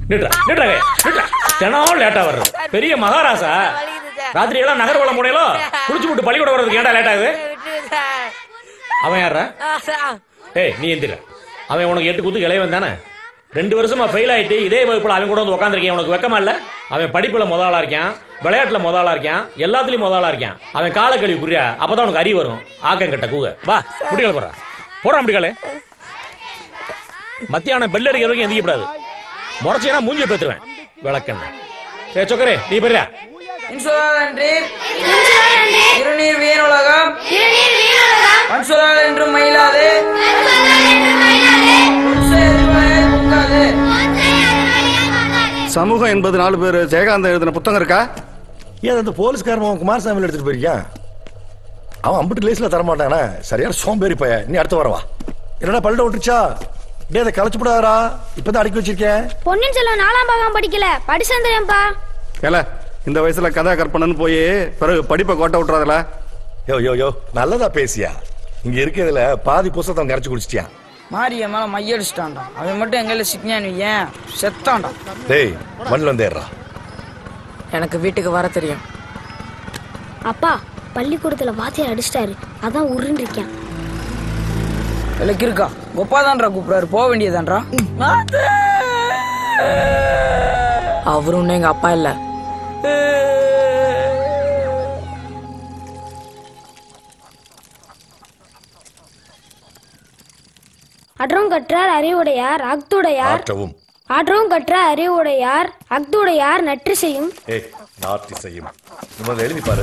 நிட்றா நிட்றா கையை, நிட்றா தினம் லேட்டா வர்றது பெரிய மகாராசா ராத்திரி எல்லாம் நகர்வலம் முனையிலோ குளிச்சு விட்டு பள்ளிக்கூடம் வர்றதுக்கு ஏன்டா லேட் ஆகுது அவன் யாரா ஏய் நீ எந்திர அவன் உனக்கு எட்டு குத்து இளையவன் தானே ரெண்டு வருஷமா ஃபெயில் ஆயிட்டு இதே வகுப்புல அவன் கூட வந்து உட்காந்துருக்கேன் உனக்கு வெக்கமா இல்ல அவன் படிப்புல முதலா இருக்கான் விளையாட்டுல முதலா இருக்கான் எல்லாத்துலயும் முதலா இருக்கான் அவன் கால கழுவி புரியா அப்பதான் உனக்கு அறிவு வரும் ஆக்கம் கட்ட கூக வா முடிக்கல போறா போறான் முடிக்கல மத்தியானம் பெல் அடிக்கிற வரைக்கும் எந்திக்கப்படாது முறைச்சேனா மூஞ்சிய பேத்துருவேன் விளக்கண்ண ஏ சொக்கரே நீ பெரியா இன்சுலால் என்று இருநீர் வீணுலகம் மன்சுலால் என்றும் மயிலாது பொங்காது சமூகம் என்பது நாலு பேர் ஜெயகாந்தன் எழுதின புத்தகம் இருக்கா ஏன் அந்த போலீஸ்காரன் அவன் குமாரசாமி எடுத்துட்டு போயிருக்கான் அவன் அம்பிட்டு லேஸ்ல தரமாட்டானே சரியான சோம்பேறி பைய நீ அடுத்து வரவா என்னடா பல்ல விட்டுருச்சா டே அதை களைச்சு விடாதா இப்பதான் அடக்கி வச்சிருக்கேன் பொன்னியின் செல்வன் நாலாம் பாகம் படிக்கல படிச்சேன் தெரியும்பா ஏல இந்த வயசுல கதை கற்பனைன்னு போய் பிறகு படிப்பை கோட்டை விட்டுறாதுல யோ யோ யோ நல்லதா பேசியா இங்க இருக்கிறதுல பாதி புஸ்தத்தை அவன் கரைச்சு குடிச்சிட்டியான் மாரிய மேல மையடிச்சிட்டான்டா அவன் மட்டும் எங்கையில சிக்ஞானி ஏன் செத்தான்டா டேய் மண்ணில் வந்துடுறா எனக்கு வீட்டுக்கு வர தெரியும் அப்பா பள்ளிக்கூடத்துல வாத்தியார் அடிச்சிட்டாரு அதான் உருண்டு இருக்கேன் விலைக்கு இருக்கா கொப்பாதான்டா கூப்பிடாரு போக வேண்டியதான்டா அவரும் ஒண்ணும் எங்க அப்பா இல்ல அட்ரம் கற்றார் அறிவுடையார் அக்துடையார் ஆற்றவும் ஆற்றவும் கற்றார் அறிவுடையார் அக்துடையார் நற்று செய்யும் ஏய் நார்த்தி செய்யும் நம்ம எழுதி பாரு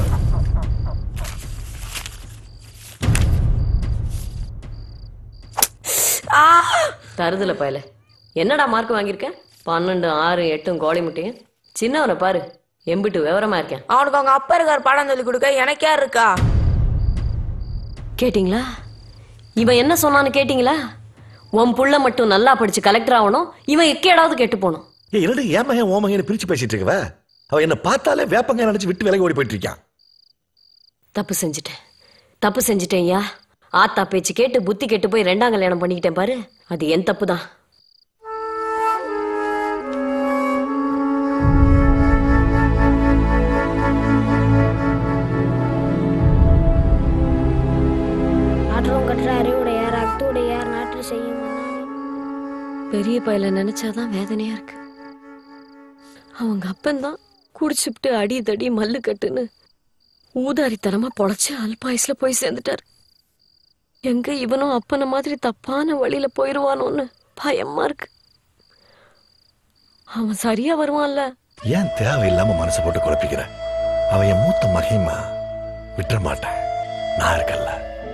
தருதல பயல என்னடா மார்க் வாங்கியிருக்க பன்னெண்டு ஆறு எட்டும் கோழி முட்டையும் சின்னவனை பாரு எம்பிட்டு விவரமா இருக்கேன் அவனுக்கு அவங்க அப்பா இருக்கார் பாடம் சொல்லி கொடுக்க எனக்கு யார் இருக்கா கேட்டிங்களா இவன் என்ன சொன்னான்னு கேட்டிங்களா உன் புள்ள மட்டும் நல்லா படிச்சு கலெக்டர் ஆகணும் இவன் எக்கேடாவது கெட்டு போகணும் ஏய் என்னடி ஏன் மகன் ஓ மகன் பிரிச்சு பேசிட்டு இருக்கவ அவன் என்ன பார்த்தாலே வேப்பங்க நினைச்சு விட்டு விலகி ஓடி போயிட்டு இருக்கான் தப்பு செஞ்சுட்டேன் தப்பு செஞ்சுட்டேன் ஐயா ஆத்தா பேச்சு கேட்டு புத்தி கெட்டு போய் ரெண்டாம் கல்யாணம் பண்ணிக்கிட்டேன் பாரு அது என் தப்பு தான் ஆற்றவும் கற்றார் அறிவுடையார் அக்துடையார் நாற்று செய்யும் பெரிய பையல நினைச்சாதான் வேதனையா இருக்கு அவங்க அப்பந்தான் குடிச்சுப்ட்டு அடி தடி மல்லு கட்டுன்னு ஊதாரித்தனமா பொழைச்சு அல்பாயுஸ்ல போய் சேர்ந்துட்டார் எங்க இவனும் அப்பன மாதிரி தப்பான வழியில போயிருவானோன்னு பயமா இருக்கு அவன் சரியா வருவான்ல ஏன் தேவையில்லாம மனசை போட்டு குழப்பிக்கிற அவன் என் மூத்த மகிமா விட்டுற மாட்டேன் நான் இருக்கல்ல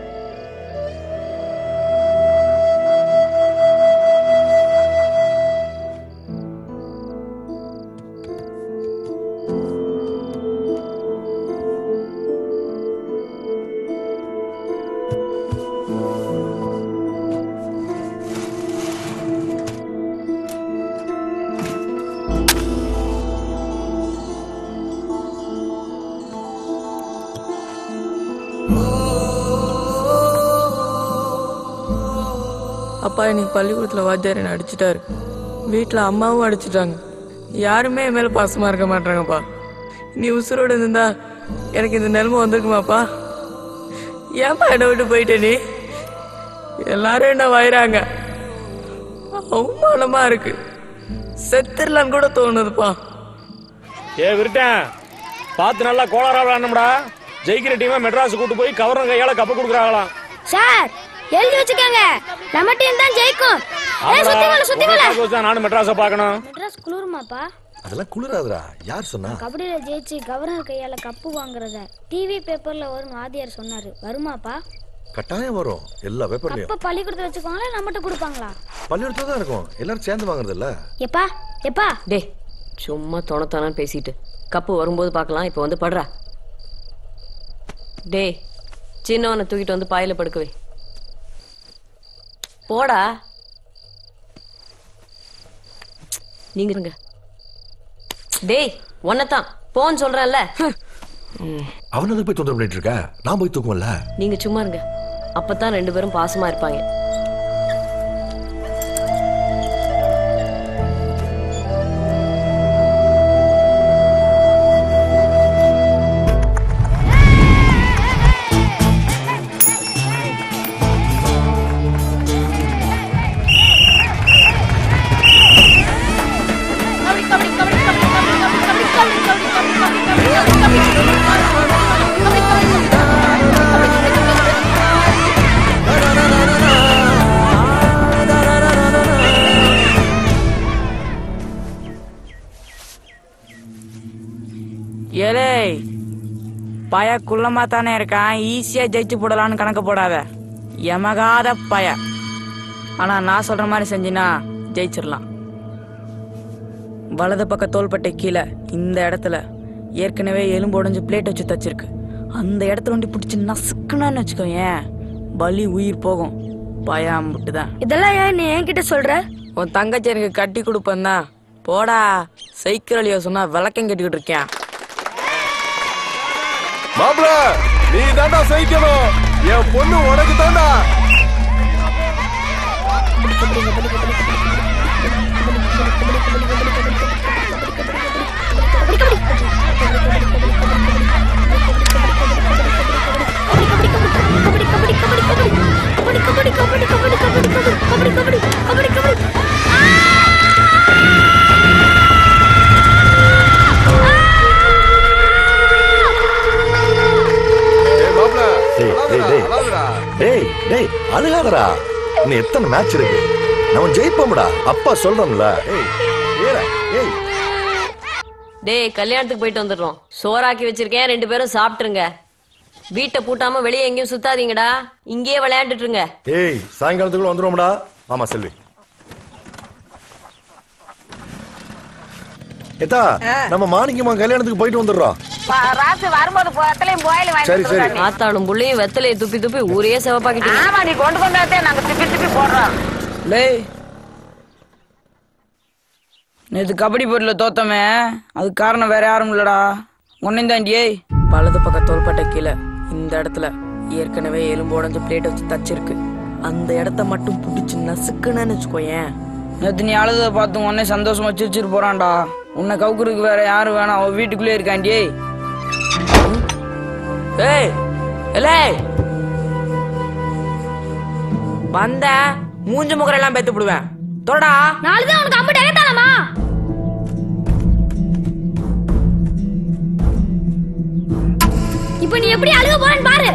அப்பா இன்னைக்கு பள்ளிக்கூடத்துல வாத்தியார் என்ன அடிச்சிட்டாரு வீட்டுல அம்மாவும் அடிச்சிட்டாங்க யாருமே என் மேல பாசமா இருக்க மாட்டாங்கப்பா நீ உசுரோட இருந்தா எனக்கு இந்த நிலைமை வந்திருக்குமாப்பா ஏன்பா என்னை விட்டு போயிட்ட நீ எல்லாரும் என்ன வயிறாங்க அவமானமா இருக்கு செத்துடலான்னு கூட தோணுதுப்பா ஏ விருட்டேன் பார்த்து நல்லா கோளாரா விளாடணும்டா ஜெயிக்கிற டீமை மெட்ராஸ் கூட்டு போய் கவர்னர் கையால கப்பு கொடுக்குறாங்களாம் சார் எழுதி வச்சுக்கோங்க நம்ம டீம் தான் ஜெயிக்கும் ஏய், சுத்தி கொள்ள சுத்தி கொள்ள தான் நானும் மெட்ராஸை பார்க்கணும் மெட்ராஸ் குளிருமாப்பா அதெல்லாம் குளிராதுடா யார் சொன்னா கபடியில ஜெயிச்சு கவர்னர் கையால கப்பு வாங்குறத டிவி பேப்பர்ல வரும் வாத்தியார் சொன்னாரு வருமாப்பா கட்டாயம் வரும் எல்லா பேப்பர்லயும் அப்ப பள்ளிக்கூடத்துல வச்சுக்குவாங்களா நம்மகிட்ட கொடுப்பாங்களா பள்ளிக்கூடத்துல தான் இருக்கும் எல்லாரும் சேர்ந்து வாங்குறது இல்ல எப்பா எப்பா டே சும்மா தொணத்தானான்னு பேசிட்டு கப்பு வரும்போது பார்க்கலாம் இப்போ வந்து படுறா டே சின்னவனை தூக்கிட்டு வந்து பாயில படுக்க வை போடா நீங்க இருங்க டேய் ஒன்னதான் போன்னு சொல்றேன்ல அவன் எதுக்கு போய் தொந்தரவு பண்ணிட்டு இருக்க நான் போய் தூக்கும்ல நீங்க சும்மா இருங்க அப்பதான் ரெண்டு பேரும் பாசமா இருப்பாங்க பய குள்ளமா தானே இருக்கான் ஈஸியா ஜெயிச்சு போடலாம்னு கணக்கு போடாத எமகாத பய ஆனா நான் சொல்ற மாதிரி செஞ்சினா ஜெயிச்சிடலாம் வலது பக்க தோள்பட்டை கீழே இந்த இடத்துல ஏற்கனவே எலும்பு உடைஞ்சு பிளேட் வச்சு தச்சிருக்கு அந்த இடத்துல ஒண்டி பிடிச்சி நசுக்குனான்னு வச்சுக்கோ ஏன் பலி உயிர் போகும் பயம் தான் இதெல்லாம் ஏன் நீ என்கிட்ட சொல்ற உன் தங்கச்சி எனக்கு கட்டி கொடுப்பேன் போடா சைக்கிள் அழிய சொன்னா விளக்கம் கட்டிக்கிட்டு இருக்கேன் மாப்பிள நீ தாண்டா சகிக்கணும் என் பொண்ணு உனக்கு தாண்டா ஏய் மாப்பிள டேய், டேய், டேய். அழாதடா டேய் டேய் அழுகாதடா இன்னும் எத்தனை மேட்ச் இருக்கு நம்ம ஜெயிப்போம்டா அப்பா சொல்றோம்ல ஏய் ஏற ஏய் டேய் கல்யாணத்துக்கு போயிட்டு வந்துடுறோம் சோறாக்கி வச்சிருக்கேன் ரெண்டு பேரும் சாப்பிட்டுருங்க வீட்டை பூட்டாம வெளியே எங்கேயும் சுத்தாதீங்கடா இங்கேயே விளையாண்டுட்டு இருங்க ஏய் சாயங்காலத்துக்குள்ள வந்துருவோம்டா ஆமா செல்வி ஏத்தா நம்ம மாணிக்கமா கல்யாணத்துக்கு போயிட்டு வந்துடுறோம் ராசு வரும்போது பக்கத்துலயும் போயில சரி சரி ஆத்தாளும் புள்ளையும் வெத்தலையை துப்பி துப்பி ஊரே செவப்பாக்கிட்டீங்க ஆமா நீ கொண்டு வந்தாத்தே நாங்க திப்பி திப்பி போடுறோம் டேய் நேற்று கபடி போட்டியில் தோத்தமே அதுக்கு காரணம் வேற யாரும் இல்லடா ஒன்னையும் தாண்டியே வலது பக்க தோள்பட்டை கீழே இந்த இடத்துல ஏற்கனவே எலும்பு உடஞ்சு பிளேட் வச்சு தச்சிருக்கு அந்த இடத்த மட்டும் பிடிச்சி நசுக்குன்னு வச்சுக்கோயேன் நேற்று நீ அழுத பார்த்து உடனே சந்தோஷமா சிரிச்சிட்டு போறான்டா உன்னை கவுக்குறதுக்கு வேற யாரும் வேணாம் அவ வீட்டுக்குள்ளே இருக்காண்டியே ஏய் எலே வந்த மூஞ்ச முகரெல்லாம் பேத்து விடுவேன் தொடா நாளைதான் உனக்கு அம்பிட்டு எகத்தாலமா இப்போ நீ எப்படி அழுக போறேன்னு பாரு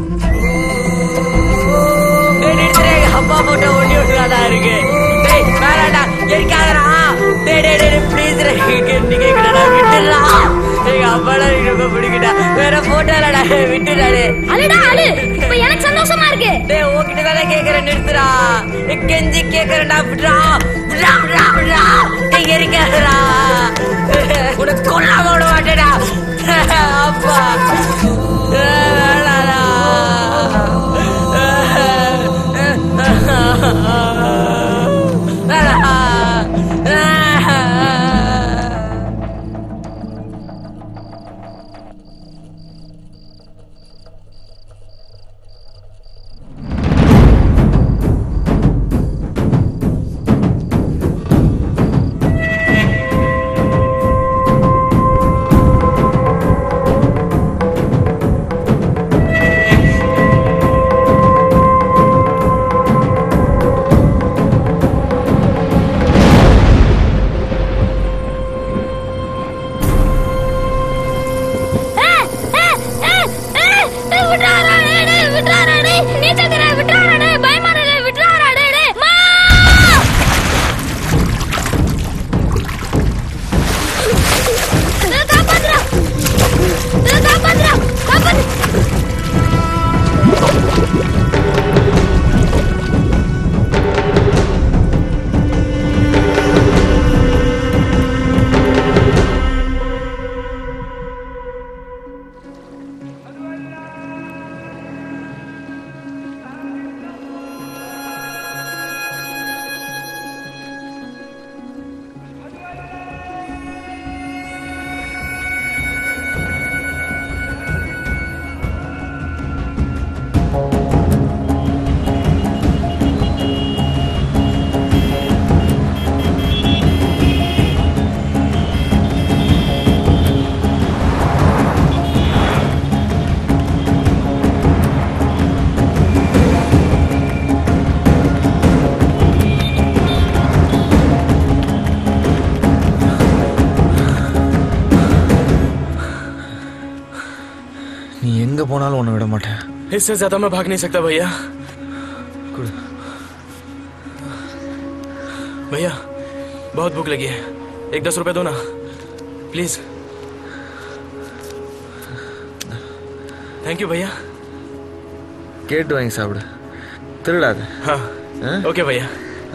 டேய், டேய், டேய், அப்பா போட்ட ஒண்ணி ஒண்ணுதாடா இருக்கு டேய் வேணாடா எரிக்காதடா டேய் டேய் டேய் ப்ளீஸ் நீ கேக்குறடா விட்டுடா எங்க அப்பாடா எனக்கு ரொம்ப பிடிக்குடா வேற போட்டோ இல்லடா விட்டுடா டேய் அழுடா அழு இப்போ எனக்கு சந்தோஷமா இருக்கு டேய் உன்கிட்ட தானே கேக்குறேன் நிறுத்துடா ஏய், கெஞ்சி கேக்குறேன்டா விட்றா விட்றா விட்றா விட்றா டேய் எரிக்காதடா உனக்கு கொல்லாம விட மாட்டேடா அப்பா வேணாடா விட்றாரா டேய் விட்றாரா டேய் நீச்சல் தெரியாது விட்றாரா டேய் பயமா டேய் விட்றாரா டேய் டேய் மா டேய், காப்பாத்துடா டேய், காப்பாத்துடா காப்பாத்து நீ எங்க போனாலும் உன்னை விட மாட்டேன் इससे ज्यादा मैं भाग नहीं सकता भैया भैया बहुत भूख लगी है एक दस रुपए दो ना प्लीज थैंक यू भैया கேட்டு வாங்கி சாப்பிடு திருடாத हाँ ओके भैया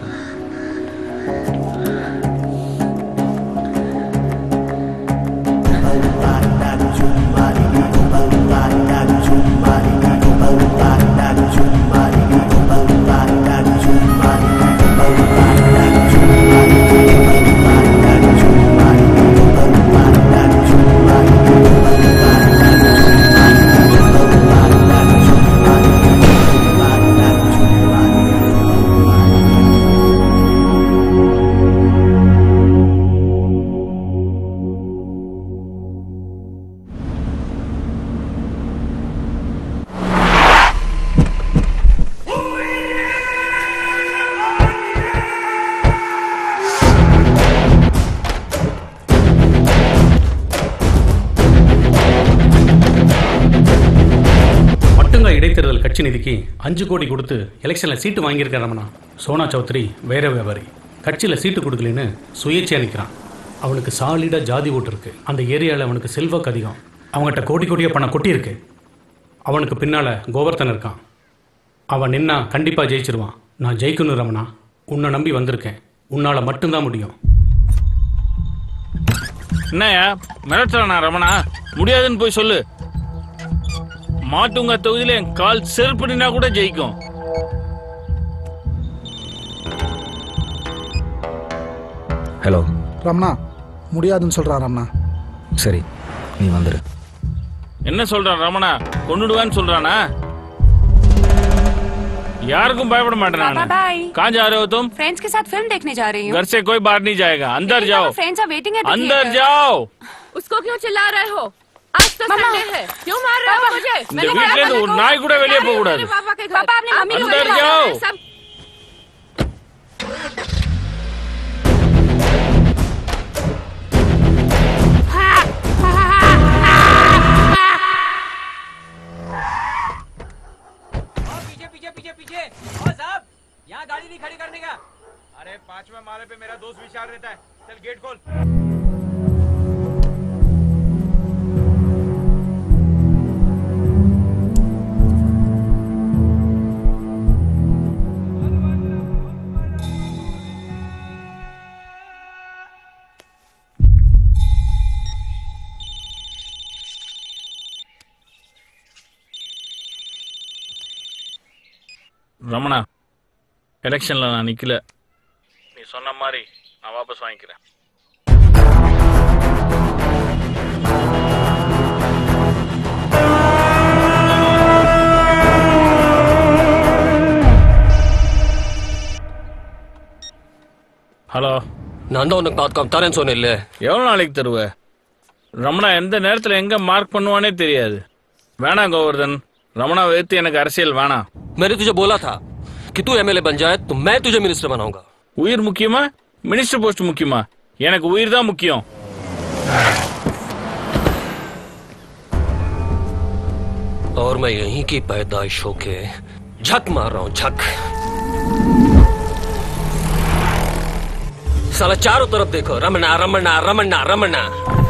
மட்டுங்க இடைத்தேர்தல் கட்சி நிதிக்கு அஞ்சு கோடி கொடுத்து எலெக்ஷனில் சீட்டு வாங்கியிருக்கார் ரமணா சோனா சௌத்ரி வேற வியாபாரி கட்சியில் சீட்டு கொடுக்கலன்னு சுயேட்சையாக நிற்கிறான் அவனுக்கு சாலிடாக ஜாதி ஓட்டு இருக்கு அந்த ஏரியாவில் அவனுக்கு செல்வாக்கு அதிகம் அவங்ககிட்ட கோடி கோடியாக பணம் கொட்டியிருக்கு அவனுக்கு பின்னால் கோவர்த்தன் இருக்கான் அவன் நின்னா கண்டிப்பாக ஜெயிச்சிருவான் நான் ஜெயிக்கணும் ரமணா உன்னை நம்பி வந்திருக்கேன் உன்னால் மட்டும்தான் முடியும் என்னயா மிரட்டுறானா ரமணா முடியாதுன்னு போய் சொல்லு மாட்டுங்க தொகுதியில என் கால் செருப்புனா கூட ஜெயிக்கும் ஹலோ ரம்னா முடியாதுன்னு சொல்றான் ரம்னா சரி நீ வந்துரு என்ன சொல்றான் ரமணா கொன்னுடுவான்னு சொல்றானா யாருக்கும் பயப்பட மாட்டேன் पापा நான் बाय कहाँ जा रहे हो तुम फ्रेंड्स के साथ फिल्म देखने जा रही हूँ घर से कोई बाहर नहीं जाएगा अंदर जाओ फ्रेंड्स आर वेटिंग एट अंदर जाओ उसको क्यों चिल्ला रहे हो आज तो संडे है क्यों मार रहे हो मुझे இந்த வீட்ல இருந்து ஒரு நாய் கூட வெளியே போக கூடாது पापा के पापा अपनी मम्मी को अंदर बुलाओ। जाओ। सब पीछे पीछे पीछे पीछे ओ साहब यहाँ गाड़ी नहीं खड़ी करने का अरे पांचवें माले पे मेरा दोस्त विशाल रहता है चल गेट खोल ரமணா எலெக்ஷன்ல நான் நிக்கல நீ சொன்ன மாதிரி நான் வாபஸ் வாங்கிக்கிறேன் ஹலோ நான் தான் உனக்கு பார்த்து தரேன்னு சொன்னேன்ல எவ்வளோ நாளைக்கு தருவ ரமணா எந்த நேரத்தில் எங்க மார்க் பண்ணுவானே தெரியாது வேணாம் கோவர்தன் ரமணாவை எடுத்து எனக்கு அரசியல் வேணாம் मैंने तुझे बोला था कि तू एमएलए बन जाए तो मैं तुझे मिनिस्टर बनाऊंगा உயிர் முக்கியமா மினிஸ்டர் போஸ்ட் முக்கியமா எனக்கு உயிர் தான் முக்கியம் और मैं यहीं की पैदाइश होके झक मार रहा हूं झक साला चारों तरफ देखो रमना रमना रमना रमना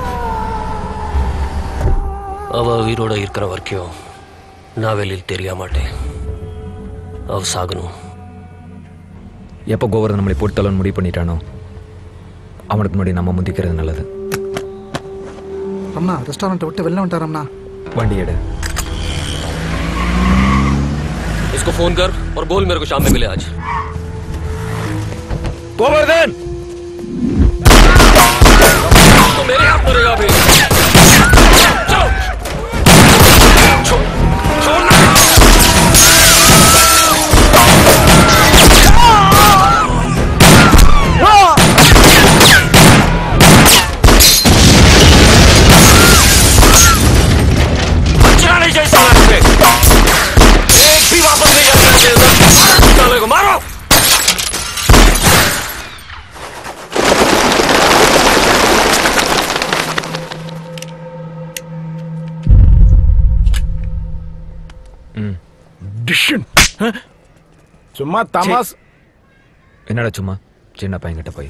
அவ உயிரோட இருக்கிற வரைக்கும் நான் வெளியில் தெரிய மாட்டேன் அவ சாகணும் எப்போ கோவர்தன் நம்மளை போட்டுத்தலன்னு முடிவு பண்ணிட்டானோ அவனுக்கு முன்னாடி நம்ம முந்திக்கிறது நல்லது ரம்னா ரெஸ்டாரண்ட்டை விட்டு வெளில வந்துட்டா ரம்னா வண்டி எடு इसको फोन कर और बोल मेरे को शाम में मिले आज गोवर्धन तो मेरे हाथ मरेगा अभी चलो छोड़ छोड़ना बचना नहीं चाहिए साले पे एक भी वापस नहीं जाना चाहिए साले को मारो டிஷன் சும்மா தமாஸ் என்னடா சும்மா சின்ன பையன்கிட்ட போய்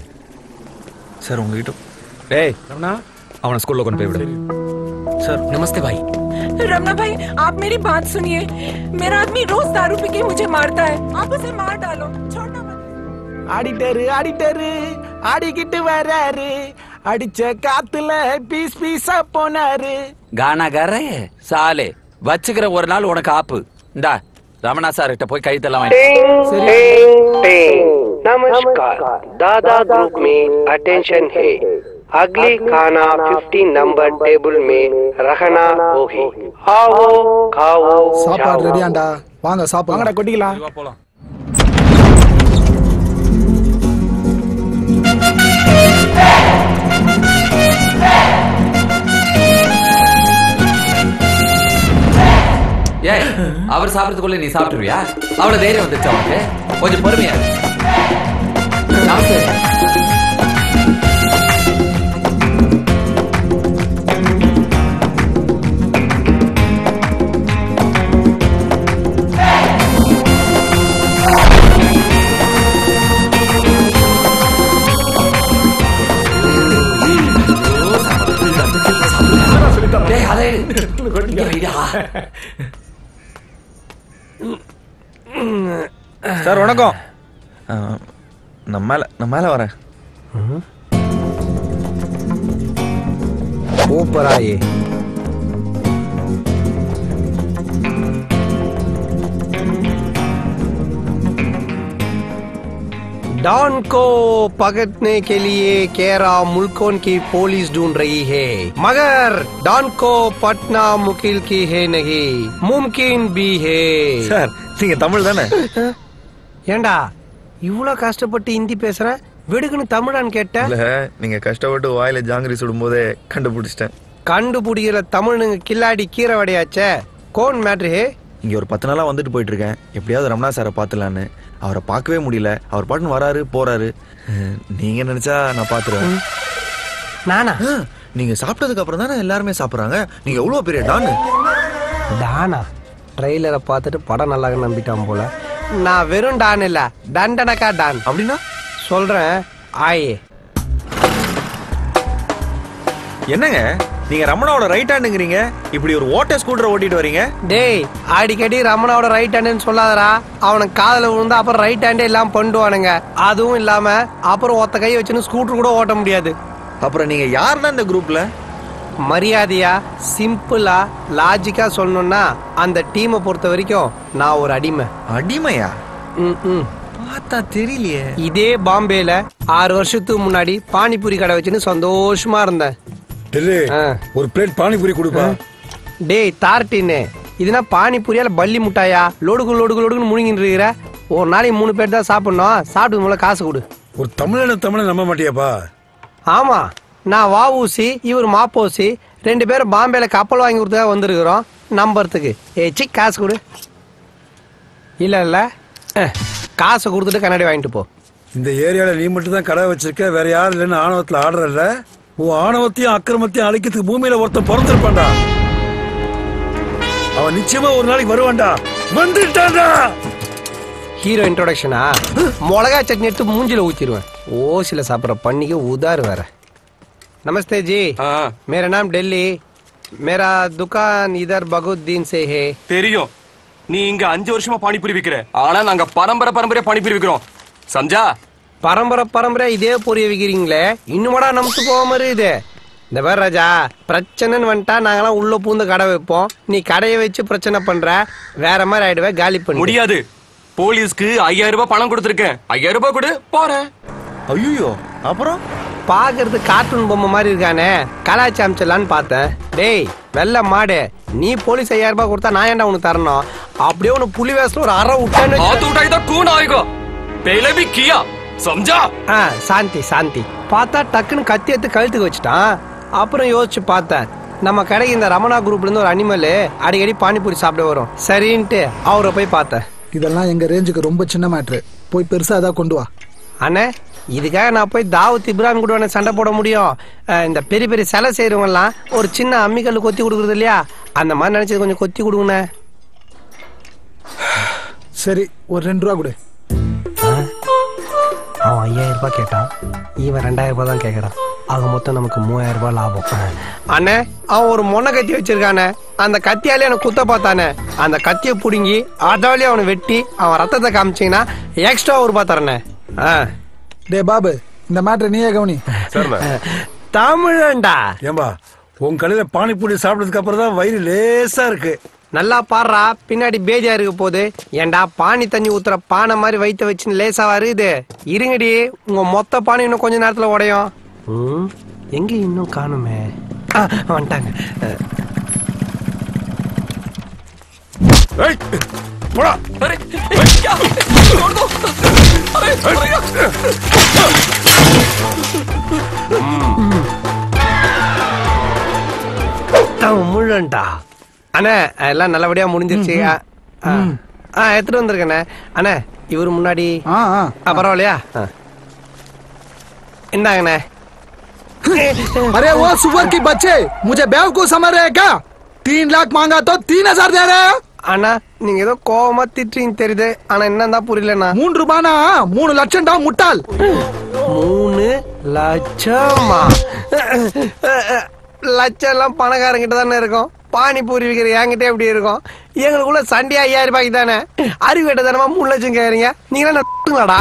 சார் உங்ககிட்ட டேய் ரமணா அவனை ஸ்கூல்ல கொண்டு போய் விடு सर नमस्ते भाई रमना भाई आप मेरी बात सुनिए मेरा आदमी रोज दारू पी के मुझे मारता है आप उसे मार डालो छोड़ना मत ஆடிட்டரு ஆடிட்டரு ஆடிக்கிட்டு வராரு அடிச்ச காத்துல பீஸ் பீஸா போனாரு கானாகாரே சாலே வச்சுக்கிற ஒரு நாள் உனக்கு ஆப்பு இந்தா ரமணா சார் கிட்ட போய் கைத்தெல்லாம் வாங்கி नमस्कार दादा ग्रुप में अटेंशन है अगली खाना 15 नंबर टेबल में रखना होगी आओ खाओ சாப்பாடு जाओ। ரெடியாண்டா வாங்க சாப்பிடலாம் கொட்டிக்கலாம் போலாம் ஏய் அவர் சாப்பிடறதுக்குள்ள நீ சாப்பிட்டுருவியா அவ்வளவு தைரியம் வந்துருச்சு அவனுக்கு கொஞ்சம் பொறுமையா இரு. நமஸ்தே டேய் அதை எடு. இங்க வைடா. சார் வணக்கம் ஆ, நான் மேல நான் மேல வரேன் ऊपर आइए डॉन को पकड़ने के लिए केरा मुल्कों की पुलिस ढूंढ रही है मगर डॉन को पटना मुकिल की है नहीं मुमकिन भी है சார் நீங்க தமிழ் தானே ஏண்டா இவ்வளோ கஷ்டப்பட்டு ஹிந்தி பேசுறேன் வெடுக்குன்னு தமிழான்னு கேட்ட இல்ல நீங்க கஷ்டப்பட்டு வாயில ஜாங்கிரி சுடும் போதே கண்டுபிடிச்சிட்டேன் கண்டுபிடிக்கிற தமிழுங்க கில்லாடி கீரை வடையாச்சே கோன் மேட்ரு ஹே இங்க ஒரு பத்து நாளா வந்துட்டு போயிட்டு இருக்கேன் எப்படியாவது ரமணா சாரை பார்த்துலான்னு அவரை பார்க்கவே முடியல அவர் பாட்டுன்னு வராரு போறாரு அஹ், நீங்க நினைச்சா நான் பாத்துருவேன் நானா நீங்க சாப்பிட்டதுக்கு அப்புறம் தானே எல்லாருமே சாப்பிடுறாங்க நீங்க எவ்வளவு பெரிய டான்னு டானா ட்ரெய்லரை பார்த்துட்டு படம் நல்லா நம்பிட்டான் போல நான் வெறும் டான் இல்ல டண்டனக்கா டான் அப்படின்னா சொல்றேன் ஆயே என்னங்க நீங்க ரமணாவோட ரைட் ஹேண்டுங்கிறீங்க இப்படி ஒரு ஓட்ட ஸ்கூட்டர் ஓட்டிட்டு வரீங்க டேய் அடிக்கடி ரமணாவோட ரைட் ஹேண்டுன்னு சொல்லாதடா அவனுக்கு காதுல விழுந்தா அப்புறம் ரைட் ஹேண்டே எல்லாம் பண்ணுவானுங்க அதுவும் இல்லாம அப்புறம் ஒத்த கை வச்சுன்னு ஸ்கூட்டர் கூட ஓட்ட முடியாது அப்புறம் நீங்க யாருன்னா இந்த குரூப்ல மரியாதையா சிம்பிளா லாஜிக்கா சொல்லணும்னா அந்த டீமை பொறுத்த வரைக்கும் நான் ஒரு அடிமை அடிமையா ம் பார்த்தா தெரியலையே இதே பாம்பேல ஆறு வருஷத்துக்கு முன்னாடி பானிபூரி கடை வச்சுன்னு சந்தோஷமா இருந்தேன் டெல்லி ஒரு பிளேட் பானிபூரி கொடுப்பா டேய் தார்ட்டின்னு இதுனா பானிபூரியால பள்ளி முட்டாயா லோடுக்கு லோடுக்கு லோடுக்குன்னு முழுங்கிட்டு இருக்கிற ஒரு நாளைக்கு மூணு பேர் தான் சாப்பிடணும் சாப்பிட்டு மூலம் காசு கொடு ஒரு தமிழன தமிழை நம்ப மாட்டியாப்பா ஆமா நான் வாவூசி இவர் மாப்போசி ரெண்டு பேரும் பாம்பேல கப்பல் வாங்கி கொடுத்தா வந்திருக்கிறோம் நம்புறதுக்கு ஏ சி காசு கொடு இல்ல இல்ல அஹ், காசை கொடுத்துட்டு கண்ணாடி வாங்கிட்டு போ இந்த ஏரியால நீ மட்டும் தான் கடை வச்சிருக்க வேற யாரும் இல்லைன்னு ஆணவத்துல ஆடுறல்ல உன் ஆணவத்தையும் அக்கிரமத்தையும் அழிக்கிறதுக்கு பூமியில ஒருத்தன் பிறந்திருப்பான்டா அவன் நிச்சயமா ஒரு நாளைக்கு வருவான்டா வந்துட்டான்டா ஹீரோ இன்ட்ரோடக்ஷனா மிளகா சட்னி எடுத்து மூஞ்சில ஊத்திடுவேன் ஓசில சாப்பிட்ற பண்ணிக்கு உதார் வேற நமஸ்தே ஜி मेरा नाम दिल्ली मेरा दुकान इधर बगुद्दीन से है தெரியும் நீ இங்க அஞ்சு வருஷமா பானிபூரி விக்கிற ஆனா நாங்க பரம்பரை பரம்பரையா பானிபூரி விக்கிறோம் சம்ஜா பரம்பரை பரம்பரை இதே பொரிய விக்கிறீங்களே இன்னுமாடா நமக்கு போகாம இருக்குது இந்த பேர் ராஜா பிரச்சனைன்னு வந்துட்டா நாங்களாம் உள்ள பூந்து கடை வைப்போம் நீ கடையை வச்சு பிரச்சனை பண்ற வேற மாதிரி ஆயிடுவே காலி பண்ணி முடியாது போலீஸ்க்கு ஐயாயிரம் ரூபாய் பணம் கொடுத்துருக்கேன் ஐயாயிரம் ரூபாய் கொடு போறேன் ஐயோ அப்புறம் பாக்குறது கார்ட்டூன் பொம்மை மாதிரி இருக்கானே கலாச்சி அமைச்சிடலான்னு பார்த்தேன் டேய் வெள்ள மாடு நீ போலீஸ் ஐயாயிரம் ரூபாய் கொடுத்தா நான் ஏன்டா உனக்கு தரணும் அப்படியே உனக்கு புலி வேஷத்துல ஒரு அரை விட்டேன்னு हाथ उठाई तो खून आएगा पहले भी किया समझा ஆ சாந்தி சாந்தி பார்த்தா டக்குன்னு கத்தி எடுத்து கழுத்துக்கு வச்சுட்டான் அப்புறம் யோசிச்சு பார்த்தேன் நம்ம கடைக்கு இந்த ரமணா குரூப்ல இருந்து ஒரு அனிமல் அடிக்கடி பானிபூரி சாப்பிட வரும் சரின்ட்டு அவரை போய் பார்த்தேன் இதெல்லாம் எங்க ரேஞ்சுக்கு ரொம்ப சின்ன மேட்ரு போய் பெருசா ஏதாவது கொண்டு வா அண்ணே இதுக்காக நான் போய் தாவூத் இப்ரான் கூட வேணா சண்டை போட முடியும் அஹ், இந்த பெரிய பெரிய சிலை செய்யறவங்க எல்லாம் ஒரு சின்ன அம்மிக்கல் கொத்தி கொடுக்குறது இல்லையா அந்த மாதிரி நினைச்சது கொஞ்சம் கொத்தி கொடுங்கண்ணே சரி ஒரு ரெண்டு ரூபா கொடு அவன் ஐயாயிரம் ரூபாய் கேட்டான் இவன் ரெண்டாயிரம் ரூபாய் தான் கேட்கறான் ஆக மொத்தம் நமக்கு மூவாயிரம் ரூபாய் லாபம் அண்ணே அவன் ஒரு மொன்ன கத்தி வச்சிருக்கானே அந்த கத்தியாலே எனக்கு குத்த பார்த்தானே அந்த கத்தியை புடுங்கி அதாலே அவனை வெட்டி அவன் ரத்தத்தை காமிச்சீங்கன்னா எக்ஸ்ட்ரா ஒரு ரூபாய் தரேனே ஆ டே பாபு இந்த மேட்ரு நீயே கவனி தமிழண்டா ஏம்பா உன் கடையில பானிபூரி சாப்பிட்டதுக்கு அப்புறம் தான் வயிறு லேசா இருக்கு நல்லா பாடுறா பின்னாடி பேஜா இருக்க போகுது ஏன்டா பானி தண்ணி ஊத்துற பானை மாதிரி வயித்த வச்சுன்னு லேசாவா இருக்குது இருங்கடி உங்க மொத்த பானை இன்னும் கொஞ்ச நேரத்துல உடையும் ம், எங்க இன்னும் காணுமே ஆ, வந்துட்டாங்க அஹ், ஏய், போடா. தமிழன்டா அண்ணே எல்லாம் நல்லபடியா முடிஞ்சிருச்சு ஆ, ஆ. ஆ எடுத்துட்டு வந்திருக்கண்ணே அண்ணே இவரு முன்னாடி ஆ ஆ ஆ, பரவாயில்லையா ஆ. இந்தாங்கண்ணே अरे वो सुअर की बच्चे मुझे बेवकूफ समझ रहे हैं क्या तीन लाख मांगा तो तीन हजार दे रहे हैं அண்ணா நீங்க ஏதோ கோவமா திட்டுறீங்க தெரியுது ஆனா என்னதான் புரியலண்ணா மூணு ரூபானா மூணு லட்சம் தான் முட்டாள் மூணு லட்சமா லட்சம் எல்லாம் பணக்காரங்கிட்ட தானே இருக்கும் பானிபூரி விற்கிற என்கிட்ட எப்படி இருக்கும் எங்களுக்குள்ள சண்டே ஐயாயிரம் ரூபாய்க்கு தானே அறிவு கட்ட தானமா மூணு லட்சம் கேக்குறீங்க நீங்களா நட்டுங்களாடா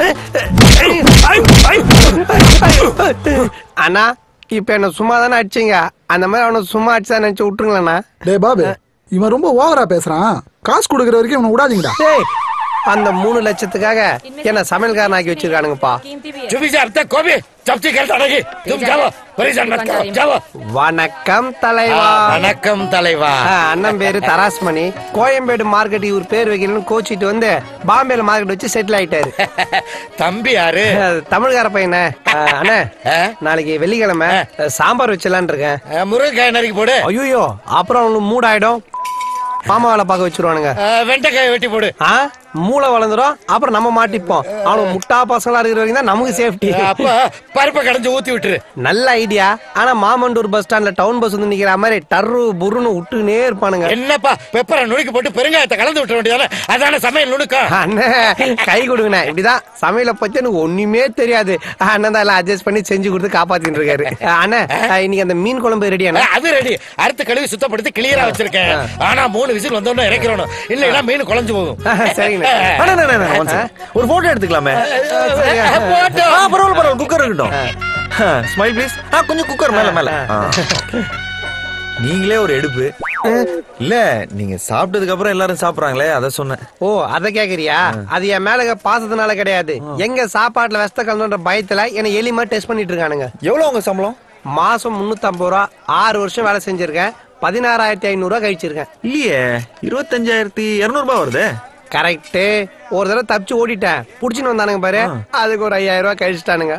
அண்ணா இப்ப என்ன சும்மா தானே அடிச்சீங்க அந்த மாதிரி அவனை சும்மா அடிச்சா நினைச்சு விட்டுருங்களேண்ணா டே பாபு இவன் ரொம்ப ஓவரா பேசுறான் காசு கொடுக்கற வரைக்கும் இவனை விடாதீங்கடா டேய், அந்த மூணு லட்சத்துக்காக என்ன சமையல்காரன் ஆக்கி வச்சிருக்கானுங்கப்பா चुपी से अब तक को भी जब्ती करता नहीं तुम जाओ परेशान मत करो जाओ வணக்கம் தலைவா வணக்கம் தலைவா ஆ, அண்ணன் பேரு தராஸ்மணி கோயம்பேடு மார்க்கெட் இவர் பேர் வைக்கணும்னு கோச்சிட்டு வந்து பாம்பேல மார்க்கெட் வச்சு செட்டில் ஆயிட்டாரு தம்பி யாரு தமிழ்கார பையனே ஆ, அண்ணே நாளைக்கு வெள்ளிக்கிழமை சாம்பார் வச்சலான் இருக்கேன் முருங்கைக்காய் நறுக்கி போடு ஐயோ அப்புறம் அவனுக்கு மூட் ஆயிடும் மாமா வேலை பார்க்க வச்சிருவானுங்க அஹ், வெண்டைக்காய் வெட்டி போடு ஆ மூளை வளர்ந்துரும் அப்புறம் நம்ம மாட்டிப்போம் அவனுக்கு முட்டா பசங்களா இருக்கிற வரைக்கும் தான் நமக்கு சேஃப்டி அப்ப பருப்பை கடைஞ்சு ஊத்தி விட்டுரு நல்ல ஐடியா ஆனா மாமண்டூர் பஸ் ஸ்டாண்ட்ல டவுன் பஸ் வந்து நிக்கிற மாதிரி டர்ரு புருன்னு விட்டுனே இருப்பானுங்க என்னப்பா பெப்பரை நுணுக்கி போட்டு பெருங்காயத்தை கலந்து விட்டுற வேண்டியதானே அதான சமையல் நுணுக்கம் அண்ணே கை கொடுங்கண்ணே இப்படிதான் சமையல பத்தி எனக்கு ஒண்ணுமே தெரியாது அண்ணன் தான் எல்லாம் அட்ஜஸ்ட் பண்ணி செஞ்சு கொடுத்து காப்பாத்திட்டு இருக்காரு அண்ணே இன்னைக்கு அந்த மீன் குழம்பு ரெடி அஹ், அது ரெடி அடுத்து கழுவி சுத்தப்படுத்தி கிளியரா வச்சிருக்கேன் ஆனா மூணு விசில் வந்தோடனே இறக்கிறோம் இல்லைன்னா மீன் குழஞ்சு போகும் சரிங்கண்ணே அண்ணா, அண்ணா, அண்ணா, one second. ஒரு போட்டோ எடுத்துக்கலாமே போட்டோ. ஆ, பரவாயில்ல பரவாயில்ல குக்கர் இருக்கட்டும் ஸ்மைல் ப்ளீஸ் ஆ கொஞ்சம் குக்கர் மேல மேல ஆ. நீங்களே ஒரு எடுப்பு இல்ல நீங்க சாப்பிட்டதுக்கு அப்புறம் எல்லாரும் சாப்பிடுறாங்களே அத சொன்னேன் ஓ அத கேக்குறியா அது என் மேல இருக்க பாசத்தினால கிடையாது எங்க சாப்பாட்டுல வெஸ்த கலந்துன்ற பயத்துல என்ன எலிமா டெஸ்ட் பண்ணிட்டு இருக்கானுங்க எவ்வளவு உங்க சம்பளம் மாசம் முன்னூத்தி ஐம்பது ரூபா ஆறு வருஷம் வேலை செஞ்சிருக்கேன் பதினாறாயிரத்தி ஐநூறு ரூபா கழிச்சிருக்கேன் இல்லையே இருபத்தஞ்சாயிரத்தி இருநூறுபா வருதே கரெக்ட் ஒரு தடவை தப்பிச்சு ஓடிட்டேன் புடிச்சுன்னு வந்தானுங்க பாரு அதுக்கு ஒரு ஐயாயிரம் ரூபாய் கழிச்சிட்டானுங்க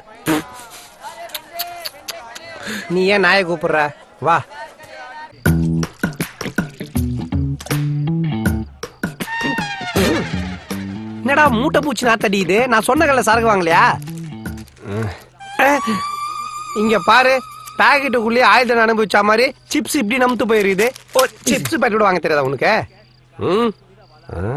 நீ ஏன் நாயை கூப்பிடுற வா என்னடா மூட்டை பூச்சி நாத்தடிக்குது நான் சொன்ன கல்ல சரக்கு வாங்கலையா அஹ், இங்க பாரு பாக்கெட்டுக்குள்ளேயே ஆயுதம் அனுபவிச்ச மாதிரி சிப்ஸ் இப்படி நமுத்து போயிருக்குது ஓ சிப்ஸ் பாக்கெட் வாங்க தெரியாதா உனக்கு ம் ஆ?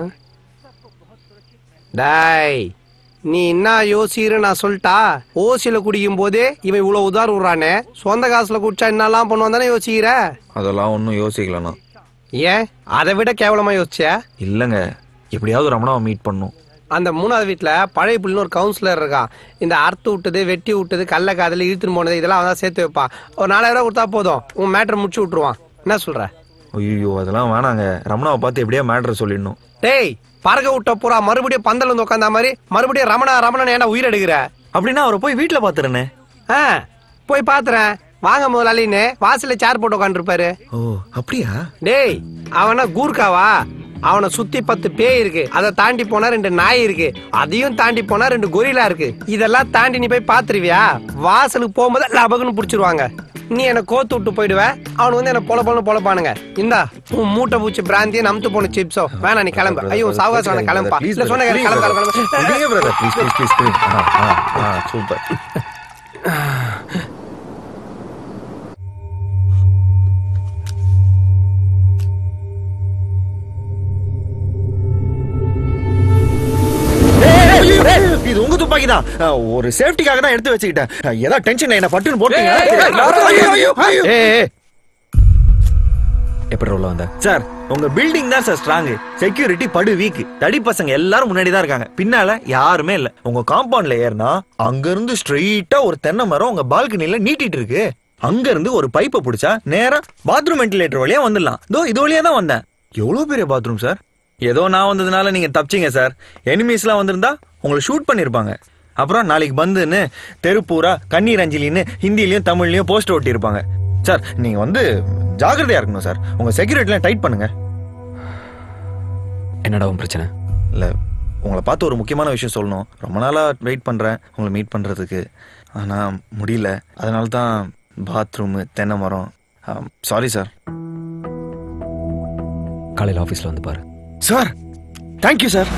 டாய் நீ என்ன யோசிக்கிற நான் சொல்லிட்டா ஓசியில குடிக்கும் போதே இவன் இவ்வளவு உதார் விடுறானே சொந்த காசுல குடிச்சா என்னெல்லாம் பண்ணுவான் தானே யோசிக்கிற அதெல்லாம் ஒன்றும் யோசிக்கலண்ணா ஏன் அதை விட கேவலமா யோசிச்சியா இல்லைங்க எப்படியாவது ரமணாவை மீட் பண்ணும் அந்த மூணாவது வீட்ல பழைய புள்ளின்னு ஒரு கவுன்சிலர் இருக்கான் இந்த அறுத்து விட்டது வெட்டி விட்டது கள்ள காதல இழுத்துன்னு போனது இதெல்லாம் அவன் தான் சேர்த்து வைப்பான் ஒரு நாலாயிரம் ரூபாய் கொடுத்தா போதும் உன் மேட்டர் முடிச்சு விட்டுருவான் என்ன சொல்ற ஐயோ அதெல்லாம் வேணாங்க ரமணாவை பார்த்து எப்படியா மேட்ரு சொல்லிடணும் டேய் பறக்க விட்ட பூரா மறுபடியும் பந்தல் வந்து உட்காந்த மாதிரி மறுபடியும் ரமணா ரமணன் ஏன்டா உயிர் எடுக்கிற அப்படின்னா அவரை போய் வீட்டுல பாத்துறேனே ஆ போய் பாத்துறேன் வாங்க முதலாளின்னு வாசல்ல சேர் போட்டு உட்காந்துருப்பாரு ஓ அப்படியா டேய் அவனா கூர்க்காவா அவனை சுத்தி பத்து பேய் இருக்கு அதை தாண்டி போனா ரெண்டு நாய் இருக்கு அதையும் தாண்டி போனா ரெண்டு கொரிலா இருக்கு இதெல்லாம் தாண்டி நீ போய் பாத்துருவியா வாசலுக்கு போகும்போது லபகுன்னு புடிச்சிருவாங்க நீ என்ன கோத்து விட்டு போயிடுவ அவனு வந்து என்ன பொல பொல பொழப்பானுங்க இந்தா உன் மூட்டை பூச்சி பிராந்தியை நம்த்து போன சிப்ஸோ வேணா நீ கிளம்பு ஐயோ சாவகாசம் வேணா கிளம்பா இல்ல சொன்ன கேளு, கிளம்பு கிளம்பு கிளம்பு please please please please super இது உங்க துப்பாக்கி துப்பாக்கி தான் ஒரு சேஃப்டிக்காக தான் எடுத்து வச்சுக்கிட்டேன் அஹ், ஏதோ டென்ஷன் என்ன பட்டுன்னு போட்டீங்க ஏய், ஏய், ஏய், ஐயோ, ஐயோ, ஐயோ. ஏய், ஏய். எப்படி உள்ள வந்த சார் உங்க பில்டிங் தான் சார் ஸ்ட்ராங் செக்யூரிட்டி படு வீக் தடி பசங்க எல்லாரும் முன்னாடி தான் இருக்காங்க பின்னால யாருமே இல்ல உங்க காம்பவுண்ட்ல ஏறினா அங்க இருந்து ஸ்ட்ரெயிட்டா ஒரு தென்னை மரம் உங்க பால்கனில நீட்டிட்டு இருக்கு அங்க இருந்து ஒரு பைப்பை பிடிச்சா நேரா பாத்ரூம் வென்டிலேட்டர் வழியா வந்துடலாம் தோ இது வழியா தான் வந்தேன் எவ்வளவு பெரிய பாத்ரூம் சார் ஏதோ நான் வந்ததுனால நீங்க தப்பிச்சீங்க சார் எனிமீஸ்லாம் வந்திருந்தா உங்களை ஷூட் பண்ணிருப்பாங்க அப்புறம் நாளைக்கு பந்துன்னு தெருப்பூரா கண்ணீர் அஞ்சலின்னு ஹிந்திலையும் தமிழ்லயும் போஸ்ட் ஒட்டி இருப்பாங்க சார் நீங்க வந்து ஜாகிரதையா இருக்கணும் சார் உங்க செக்யூரிட்டிலாம் டைட் பண்ணுங்க என்னடா உன் பிரச்சனை இல்ல உங்களை பார்த்து ஒரு முக்கியமான விஷயம் சொல்லணும் ரொம்ப நாளா வெயிட் பண்றேன் உங்களை மீட் பண்றதுக்கு ஆனா முடியல அதனால தான் பாத்ரூம் தென்னை மரம் சாரி சார் காலையில் ஆஃபீஸில் வந்து பாரு sir thank you sir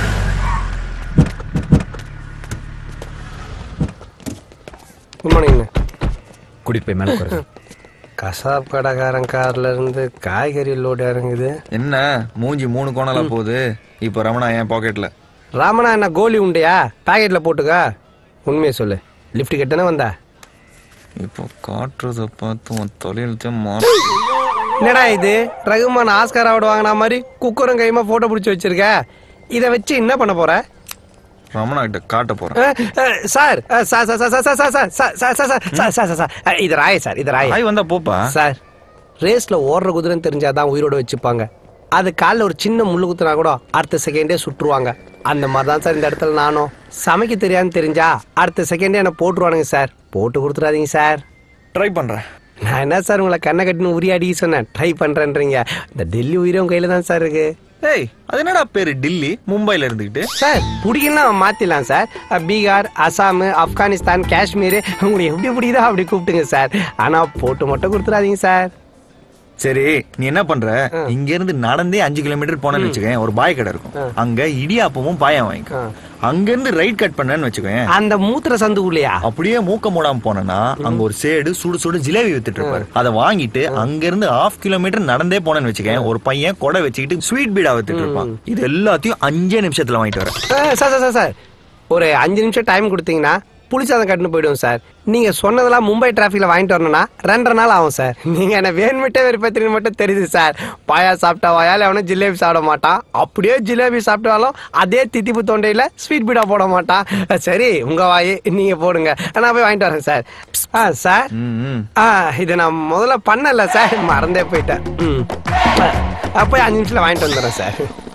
good morning கூட்டிட்டு போய் மேலே உட்காரு கசாப் கடைக்காரன் கார்ல இருந்து காய்கறி லோடு இறங்குது என்ன மூஞ்சி மூணு கோணலா போகுது இப்போ ரமணா என் பாக்கெட்ல ராமனா என்ன கோலி உண்டையா பாக்கெட்ல போட்டுக்க உண்மையை சொல்லு லிஃப்ட் கட்டனே வந்தா இப்போ காட்டுறத பார்த்து உன் தொழில்த்த மா என்னடா இது ரகுமான் ஆஸ்கார் அவார்டு வாங்கின மாதிரி குக்கரும் கையுமா போட்டோ பிடிச்சி வச்சிருக்க இதை வச்சு என்ன பண்ண போற ரமணா கிட்ட காட்ட போறேன் அஹ், அஹ், சார் அஹ், sir sir sir sir sir sir sir sir sir sir sir sir sir sir அஹ், இது ராய சார் இது ராய ராய் வந்தா போப்பா சார் ரேஸ்ல ஓடுற குதிரைன்னு தெரிஞ்சாதான் உயிரோட வச்சுப்பாங்க அது காலில் ஒரு சின்ன முள்ளு குத்துனா கூட அடுத்த செகண்டே சுட்டுருவாங்க அந்த மாதிரி தான் சார் இந்த இடத்துல நானும் சமைக்க தெரியாதுன்னு தெரிஞ்சா அடுத்த செகண்டே என்ன போட்டுருவானுங்க சார் போட்டு கொடுத்துறாதீங்க சார் ட்ரை பண்றேன் நான் என்ன சார் உங்களை கண்ணை கட்டின்னு உரி அடிக்க சொன்னேன் ட்ரை பண்றேன்றீங்க இந்த டெல்லி உயிரும் கையில தான் சார் இருக்கு ஏய் அது என்னடா பேரு டில்லி மும்பைல இருந்துகிட்டு சார் பிடிக்கலாம் மாத்திடலாம் சார் அஹ், பீகார் அசாம் ஆப்கானிஸ்தான் காஷ்மீர் உங்களுக்கு எப்படி பிடிக்குதோ அப்படி கூப்பிட்டுங்க சார் ஆனா போட்டு மட்டும் கொடுத்துறாதீங்க சார் சரி நீ என்ன பண்ற இங்க இருந்து நடந்தே அஞ்சு கிலோமீட்டர் போனேன்னு வச்சுக்கேன் ஒரு பாய் கடை இருக்கும் அங்க இடியாப்பமும் பாயம் வாங்கிக்கோ அங்க இருந்து ரைட் கட் பண்ணேன்னு வச்சுக்கோயேன் அந்த மூத்திர சந்துக்குள்ளயா அப்படியே மூக்க மூடாம போனேன்னா அங்க ஒரு சேடு சுடு சுடு ஜிலேபி வித்துட்டு இருப்பாரு அதை வாங்கிட்டு அங்க இருந்து ஹாஃப் கிலோமீட்டர் நடந்தே போனேன்னு வச்சுக்கேன் ஒரு பையன் கொடை வச்சுக்கிட்டு ஸ்வீட் பீடா வித்துட்டு இருப்பான் இது எல்லாத்தையும் அஞ்சே நிமிஷத்துல வாங்கிட்டு வரேன் அஹ், சார் சார் சார் சார் ஒரு அஞ்சு நிமிஷம் டைம் கொடுத்தீங்கன்னா புளிச்சாதம் கட்டுன்னு போயிடுவோம் சார் நீங்க சொன்னதெல்லாம் மும்பை டிராஃபிக்ல வாங்கிட்டு வரணும்னா ரெண்டரை நாள் ஆகும் சார் நீங்க என்ன வேணுமிட்டே வெறுப்பத்தின்னு மட்டும் தெரியுது சார் பாயா சாப்பிட்டா வாயால் அவனும் ஜிலேபி சாப்பிட மாட்டான் அப்படியே ஜிலேபி சாப்பிட்டாலும் அதே தித்திப்பு தொண்டையில ஸ்வீட் பீடா போட மாட்டான் சரி உங்க வாய் நீங்க போடுங்க நான் போய் வாங்கிட்டு வரேன் சார் ஆ சார் ஆ இது நான் முதல்ல பண்ணல சார் மறந்தே போயிட்டேன் ம் ஆ, போய் அஞ்சு நிமிஷத்துல வாங்கிட்டு வந்துடுறேன் சார்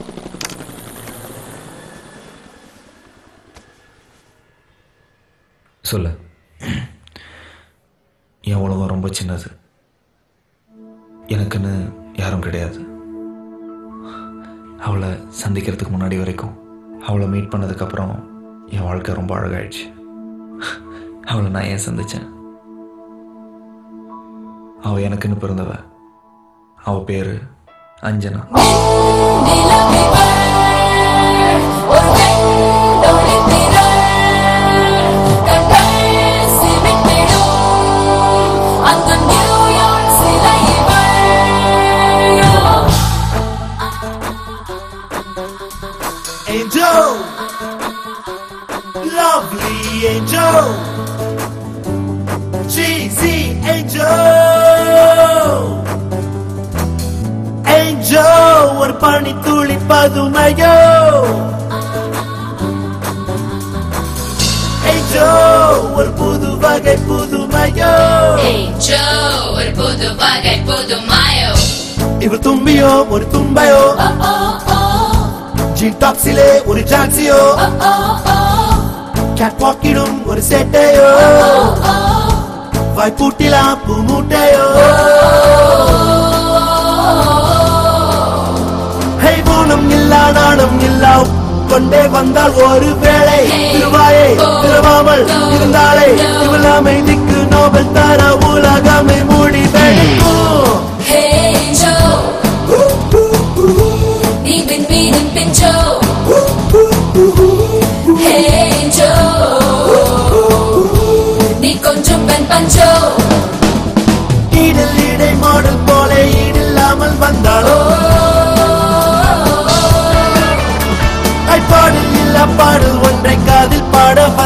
சொல்லு என் உலகம் ரொம்ப சின்னது எனக்குன்னு யாரும் கிடையாது அவளை சந்திக்கிறதுக்கு முன்னாடி வரைக்கும் அவளை மீட் பண்ணதுக்கப்புறம் என் வாழ்க்கை ரொம்ப அழகாயிடுச்சு அவளை நான் ஏன் சந்திச்சேன் அவ எனக்குன்னு பிறந்தவ அவ பேரு Anjana Angel, lovely angel, cheesy angel, angel, ஒரு பனி துளி பதுமையோ angel, ஒரு புது வகை புதுமையோ ஒரு புது வகை புது மாயோ இவர் தும்பியோ ஒரு தும்பையோ ஜீன் டாப்ஸிலே ஒரு ஜான்சியோ கேட் வாக்கிடும் ஒரு சேட்டையோ வாய்ப்பூட்டிலாம் பூ மூட்டையோ ஹே ஊனம் இல்லா நாணம் இல்லா கொண்டே வந்தால் ஒரு வேளை திருவாயை திரவாமல் இருந்தாலே இவள் அமைதிக்கு நோபல் தர உலகமே மூடி வெடிக்கும் Hey Joe நீ பின் வீடும் பின் Hey Joe நீ கொஞ்சம் பெண் பஞ்சோ ஈடல் இடை மாடல் போல ஈடில்லாமல் வந்தாளோ ஐப்பாடில் இல்ல பாடல் ஒன்றை காதில் பாட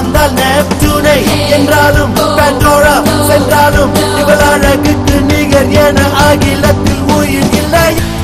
பெண்ணை என்றாலும் பெண்டோரா சென்றாலும் இவள் அழகுக்கு நிகர் என அகிலத்தில் உயிர் இல்லை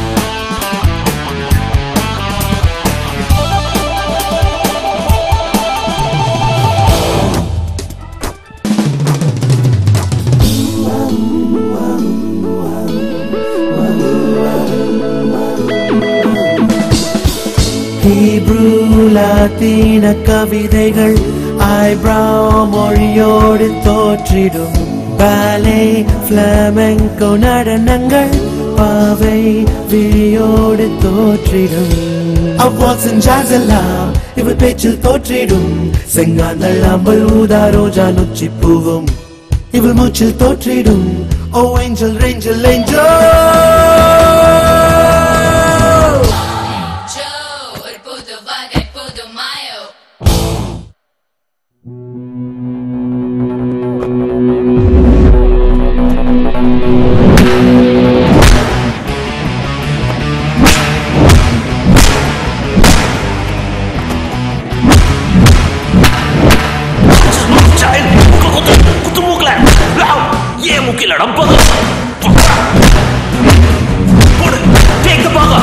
ஹீப்ரூ லாத்தீன கவிதைகள் ஐப்ராவ் மொழியோடு தோற்றிடும் பாலே ஃப்ளமெங்கோ நடனங்கள் பாவை விழியோடு தோற்றிடும் அவ்வாசன் ஜாஸ் எல்லாம் இவர் பேச்சில் தோற்றிடும் செங்காந்தள் அம்பல் ஊதா ரோஜா நொச்சி பூவும் இவள் மூச்சில் தோற்றிடும் ஓ ஏஞ்சல் ரேஞ்சல் ஏஞ்சல் ஒரு புது வகை புது மாயோ குத்து மூக்கல ஏன் மூக்கில நம்பது போடு தேக்க பாங்க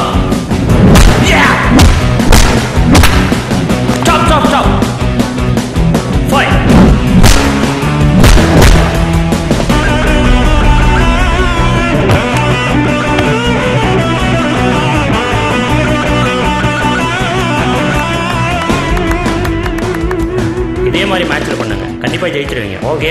ஸ்டாப் ஸ்டாப் ஸ்டாப் ஃபைன் இதே மாதிரி மேட்ச்ல பண்ணுங்க கண்டிப்பா ஜெயிச்சிருவீங்க ஓகே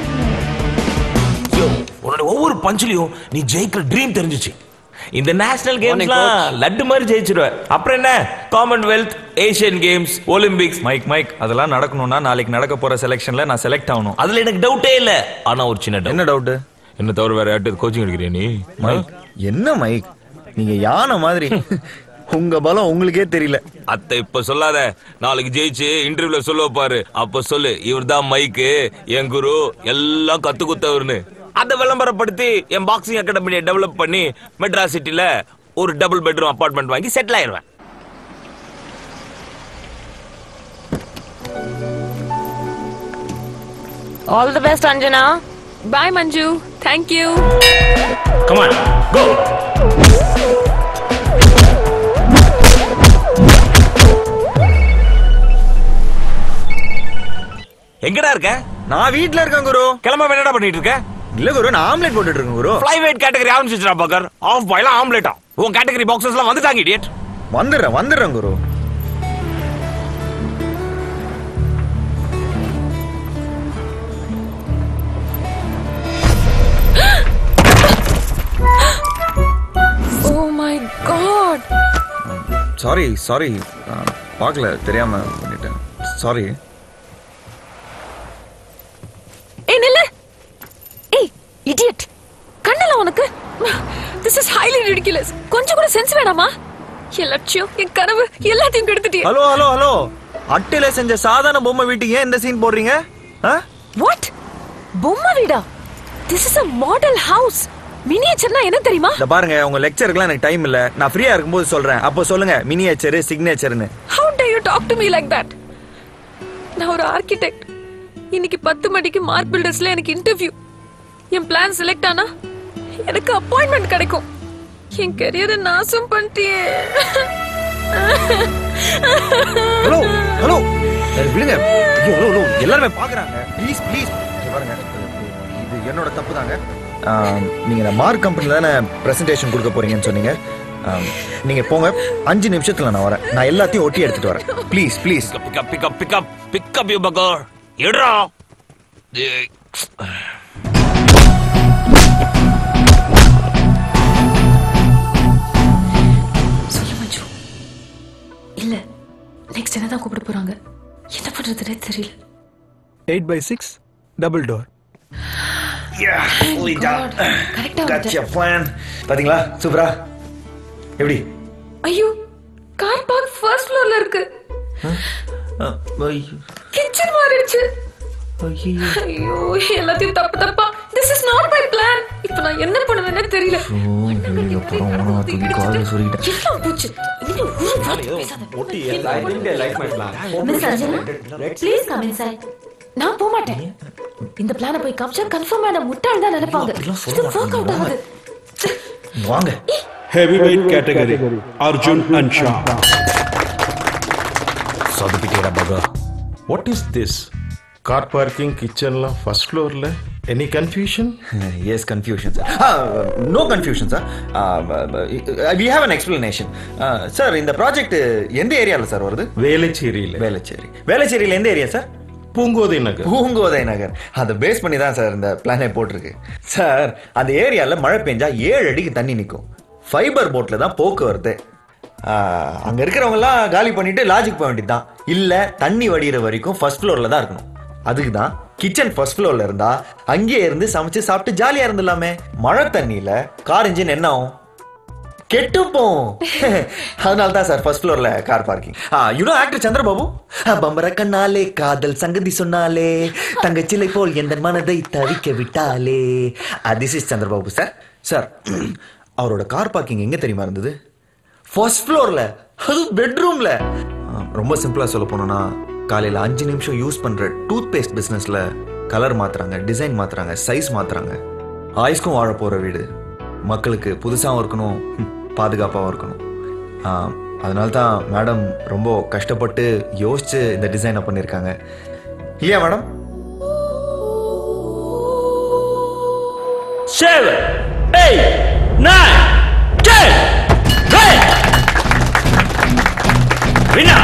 உன்னோட ஒவ்வொரு பஞ்சிலையும் நீ ஜெயிக்கிற ட்ரீம் தெரிஞ்சுச்சு இந்த நேஷனல் கேம்ஸ்லாம் லட்டு மாதிரி ஜெயிச்சிருவ அப்புறம் என்ன Commonwealth Asian games Olympics mic mic அதெல்லாம் நடக்கணும்னா நாளைக்கு நடக்க போற செலெக்ஷன்ல நான் செலக்ட் ஆகணும் அதுல எனக்கு டவுட்டே இல்ல ஆனா ஒரு சின்ன என்ன டவுட் என்ன தவிர வேற யார்ட்டு கோச்சிங் எடுக்கிறியா நீ மைக் என்ன மைக் நீங்க யானை மாதிரி உங்க பலம் உங்களுக்கே தெரியல அத்தை இப்ப சொல்லாத நாளைக்கு ஜெயிச்சு இன்டர்வியூல சொல்ல பாரு அப்ப சொல்லு இவர்தான் மைக்கு என் குரு எல்லாம் கத்து குத்தவர்னு அதை விளம்பரப்படுத்தி என் பாக்ஸிங் அகாடமியை டெவலப் பண்ணி மெட்ராஸ் சிட்டில ஒரு டபுள் பெட்ரூம் அபார்ட்மெண்ட் வாங்கி செட்டில் ஆயிருவேன் all the best Anjana bye Manju thank you come on go எங்கடா இருக்க நான் வீட்ல இருக்கேன் குரு கிளம்ப என்னடா பண்ணிட்டு இருக்க இல்ல குரு நான் ஆம்லெட் போட்டுட்டு இருக்கேன் குரு ஃப்ளை வெயிட் கேட்டகரி ஆரம்பிச்சிச்சுடா பக்கர் ஆஃப் பாய்லாம் ஆம்லெட்டா உன் கேட்டகரி பாக்ஸஸ் எல்லாம் வந்துட்டாங்க இடியட் வந்துடுறேன் வந்துடுறேன் குரு oh my god sorry sorry பார்க்கல தெரியாம பண்ணிட்டேன் சாரி ஏய் நில்லு ஏய் இடியட் கண்ணல உனக்கு திஸ் இஸ் ஹைலி ரிடிகுலஸ் கொஞ்சம் கூட சென்ஸ் வேணாமா என் லட்சியம் என் கனவு எல்லாத்தையும் கெடுத்துட்டியே ஹலோ ஹலோ ஹலோ அட்டையில செஞ்ச சாதாரண பொம்மை வீட்டுக்கு ஏன் இந்த சீன் போடுறீங்க வாட் பொம்மை வீடா this is a model house மினியேச்சர்னா என்ன தெரியுமா இந்த பாருங்க உங்க லெக்சருக்குலாம் எனக்கு டைம் இல்ல நான் ஃப்ரீயா இருக்கும்போது சொல்றேன் அப்போ சொல்லுங்க மினியேச்சர் சிக்னேச்சர்னு how dare you talk to me like that நான் ஒரு ஆர்கிடெக்ட் இன்னைக்கு பத்து மணிக்கு மார்க் பில்டர்ஸ்ல எனக்கு இன்டர்வியூ என் பிளான் செலக்ட் ஆனா எனக்கு அப்பாயின்மெண்ட் கிடைக்கும் என் கெரியரை நாசம் பண்ணிட்டியே ஹலோ ஹலோ சரி, விடுங்க ஐயோ ஹலோ ஹலோ எல்லாருமே பாக்குறாங்க ப்ளீஸ் ப்ளீஸ் பாருங்க இது என்னோட தப்பு தாங்க நீங்க இந்த மார்க் கம்பெனில தானே பிரசன்டேஷன் கொடுக்க போறீங்கன்னு சொன்னீங்க ஆம், நீங்க போங்க அஞ்சு நிமிஷத்துல நான் வரேன் நான் எல்லாத்தையும் ஒட்டி எடுத்துட்டு வரேன் please please pick up pick up pick up pick up you fucker எடுறா ஏய். சொல்லு மஞ்சு இல்ல நெக்ஸ்ட் என்ன தான் கூப்பிட போறாங்க என்ன பண்றதுனே தெரியல eight by six double door கரெக்டா Gotcha plan. பாத்தீங்களா சூப்பரா எப்படி ஐயோ கார் பார்க் ஃபர்ஸ்ட் ஃப்ளோர்ல இருக்கு கிச்சன் மாறிடுச்சு ஐயோ எல்லாத்தையும் தப்பு தப்பா this is not my plan இப்போ நான் என்ன பண்ணுவேன்னே தெரியல எல்லாம் போச்சு இனிமே ஒரு வார்த்தை பேசாத miss Arjuna please come inside நான் போக மாட்டேன் இந்த பிளான போய் காமிச்சா கன்ஃபார்ம் என்ன முட்டாள் தான் நினைப்பாங்க இது ஒர்க் அவுட் ஆகுது வாங்க Heavyweight category Arjun and Shah. சொதப்பிட்டேடா பகா what is this car parking கிச்சன்லாம் ஃபர்ஸ்ட் ஃப்ளோரில் any confusion yes confusion sir no confusion sir we have an explanation sir இந்த ப்ராஜெக்ட் எந்த ஏரியாவில் சார் வருது வேலைச்சேரியில் வேலைச்சேரி வேலைச்சேரியில் எந்த ஏரியா சார் பூங்கோதை நகர் பூங்கோதை நகர் அதை பேஸ் பண்ணி தான் சார் இந்த பிளானே போட்டிருக்கு சார் அந்த ஏரியாவில் மழை பெஞ்சா ஏழு அடிக்கு தண்ணி நிற்கும் ஃபைபர் போட்டில் தான் போக்குவரத்து ஆஹ், அங்க இருக்கிறவங்கலாம் காலி பண்ணிட்டு லாஜிக் போக வேண்டியதுதான் இல்ல தண்ணி வடிகிற வரைக்கும் ஃபர்ஸ்ட் ஃப்ளோர்ல தான் இருக்கணும் அதுக்கு தான் கிச்சன் ஃபர்ஸ்ட் ஃப்ளோர்ல இருந்தா அங்கேயே இருந்து சமைச்சு சாப்பிட்டு ஜாலியா இருந்துடலாமே மழை தண்ணியில கார் இன்ஜின் என்ன ஆகும் கெட்டுப்போம் அதனால தான் சார் ஃபர்ஸ்ட் ஃப்ளோர்ல car parking you know actor Chandrababu பம்பர கண்ணாலே காதல் சங்கதி சொன்னாலே தங்கச்சிலை போல் எந்த மனதை தவிக்க விட்டாலே this is Chandrababu sir sir அவரோட கார் பார்க்கிங் எங்க தெரியுமா இருந்தது ஃபர்ஸ்ட் ஃப்ளோர்ல அது பெட்ரூம்ல ரொம்ப சிம்பிளா சொல்ல போனோம்னா காலையில அஞ்சு நிமிஷம் யூஸ் பண்ற டூத் பேஸ்ட் பிசினஸ்ல கலர் மாத்துறாங்க டிசைன் மாத்துறாங்க சைஸ் மாத்துறாங்க ஆயுஸ்க்கும் வாழ போற வீடு மக்களுக்கு புதுசாகவும் இருக்கணும் ஹம், பாதுகாப்பாகவும் இருக்கணும் ஆஹ், அதனால தான் மேடம் ரொம்ப கஷ்டப்பட்டு யோசிச்சு இந்த டிசைனை பண்ணியிருக்காங்க இல்லையா madam seven, eight, nine, ten, ten. Winner.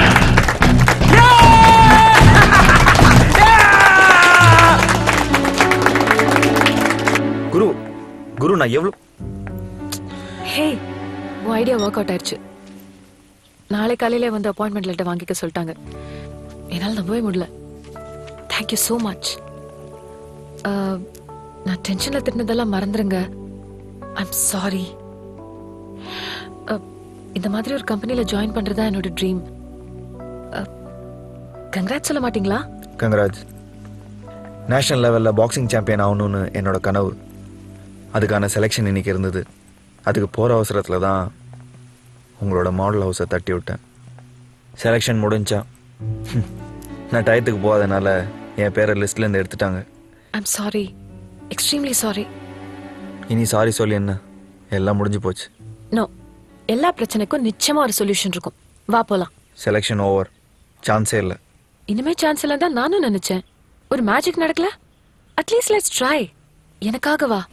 குரு குரு நான் எவ்வளோ ஹே உன் ஐடியா ஒர்க் அவுட் ஆயிடுச்சு நாளை காலையில வந்து அப்பாயின்மெண்ட் லெட்டர் வாங்கிக்க சொல்லிட்டாங்க என்னால் நம்பவே முடியல தேங்க்யூ ஸோ மச் நான் டென்ஷனில் திட்டினதெல்லாம் மறந்துருங்க ஐம் சாரி இந்த மாதிரி ஒரு கம்பெனியில் ஜாயின் பண்ணுறது தான் என்னோட ட்ரீம் கங்க்ராட் சொல்ல மாட்டீங்களா கங்கராஜ் நேஷனல் லெவலில் பாக்ஸிங் சாம்பியன் ஆகணும்னு என்னோட கனவு அதுக்கான செலெக்ஷன் இன்னைக்கு இருந்தது அதுக்கு போகிற அவசரத்தில் தான் உங்களோட மாடல் ஹவுஸை தட்டி விட்டேன் செலெக்ஷன் முடிஞ்சா ஹம், நான் டயத்துக்கு போகாதனால என் பேரை லிஸ்ட்லேருந்து எடுத்துட்டாங்க ஐம் சாரி எக்ஸ்ட்ரீம்லி சாரி இனி சாரி சொல்லி என்ன எல்லாம் முடிஞ்சு போச்சு நோ எல்லா பிரச்சனைக்கும் நிச்சயமா ஒரு சொல்யூஷன் இருக்கும் வா போலாம் செலெக்ஷன் ஓவர் சான்ஸே இல்லை இனிமே சான்ஸ் இல்லை தான் நானும் நினைச்சேன் ஒரு மேஜிக் நடக்கல அட்லீஸ்ட் லெட்ஸ் ட்ரை எனக்காக வா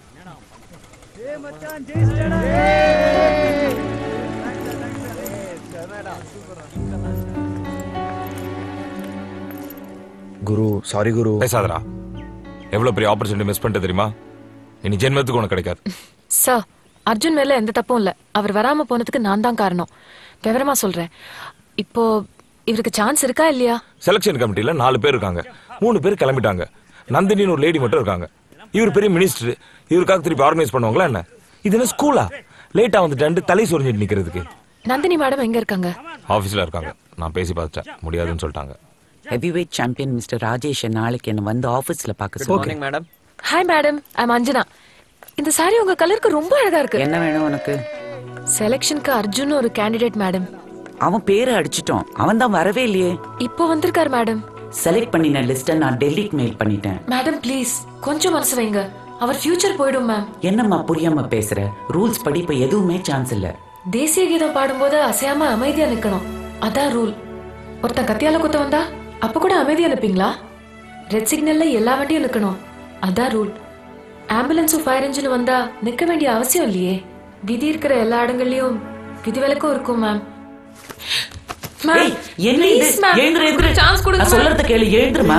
குரு சாரி குரு பேசாதடா எவ்வளவு பெரிய ஆப்பர்ச்சுனிட்டி மிஸ் பண்ணிட்டு தெரியுமா இனி ஜென்மத்துக்கு உனக்கு கிடைக்காது சார் அர்ஜுன் மேல எந்த தப்பும் இல்ல அவர் வராம போனதுக்கு நான் தான் காரணம் விவரமா சொல்றேன் இப்போ இவருக்கு சான்ஸ் இருக்கா இல்லையா செலெக்ஷன் கமிட்டில நாலு பேர் இருக்காங்க மூணு பேர் கிளம்பிட்டாங்க நந்தினின்னு ஒரு லேடி மட்டும் இருக்காங்க இவர் பெரிய மினிஸ்டர் இவருக்காக திருப்பி ஆர்கனைஸ் பண்ணுவாங்களா என்ன இது என்ன ஸ்கூலா லேட்டா வந்துட்டு தலை சொரிஞ்சிட்டு நிக்கிறதுக்கு நந்தினி மேடம் எங்க இருக்காங்க ஆபீஸ்ல இருக்காங்க நான் பேசி பார்த்துட்டேன் முடியாதுன்னு சொல்லிட்டாங்க ஹெவிவெயிட் சாம்பியன் மிஸ்டர் ராஜேஷ் நாளைக்கு என்ன வந்து ஆபீஸ்ல பார்க்க சொல்லுங்க madam hi madam I'm Anjana இந்த சாரி உங்க கலருக்கு ரொம்ப அழகா இருக்கு என்ன வேணும் உனக்கு செலெக்ஷனுக்கு அர்ஜுன் ஒரு கேண்டிடேட் மேடம் அவன் பேரை அடிச்சிட்டோம் அவன் தான் வரவே இல்லையே இப்போ வந்திருக்கார் மேடம் செலக்ட் பண்ணின லிஸ்ட்டை நான் டெல்லிக்கு மெயில் பண்ணிட்டேன் மேடம் ப்ளீஸ் கொஞ்சம் மனசு வைங்க அவர் ஃபியூச்சர் போயிடும் மேம் என்னம்மா புரியாம பேசுற ரூல்ஸ் படி இப்ப எதுவுமே சான்ஸ் இல்ல தேசிய கீதம் பாடும்போது அசையாம அமைதியா நிக்கணும் அதான் ரூல் ஒருத்தன் கத்தியால குத்த வந்தா அப்ப கூட அமைதியா நிப்பீங்களா ரெட் சிக்னல்ல எல்லா வண்டியும் நிக்கணும் அதான் ரூல் ஆம்புலன்ஸும் ஃபயர் இன்ஜின் வந்தா நிக்க வேண்டிய அவசியம் இல்லையே விதி இருக்கிற எல்லா இடங்கள்லயும் விதிவிலக்கும் இருக்கும் மேம் ஏய், என்ன இது? எழுந்துரு, எழுந்துரு. சான்ஸ் கொடுங்க நான் சொல்றத கேளு எழுந்துருமா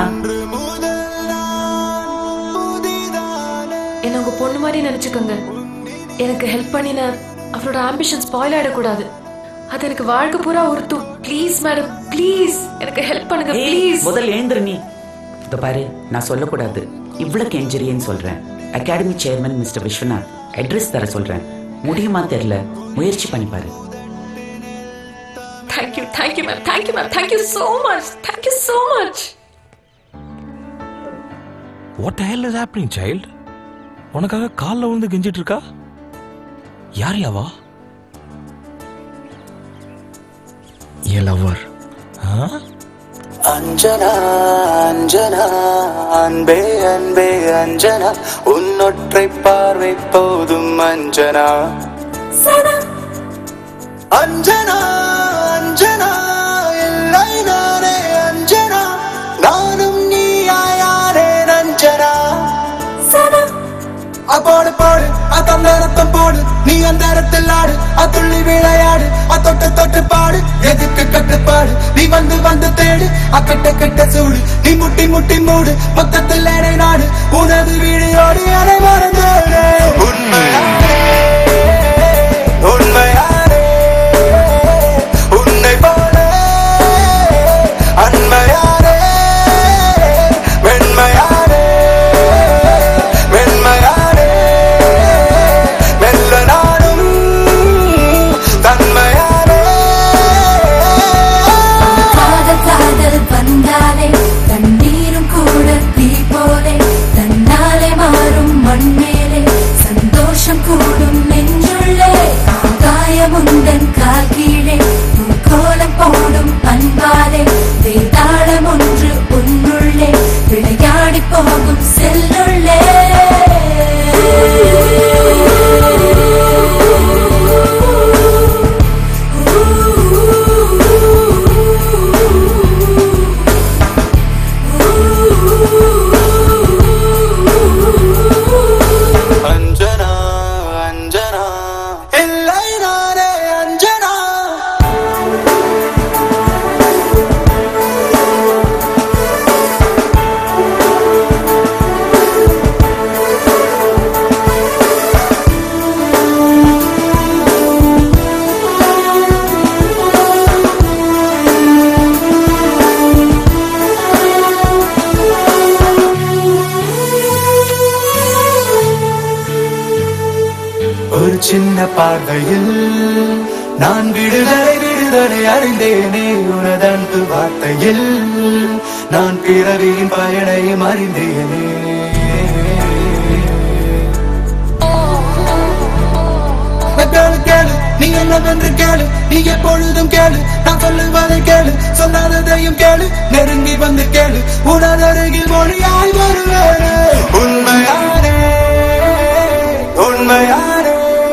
என்ன உங்க பொண்ணு மாதிரி நினைச்சுக்கோங்க எனக்கு ஹெல்ப் பண்ணின அவரோட ஆம்பிஷன் ஸ்பாயில் ஆயிடக்கூடாது அது எனக்கு வாழ்க்கை பூரா உறுத்தும் ப்ளீஸ் மேடம் ப்ளீஸ் எனக்கு ஹெல்ப் பண்ணுங்க ஏய், ப்ளீஸ் முதல்ல எழுந்துரு நீ இந்த பாரு நான் சொல்லக்கூடாது இவ்வளவு கெஞ்சரியன்னு சொல்றேன் academy chairman mister Viswanath address தர சொல்றேன் முடியுமா தெரியல முயற்சி பண்ணி பாரு thank you thank you ma'am thank you ma'am thank you so much thank you so much what hell is happening child உனக்காக கால்ல விழுந்து கெஞ்சிட்டு இருக்கா யார் யாவா என் லவ்வர் அஞ்சனா அஞ்சனா அன்பே அன்பே அஞ்சனா உன்னொற்றை பார்வை போதும் அஞ்சனா அஞ்சனா அஞ்சனா இல்லை நானே அஞ்சனா நானும் நீயாயாரே அஞ்சனா அப்போடு போடு அத்தம் நேரத்தம் போடு நீ அந்த இடத்தில் ஆடு அத்துள்ளி விளையாடு அத்தொட்டு தொட்டு பாடு எதுக்கு கட்டுப்பாடு நீ வந்து வந்து தேடு அக்கட்ட கட்ட சூடு நீ முட்டி முட்டி மூடு மொத்தத்தில் எடை நாடு உனது வீடியோடு எடை மறந்தோடு உண்மையானே உண்மையானே உன்னை போல அன்மையானே வெண்மையானே வெண்மையானே மெல்ல நாடும் தன்மையானே காதல் காதல் வந்தாலே தண்ணீரும் கூட தீ போலே தன்னாலே மாறும் மண்மேலே சந்தோஷம் கூடும் நெஞ்சுள்ளே ஆகாயமுந்தன் கால் கீழே கோலம் போடும் அன்பாலே வேதாளம் ஒன்று உன்னுள்ளே விளையாடி போகும் செல்லுள்ளே அஞ்சனா அஞ்சனா இல்லை நானே அஞ்சனா ஒரு சின்ன பார்வையில் நான் விடுதலை விடுதலை அறிந்தேனே உனது அன்பு வார்த்தையில் நான் பிறவியின் பயனையும் அறிந்தேனே கேளு கேளு நீ என்னவென்று கேளு நீ எப்பொழுதும் கேளு நான் சொல்லுவதை கேளு சொல்லாததையும் கேளு நெருங்கி வந்து கேளு உனது அருகில் மொழியாய் வருவேனே உண்மையானே உண்மையானே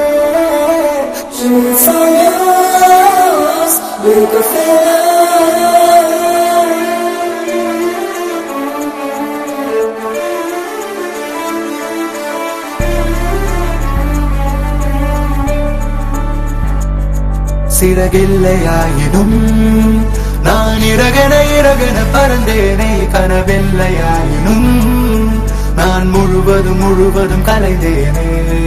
சிறகில்லையாயினும் நான் இறகன இறகன பறந்தேனே கனவில்லையாயினும் நான் முழுவதும் முழுவதும் கலைந்தேனே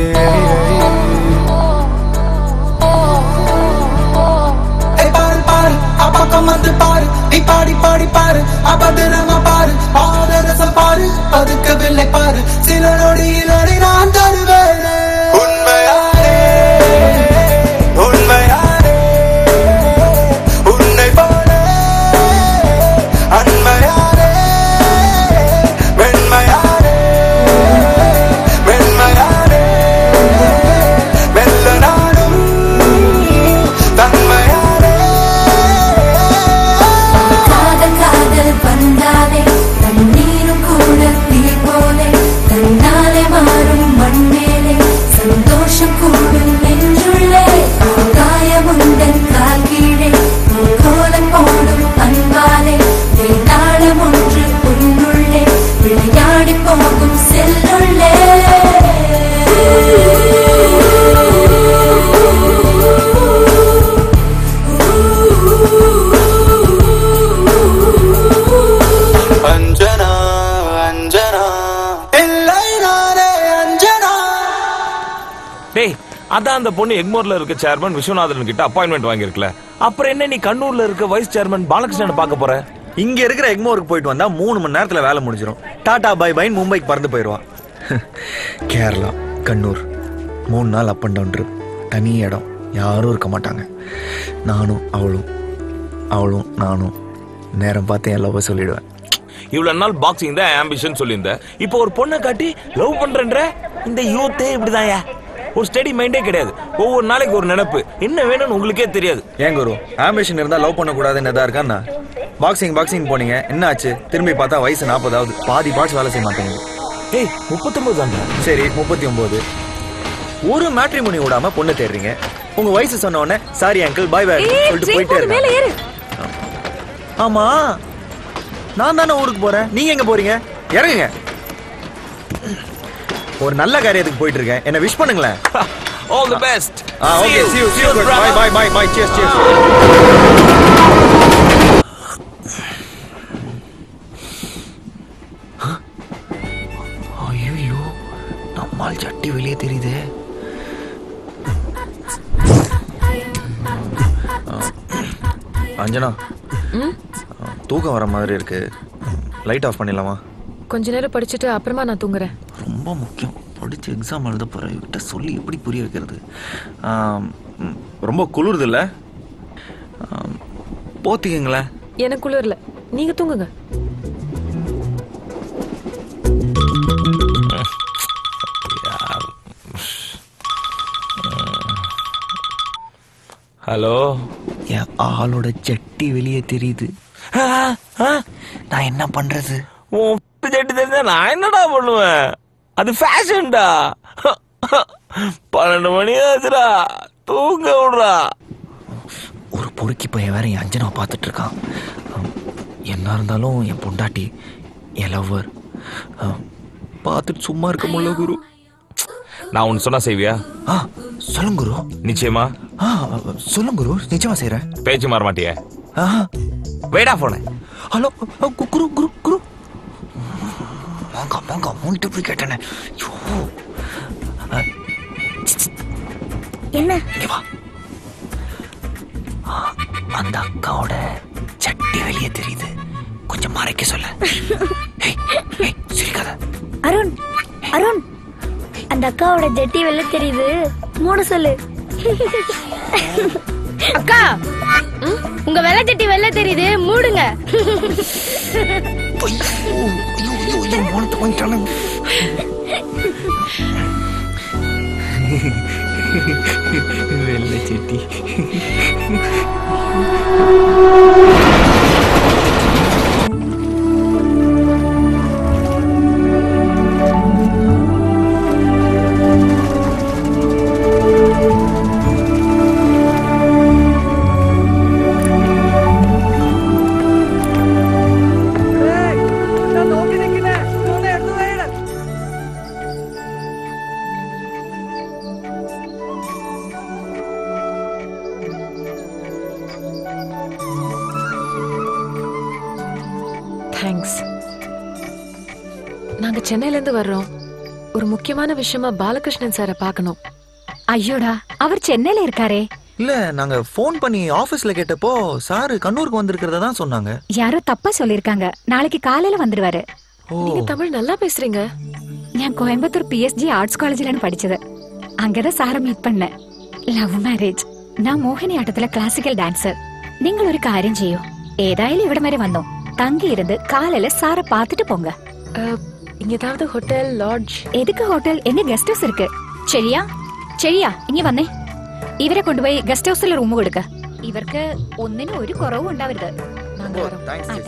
ஏய், பாரு பாரு அப்பக்கம் வந்து பாரு நீ பாடி பாடி பாரு அபதிரமா பாரு பாதரசம் பாரு பதுக்கவில்லை பாரு சில நொடியில் அதை நான் தருவேனே உண்மையானே உண்மையானே உன்னை போல அன்மையானே வெண்மையானே வெண்மையானே மெல்ல நாடும் தன்மையானே காதல் காதல் வந்தாலே தண்ணீரும் கூட தீ போலே தன்னாலே மாறும் மண்மேலே சந்தோஷம் கூடும் நெஞ்சுள்ளே ஆகாயமுந்தன் கால் கீழே கோலம் போடும் அன்பாலே வேதாளம் ஒன்று உன்னுள்ளே விளையாடி போகும் செல்லுள்ளே அஞ்சனா அஞ்சனா இல்லை நானே அஞ்சனா டேய் அதான் அந்த பொண்ணு எக்மோர்ல இருக்க சேர்மன் விஸ்வநாதன் கிட்ட அப்பாயின்மெண்ட் வாங்கியிருக்கல அப்புறம் என்ன நீ கண்ணூர்ல இருக்க வைஸ் சேர்மன் பாலகிருஷ்ணன் பார்க்க போற இங்க இருக்கிற எக்மோருக்கு போயிட்டு வந்தா மூணு மணி நேரத்துல வேலை முடிஞ்சிடும் டாடா பை பைன்னு மும்பைக்கு பறந்து போயிடுவான் கேரளா கண்ணூர் மூணு நாள் அப் அண்ட் டவுன் ட்ரிப் தனி இடம் யாரும் இருக்க மாட்டாங்க நானும் அவளும் அவளும் நானும் நேரம் பார்த்து என் லவ் சொல்லிடுவேன் இவ்வளவு நாள் பாக்ஸிங் தான் ஆம்பிஷன் சொல்லியிருந்த இப்போ ஒரு பொண்ணை காட்டி லவ் பண்றேன்ற இந்த யூத்தே இப்படிதான்யா ஒரு ஸ்டடி மைண்டே கிடையாது ஒவ்வொரு நாளைக்கு ஒரு நினைப்பு என்ன வேணும்னு உங்களுக்கே தெரியாது ஏன் குரு ஆம்பிஷன் இருந்தா லவ் பண்ணக்கூடாதுன்னு எதா இருக்கான்னா பாக்ஸிங் பாக்ஸிங் போனீங்க என்ன ஆச்சு திரும்பி பார்த்தா வயசு நாற்பதாவது பாதி பார்ட்ஸ் வேலை செய்ய மாட்டேங்குது ஏய் முப்பத்தொன்பது தான்டா சரி முப்பத்தி ஒன்பது ஒரு மேட்ரிமோனி விடாம பொண்ணு தேடுறீங்க உங்க வயசு சொன்ன உடனே சாரி அங்கிள் பாய் பாய் சொல்லிட்டு போயிட்டே இருக்காங்க ஆமா நான் தானே ஊருக்கு போறேன் நீங்க எங்க போறீங்க இறங்குங்க ஒரு நல்ல காரியத்துக்கு போயிட்டு இருக்கேன் என்ன விஷ் பண்ணுங்களேன் ஆல் தி பெஸ்ட் ஆ okay see you see you bye bye bye bye cheers cheers ஐயோ நம்மால் சட்டி வெளியே தெரியுதே அஞ்சனா ம் தூக்கம் வர மாதிரி இருக்கு லைட் ஆஃப் பண்ணிடலாமா கொஞ்ச நேரம் படிச்சுட்டு அப்புறமா நான் தூங்குறேன் ரொம்ப முக்கியம் படிச்சு எக்ஸாம் எழுத போற இவகிட்ட சொல்லி எப்படி புரிய வைக்கிறது ஆம், ம், ரொம்ப குளிருது இல்ல ஆம், போத்திக்கங்களேன் எனக்குள்ள இல்ல நீங்க தூங்குங்க ஹலோ என் ஆளோட ஜட்டி வெளியே தெரியுது நான் என்ன பண்றது உன் ஜட்டி தெரிஞ்சா நான் என்னடா பண்ணுவேன் அது ஃபேஷன்டா பன்னெண்டு மணி ஆச்சுடா தூங்க விடுறா ஒரு பொறுக்கி பையன் வேற என் அஞ்சனா பார்த்துட்டு இருக்கான் ஆம், என்ன இருந்தாலும் என் பொண்டாட்டி என் லவ்வர் பார்த்துட்டு சும்மா இருக்க முடியல குரு நான் ஒன்னு சொன்னா செய்வியா ஆ சொல்லுங்க குரு நிச்சயமா ஆ சொல்லுங்க குரு நிச்சயமா செய்யறேன் பேச்சு மாற மாட்டியே ஆஹா வேடா போன ஹலோ குரு குரு குரு வாங்க வாங்க மூணு போய் கேட்டேனே ஐயோ. ஆ, என்ன இங்க வா ஆ, அந்த அக்காவோட சட்டி வெளியே தெரியுது கொஞ்சம் மறைக்க சொல்ல ஏய், ஏய், சிரிக்காத அருண் அருண் அந்த அக்காவோட ஜட்டி வெளில தெரியுது மூணு சொல்லு அக்கா உங்க வெள்ளை ஜட்டி வெளில தெரியுது மூடுங்க வெள்ளை செட்டி தேங்க்ஸ் நாங்க சென்னையில இருந்து வர்றோம் ஒரு முக்கியமான விஷயமா பாலகிருஷ்ணன் சாரை பார்க்கணும் ஐயோடா அவர் சென்னையில இருக்காரே இல்ல நாங்க ஃபோன் பண்ணி ஆபீஸ்ல கேட்டப்போ சார் கண்ணூருக்கு வந்திருக்கிறதா தான் சொன்னாங்க யாரோ தப்பா சொல்லிருக்காங்க நாளைக்கு காலையில வந்துருவாரு நீங்க தமிழ் நல்லா பேசுறீங்க ഞാൻ Coimbatore P S G arts കോളേജിലാണ് പഠിച്ചത് അങ്കത സാറ് മീറ്റ് பண்ண ലവ് മാരേജ് ഞാൻ മോഹിനിയാട്ടത്തിലെ ക്ലാസിക്കൽ ഡാൻസർ നിങ്ങൾ ഒരു കാര്യം ചെയ്യൂ ഏതായാലും ഇവിടെ വരെ വന്നോ தங்கியிருந்து காலையில சார பாத்துட்டு போங்க இங்க ஏதாவது ஹோட்டல் லாட்ஜ் எதுக்கு ஹோட்டல் எங்க கெஸ்ட் ஹவுஸ் இருக்கு சரியா சரியா ഇങ്ങ വന്നേ ഇവരെ കൊണ്ടുപോയി ഗസ്റ്റ് ഹൗസിൽ റൂം കൊടുക്ക ഇവർക്ക് ഒന്നിനും ഒരു കുറവും ഉണ്ടാവരുത് അതെ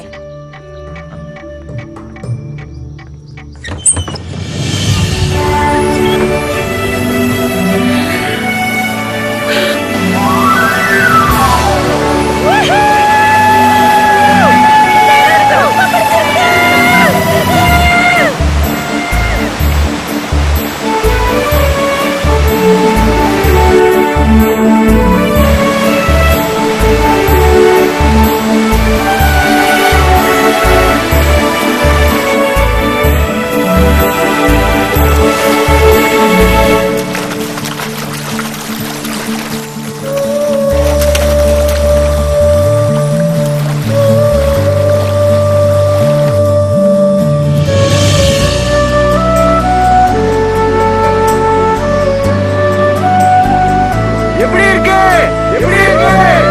எப்படி இருக்கு எப்படி இருக்கு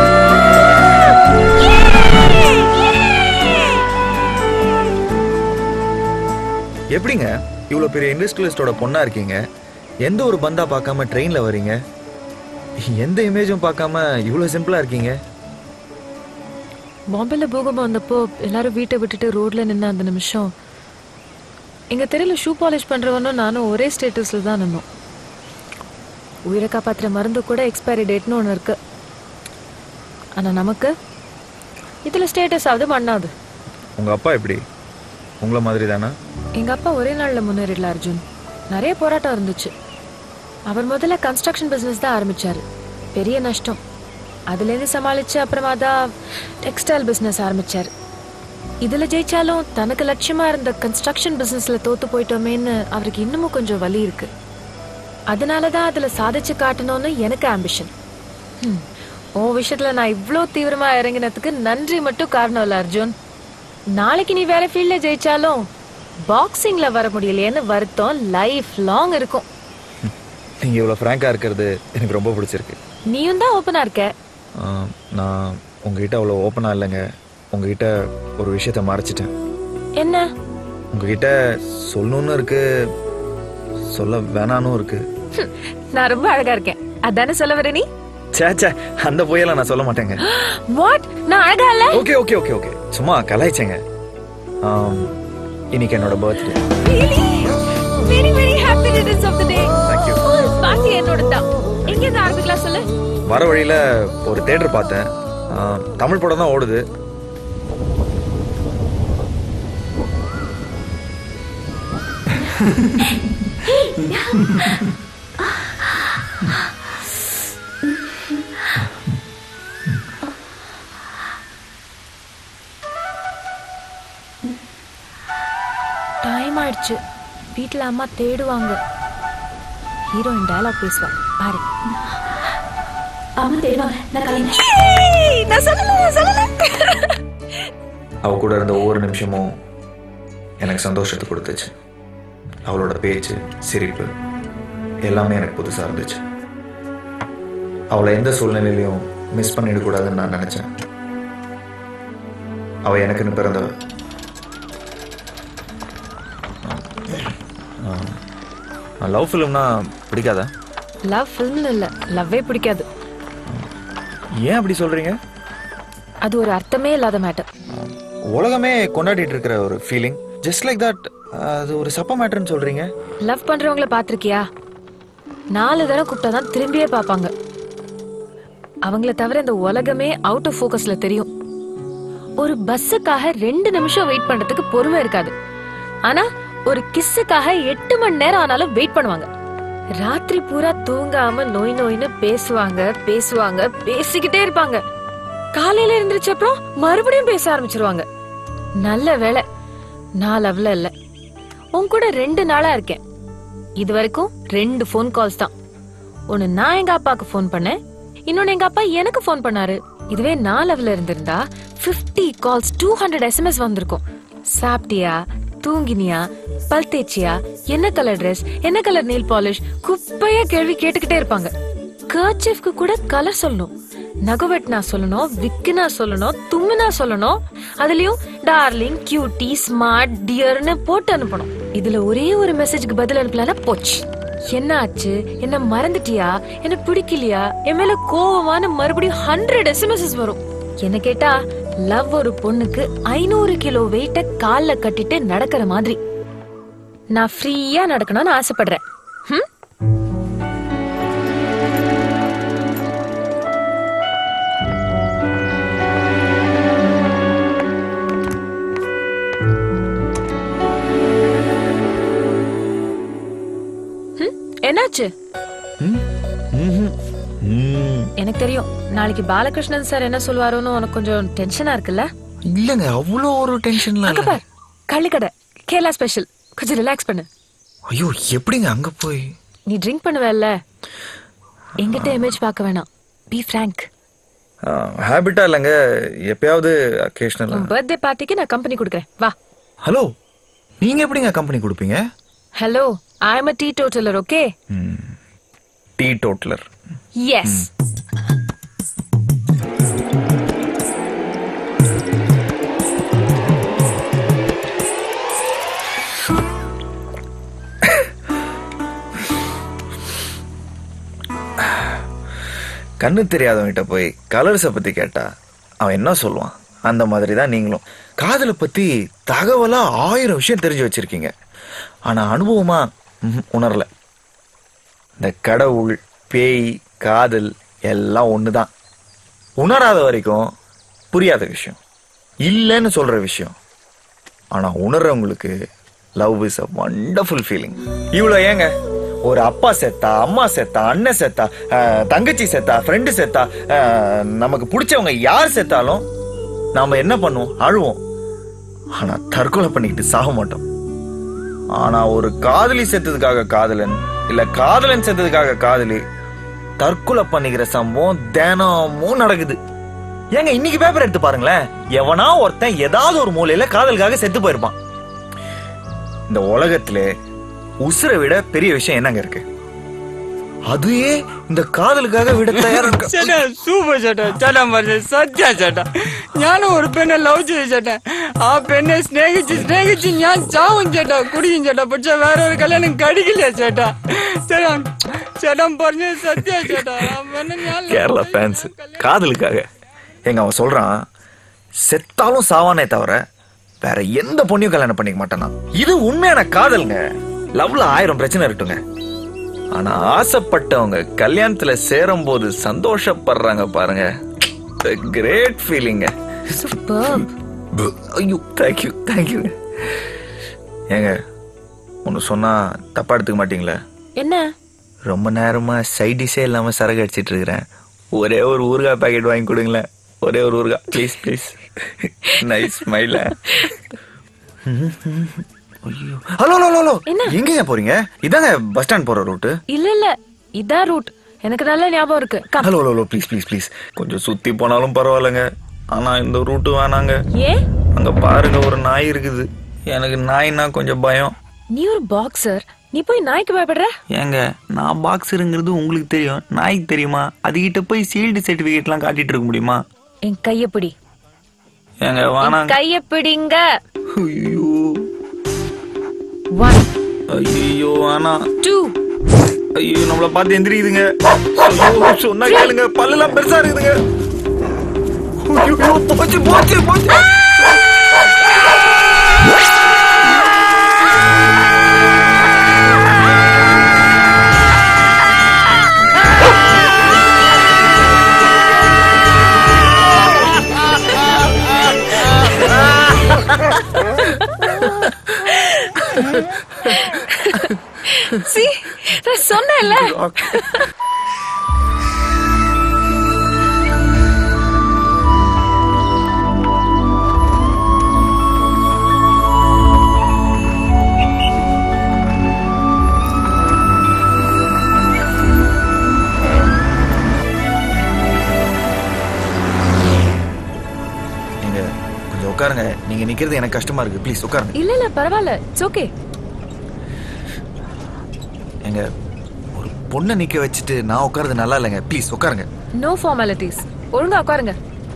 எப்படிங்க இவ்வளோ பெரிய இண்டஸ்ட்ரியலிஸ்டோட பொண்ணா இருக்கீங்க எந்த ஒரு பந்தா பார்க்காம ட்ரெயின்ல வரீங்க எந்த இமேஜும் பார்க்காம இவ்வளோ சிம்பிளா இருக்கீங்க பாம்பேல பூகம்பம் வந்தப்போ எல்லாரும் வீட்டை விட்டுட்டு ரோட்ல நின்ன அந்த நிமிஷம் எங்க தெருல ஷூ பாலிஷ் பண்றவனும் நானும் ஒரே ஸ்டேட்டஸ்ல தான் நின்னோம் உயிரை காப்பாத்துற மருந்து கூட எக்ஸ்பைரி டேட்னு ஒன்று இருக்கு ஆனா நமக்கு இதுல ஸ்டேட்டஸ் ஆகுது மண்ணாது உங்க அப்பா எப்படி உங்கள மாதிரி தானே எங்க அப்பா ஒரே நாள்ல முன்னேறிடல அர்ஜுன் நிறைய போராட்டம் இருந்துச்சு அவர் முதல்ல கன்ஸ்ட்ரக்ஷன் பிசினஸ் தான் ஆரம்பிச்சாரு பெரிய நஷ்டம் அதுலேருந்து சமாளிச்சு அப்புறமா தான் டெக்ஸ்டைல் பிசினஸ் ஆரம்பிச்சாரு இதுல ஜெயிச்சாலும் தனக்கு லட்சியமா இருந்த கன்ஸ்ட்ரக்ஷன் பிசினஸ்ல தோத்து போயிட்டோமேன்னு அவருக்கு இன்னமும் கொஞ்சம் வலி இருக்கு அதனால தான் அதுல சாதிச்சு காட்டணும்னு எனக்கு ஆம்பிஷன் உன் விஷயத்துல நான் இவ்ளோ தீவிரமா இறங்கினதுக்கு நன்றி மட்டும் காரணம் இல்ல அர்ஜுன் நாளைக்கு நீ வேற ஃபீல்ட்ல ஜெயிச்சாலும் பாக்ஸிங்ல வர முடியலையேன்னு வருத்தம் லைஃப் லாங் இருக்கும் நீங்க இவ்வளவு ஃப்ராங்கா இருக்கிறது எனக்கு ரொம்ப பிடிச்சிருக்கு நீயும் தான் ஓப்பனா இருக்க ஆஹ், நான் உங்ககிட்ட அவ்வளோ ஓப்பனா இல்லைங்க உங்ககிட்ட ஒரு விஷயத்த மறைச்சிட்டேன் என்ன உங்ககிட்ட சொல்லணும்னு இருக்கு சொல்ல வேணானும் இருக்கு ஹம், நான் ரொம்ப அழகா இருக்கேன் அதானே சொல்ல வர நீ சே சே அந்த பொய்யெல்லாம் நான் சொல்ல மாட்டேங்க வாட் நான் அழகா இல்ல ஓகே ஓகே ஓகே ஓகே சும்மா கலாய்ச்சேங்க ஆம், இன்னைக்கு என்னோட birthday very very happy returns of the day thank you party என்னோட தான் எங்க இருந்து ஆரம்பிக்கலாம் சொல்லு வர வழியில ஒரு தேட்டர் பார்த்தேன் ஆ, தமிழ் படம் தான் ஓடுது டைம் ஆயிடுச்சு வீட்ல அம்மா தேடுவாங்க ஹீரோயின் டயலாக் பேசுவா பாரு அம்மா தேடுவாங்க நான் கிளம்புறேன். நான் சொல்லல நான் சொல்லல அவ கூட இருந்த ஒவ்வொரு நிமிஷமும் எனக்கு சந்தோஷத்தை கொடுத்துச்சு அவளோட பேச்சு சிரிப்பு எல்லாமே எனக்கு புதுசா இருந்துச்சு அவளை எந்த சூழ்நிலையிலையும் மிஸ் பண்ணிடக்கூடாதுன்னு நான் நினைச்சேன் அவ எனக்குன்னு பிறந்தவ லவ் ஃபிலிம்னா பிடிக்காதா லவ் ஃபில்ம்னு இல்ல லவ்வே பிடிக்காது ஏன் அப்படி சொல்றீங்க அது ஒரு அர்த்தமே இல்லாத மேட்டர் உலகமே கொண்டாடிட்டு இருக்கிற ஒரு ஃபீலிங் ஜஸ்ட் லைக் தட் அது ஒரு சப்ப மேட்டர்னு சொல்றீங்க லவ் பண்றவங்கள பாத்திருக்கியா நாலு தடவை கூப்பிட்டா தான் திரும்பியே பார்ப்பாங்க அவங்கள தவிர இந்த உலகமே அவுட் ஆஃப் ஃபோக்கஸ்ல தெரியும் ஒரு பஸ்ஸுக்காக ரெண்டு நிமிஷம் வெயிட் பண்றதுக்கு பொறுமை இருக்காது ஆனா ஒரு கிஸ்ஸுக்காக எட்டு மணி நேரம் ஆனாலும் வெயிட் பண்ணுவாங்க ராத்திரி பூரா தூங்காம நோய் நோயின்னு பேசுவாங்க பேசுவாங்க பேசிக்கிட்டே இருப்பாங்க காலையில எழுந்திரிச்ச அப்புறம் மறுபடியும் பேச ஆரம்பிச்சிருவாங்க நல்ல வேலை நான் லவ்ல இல்ல உன் கூட ரெண்டு நாளா இருக்கேன் இது வரைக்கும் ரெண்டு ஃபோன் கால்ஸ் தான் ஒன்னு நான் எங்க அப்பாக்கு ஃபோன் பண்ணேன் இன்னொன்னு எங்க அப்பா எனக்கு ஃபோன் பண்ணாரு இதுவே நான் லெவல்ல இருந்திருந்தா 50 கால்ஸ் டூ ஹண்ட்ரட் எஸ்எம்எஸ் வந்திருக்கும் சாப்பிட்டியா தூங்கினியா பல் தேய்ச்சியா என்ன கலர் Dress என்ன கலர் நெயில் பாலிஷ் குப்பையா கேள்வி கேட்டுக்கிட்டே இருப்பாங்க கர்ச்சிஃப்க்கு கூட கலர் சொல்லணும் நகுவெட்னா சொல்லணும் விக்குனா சொல்லணும் தும்முனா சொல்லணும் அதுலயும் டார்லிங் கியூட்டி ஸ்மார்ட் டியர்னு போட்டு அனுப்பணும் இதுல ஒரே ஒரு மெசேஜ்க்கு பதில் அனுப்பலன்னா போச்சு என்ன ஆச்சு என்ன மறந்துட்டியா என்ன பிடிக்கலையா என் மேல கோவமான மறுபடியும் ஹண்ட்ரட் எஸ்எம்எஸ் வரும் என்ன கேட்டா லவ் ஒரு பொண்ணுக்கு ஐநூறு கிலோ வெயிட்ட கால்ல கட்டிட்டு நடக்கிற மாதிரி நான் ஃப்ரீயா நடக்கணும்னு ஆசைப்படுறேன் ஹம்? ஹம்? என்னாச்சு எனக்கு தெரியும் நாளைக்கு பாலகிருஷ்ணன் சார் என்ன சொல்லுவாரோன்னு உனக்கு கொஞ்சம் டென்ஷனா இருக்குல்ல இல்லங்க அவ்வளோ ஒரு டென்ஷன்லாம் அங்க பார் கள்ளிக்கடை கேரளா ஸ்பெஷல் கொஞ்சம் ரிலாக்ஸ் பண்ணு ஐயோ எப்படிங்க அங்க போய் நீ ட்ரிங்க் பண்ணுவல்ல எங்கிட்ட இமேஜ் பார்க்க வேணாம் பி ஃப்ராங்க் ஹேபிட்டா இல்லைங்க எப்பயாவது அக்கேஷனலா உன் பர்த்டே பார்ட்டிக்கு நான் கம்பெனி கொடுக்குறேன் வா ஹலோ நீங்க எப்படிங்க கம்பெனி கொடுப்பீங்க hello I am a teetotaller okay teetotaller yes கண்ணு தெரியாதவன்கிட்ட போய் கலர்ஸை பத்தி கேட்டா அவன் என்ன சொல்லுவான் அந்த மாதிரி தான் நீங்களும் காதலை பத்தி தகவலா ஆயிரம் விஷயம் தெரிஞ்சு வச்சிருக்கீங்க ஆனா அனுபவமா ம்ஹும், உணரல இந்த கடவுள் பேய் காதல் எல்லாம் ஒண்ணுதான் உணராத வரைக்கும் புரியாத விஷயம் இல்லைன்னு சொல்ற விஷயம் ஆனா உணர்றவங்களுக்கு love is a wonderful feeling இவ்வளோ ஏங்க ஒரு அப்பா செத்தா அம்மா செத்தா அண்ணன் செத்தா அஹ், தங்கச்சி செத்தா ஃப்ரெண்டு செத்தா அஹ், நமக்கு பிடிச்சவங்க யார் செத்தாலும் நாம என்ன பண்ணுவோம் அழுவோம் ஆனா தற்கொலை பண்ணிக்கிட்டு சாக மாட்டோம் ஆனா ஒரு காதலி செத்ததுக்காக காதலன் இல்ல காதலன் செத்ததுக்காக காதலி தற்கொலை பண்ணிக்கிற சம்பவம் தினமும் நடக்குது ஏங்க இன்னைக்கு பேப்பர் எடுத்து பாருங்களேன் எவனா ஒருத்தன் ஏதாவது ஒரு மூலையில காதலுக்காக செத்து போயிருப்பான் இந்த உலகத்துல உசுரை விட பெரிய விஷயம் என்னங்க இருக்கு அதுவே இந்த കാതലുകാക വിട തയ്യാറാണ് ചേട്ടാ സൂപ്പർ ചേട്ടാ ചേട്ടാ പറഞ്ഞ സത്യ ചേട്ടാ ഞാനും ഒരു പെണ്ണെ ലവ് ചെയ്തു ചേട്ടാ ആ പെണ്ണെ സ്നേഹിച്ച് സ്നേഹിച്ച് ഞാൻ ചാവും ചേട്ടാ കുടിക്കും ചേട്ടാ പക്ഷെ വേറെ ഒരു കല്യാണം കഴിക്കില്ല ചേട്ടാ ചേട്ടാ ചേട്ടൻ പറഞ്ഞ സത്യ ചേട്ടാ ആ പെണ്ണെ ഞാൻ கேரளா ஃபேன்ஸ் காதலுக்காக எங்க அவன் சொல்றான் செத்தாலும் சாவானே தவிர வேற எந்த பொண்ணையும் கல்யாணம் பண்ணிக்க மாட்டானா இது உண்மையான காதல்ங்க லவ்ல ஆயிரம் பிரச்சனை இருக்கட்டுங்க ஆனா ஆசைப்பட்டவங்க கல்யாணத்துல சேரும் போது சந்தோஷப்படுறாங்க பாருங்க கிரேட் ஃபீலிங்க ஐயோ தேங்க்யூ தேங்க்யூ ஏங்க ஒன்று சொன்னா தப்பா எடுத்துக்க மாட்டீங்களா என்ன ரொம்ப நேரமா சைட் டிஷ்ஷே இல்லாம சரக்கு அடிச்சிட்டு இருக்கிறேன் ஒரே ஒரு ஊறுகாய் பாக்கெட் வாங்கி கொடுங்களேன் ஒரே ஒரு ஊறுகாய் please please nice smile hello hello hello எங்கங்க போறீங்க இதாங்க பஸ் ஸ்டாண்ட் போற ரூட்டு இல்ல இல்ல இதான் ரூட் எனக்கு நல்ல ஞாபகம் இருக்கு Come. Hello hello hello please please please கொஞ்சம் சுத்தி போனாலும் பரவாயில்லைங்க ஆனா இந்த ரூட்டு வேணாங்க ஏன் அங்க பாருங்க ஒரு நாய் இருக்குது எனக்கு நாய்னா கொஞ்சம் பயம் நீ ஒரு பாக்ஸர் நீ போய் நாய்க்கு பயப்படுற ஏங்க நான் பாக்ஸருங்கிறது உங்களுக்கு தெரியும் நாய்க்கு தெரியுமா அதுகிட்ட போய் சீல்டு சர்டிபிகேட்லாம் காட்டிட்டு இருக்க முடியுமா என் கைய பிடி ஏங்க என் வேணாங்க கைய பிடிங்க ஐயோ ஒன் ஐயோ வேணா டூ ஐயோ நம்மள பார்த்து எந்திரிக்குதுங்க ஐயோ சொன்னா கேளுங்க பல்லெல்லாம் பெருசா இருக்குதுங்க ஐயோ போச்சு போச்சு போச்சு சி நான் சொன்னேன்ல நீங்க கொஞ்சம் உட்காருங்க நீங்க நிக்கிறது எனக்கு கஷ்டமா இருக்கு ப்ளீஸ் உட்காருங்க இல்ல இல்ல பரவாயில்ல இட்ஸ் ஓகே எங்க ஒரு பொண்ணை நிக்க வச்சுட்டு நான் உட்காருறது நல்லா இல்லைங்க ப்ளீஸ் உட்காருங்க நோ ஃபார்மாலிட்டிஸ் ஒழுங்கா உட்காருங்க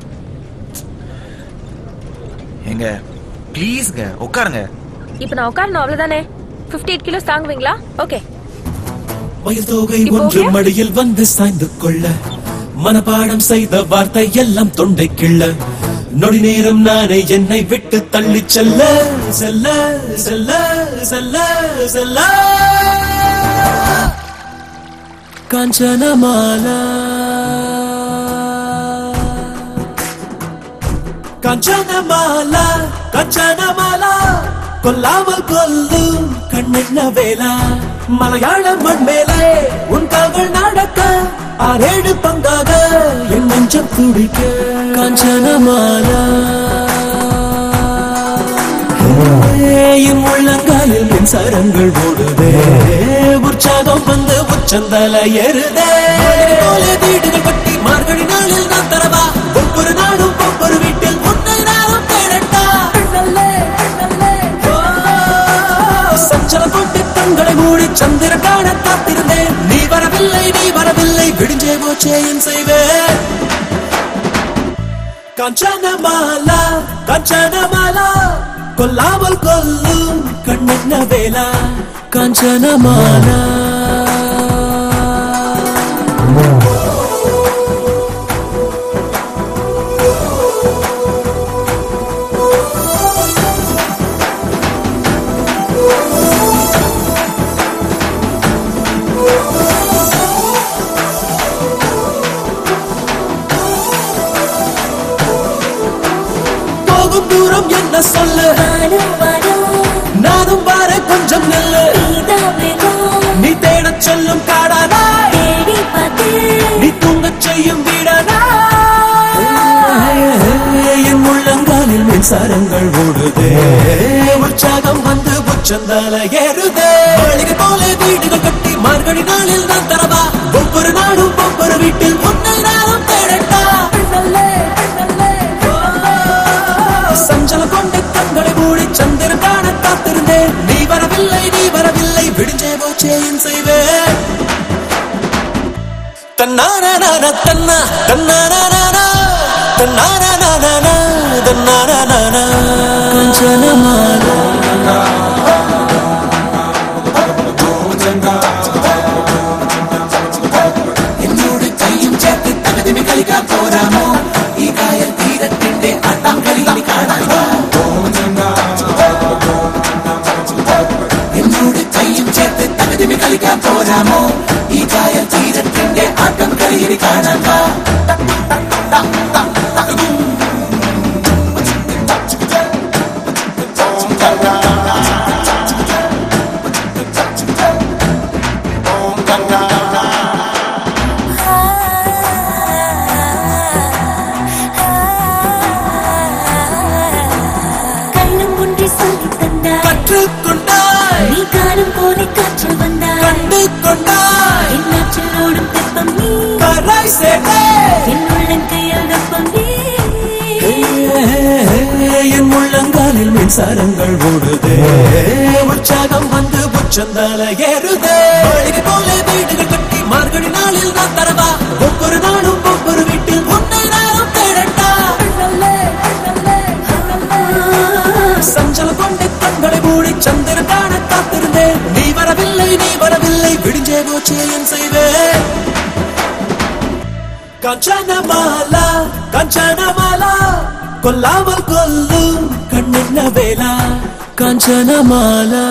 எங்க ப்ளீஸ்ங்க உட்காருங்க இப்போ நான் உட்காரணும் அவ்வளவுதானே 58 எயிட் கிலோஸ் தாங்குவீங்களா ஓகே வயதோகை இப்போ ஒன்று okay? மடியில் வந்து சாய்ந்து கொள்ள மனப்பாடம் செய்த வார்த்தை எல்லாம் தொண்டை கிள்ள நொடி நேரம் நானே என்னை விட்டு தள்ளி செல்ல செல்ல செல்ல செல்ல செல்ல காஞ்சனமாலா காஞ்சனமாலா காஞ்சனமாலா கொல்லாமல் கொல்லும் கண்ணென்ன வேலா மலையாள மண் மேலே உன் கால்கள் நடக்க ஆறேழு பங்காக என் நெஞ்சம் துடிக்க காஞ்சனமாலா என் உள்ளங்காலில் மின்சாரங்கள் ஓடுதே உற்சாகம் வந்து உச்சந்தல ஏறுதே போல வீடுகள் கட்டி மார்கழி நாளில் நான் தரவா ஒவ்வொரு நாடும் ஒவ்வொரு வீட்டில் உன்னை நானும் தேடட்டா ஓ, சஞ்சலம் கொண்டு கண்களை மூடி சந்திரன் காண காத்திருந்தேன் நீ வரவில்லை நீ வரவில்லை விடிஞ்சே போச்சே என் செய்வேன் காஞ்சனமாலா காஞ்சனமாலா கொல்லாமல் கொல்லும் கண்ணென்ன வேலா காஞ்சனமாலா இன்னும் என்ன சொல்லு நானும் பாரு கொஞ்சம் நெல்லு நீ தேடச் சொல்லும் காடானா நீ தூங்கச் செய்யும் வீடானா என் உள்ளங்காலில் மின்சாரங்கள் ஓடுதே உற்சாகம் வந்து உச்சந்தால ஏறுதே மாளிகை போல வீடுகள் கட்டி மார்கழி நாளில் நான் தரவா ஒவ்வொரு நாடும் ஒவ்வொரு வீட்டில் உன்னை நானும் தேடட்டா சஞ்சலம் கொண்டு கண்களை மூடி சந்திரன் காண காத்திருந்தேன் நீ வரவில்லை நீ வரவில்லை விடிஞ்சே போச்சே என் செய்வேன் தன்னான தன்னா தன்னான தன்னான தன்னான എന്നോട് കൈയും ചേർത്ത് തകതിമി കളിക്കാൻ പോരാമോ ഈ കായൽ തീരത്തിന്റെ അട്ടാം കളി ഇനി കാണാമോ എന്നോട് കൈയും ചേർത്ത് തകതിമി കളിക്കാൻ പോരാമോ ഈ കായൽ തീരത്തിന്റെ ആട്ടം കളി ഇനി കാണാൻ വാ கண்ணும் ஒன்றை சொல்லி தந்தாய் கற்றுக்கொண்டாய் நீ காணும் போலே காற்றில் வந்தாய் கண்டு கொண்டாய் என் ஆற்றில் ஓடும் தெப்பம் நீ கராய் சேட்டே என் உள்ளங்கையில் வெப்பம் நீ என் உள்ளங்காலில் மின்சாரங்கள் ஓடுதே உற்சாகம் வந்து உச்சந்தால ஏறுதே மாளிகை போல வீடுகள் கட்டி மார்கழி நாளில் நான் தரவா ஒவ்வொரு நாளும் ஒவ்வொரு வீட்டில் உன்னை நானும் தேடட்டா சஞ்சலம் கொண்டு கண்களை மூடி சந்திரன் காண காத்திருந்தேன் நீ வரவில்லை நீ வரவில்லை விடிஞ்சே போச்சே என் செய்வேன் கஞ்சனமாலா கஞ்சனமாலா கொல்லாமல் கொல்லும் கண்ணென்ன வேலா கஞ்சனமாலா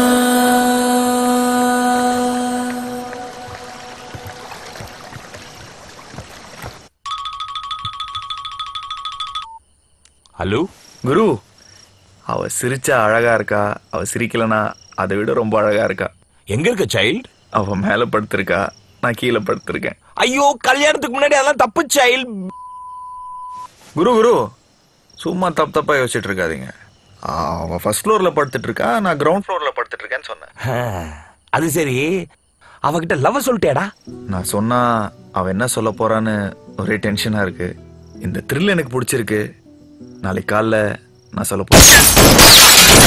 ஹலோ குரு அவ சிரிச்சா அழகா இருக்கா அவ சிரிக்கலனா அதை விட ரொம்ப அழகா இருக்கா எங்க இருக்க சைல்ட் அவ மேல படுத்திருக்கா நான் கீழே படுத்திருக்கேன் ஐயோ கல்யாணத்துக்கு முன்னாடி அதெல்லாம் தப்பு சைல்ட் குரு குரு சும்மா தப்பு தப்பா யோசிச்சுட்டு இருக்காதீங்க அவ ஃபர்ஸ்ட் ஃப்ளோர்ல படுத்துட்டு இருக்கா நான் கிரவுண்ட் ஃப்ளோர்ல படுத்துட்டு இருக்கேன்னு சொன்னேன் அது சரி அவகிட்ட லவ் சொல்லிட்டேடா நான் சொன்னா அவ என்ன சொல்ல போறான்னு ஒரே டென்ஷனா இருக்கு இந்த த்ரில் எனக்கு பிடிச்சிருக்கு நாளைக்கு காலைல நான் சொல்ல போறேன்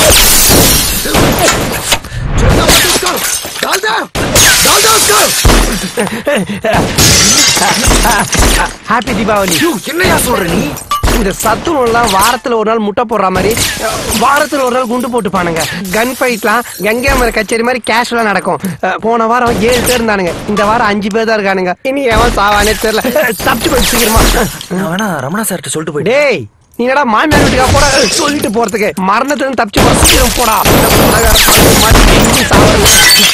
डाल दो डाल दो उसको ஹாப்பி தீபாவளி என்னையா சொல்ற நீ இந்த சத்துணவுலாம் வாரத்துல ஒரு நாள் முட்டை போடுற மாதிரி வாரத்துல ஒரு நாள் குண்டு போட்டுப்பானுங்க கன் ஃபைட்லாம் கங்கை மர கச்சேரி மாதிரி கேஷுவலா நடக்கும் அஹ், போன வாரம் ஏழு பேர் இருந்தானுங்க இந்த வாரம் அஞ்சு பேர் தான் இருக்கானுங்க இனி எவன் சாவானே தெரியல தப்பிச்சு போய் சீக்கிரமா நான் வேணா ரமணா சார்ட்ட சொல்லிட்டு போயிட்டு டேய் நீ என்னடா மாமியார் வீட்டுக்கா போட சொல்லிட்டு போறதுக்கு மரணத்துல இருந்து தப்பிச்சு போற சீக்கிரம் போடா மாட்டி எங்கேயும் சாவாது.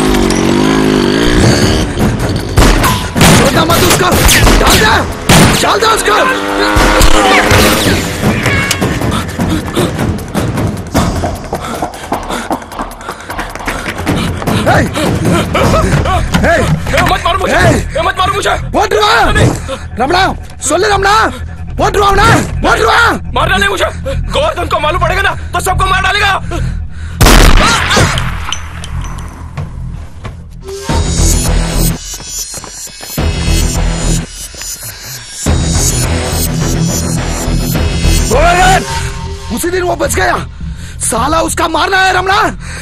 छोड़ना मत उसको डाल दो डाल दो उसको Hey! Hey! मत मारो मुझे Hey! मत मारो मुझे போட்டுருவா ரமணா சொல்லு ரமணா போட்டுருவா அவனை போட்டுருவா मार डाले मुझे गोवर्धन को मालूम पड़ेगा ना तो सबको मार डालेगा गोवर्धन उसी दिन वो बच गया साला उसका मारना है रमणा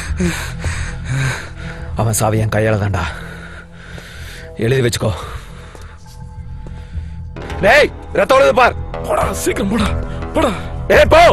அவன் சாவி என் கையால தான்டா எழுதி வச்சுக்கோ டேய் ரத்தோட பார் போடா சீக்கிரம் போடா போடா ஏய் போ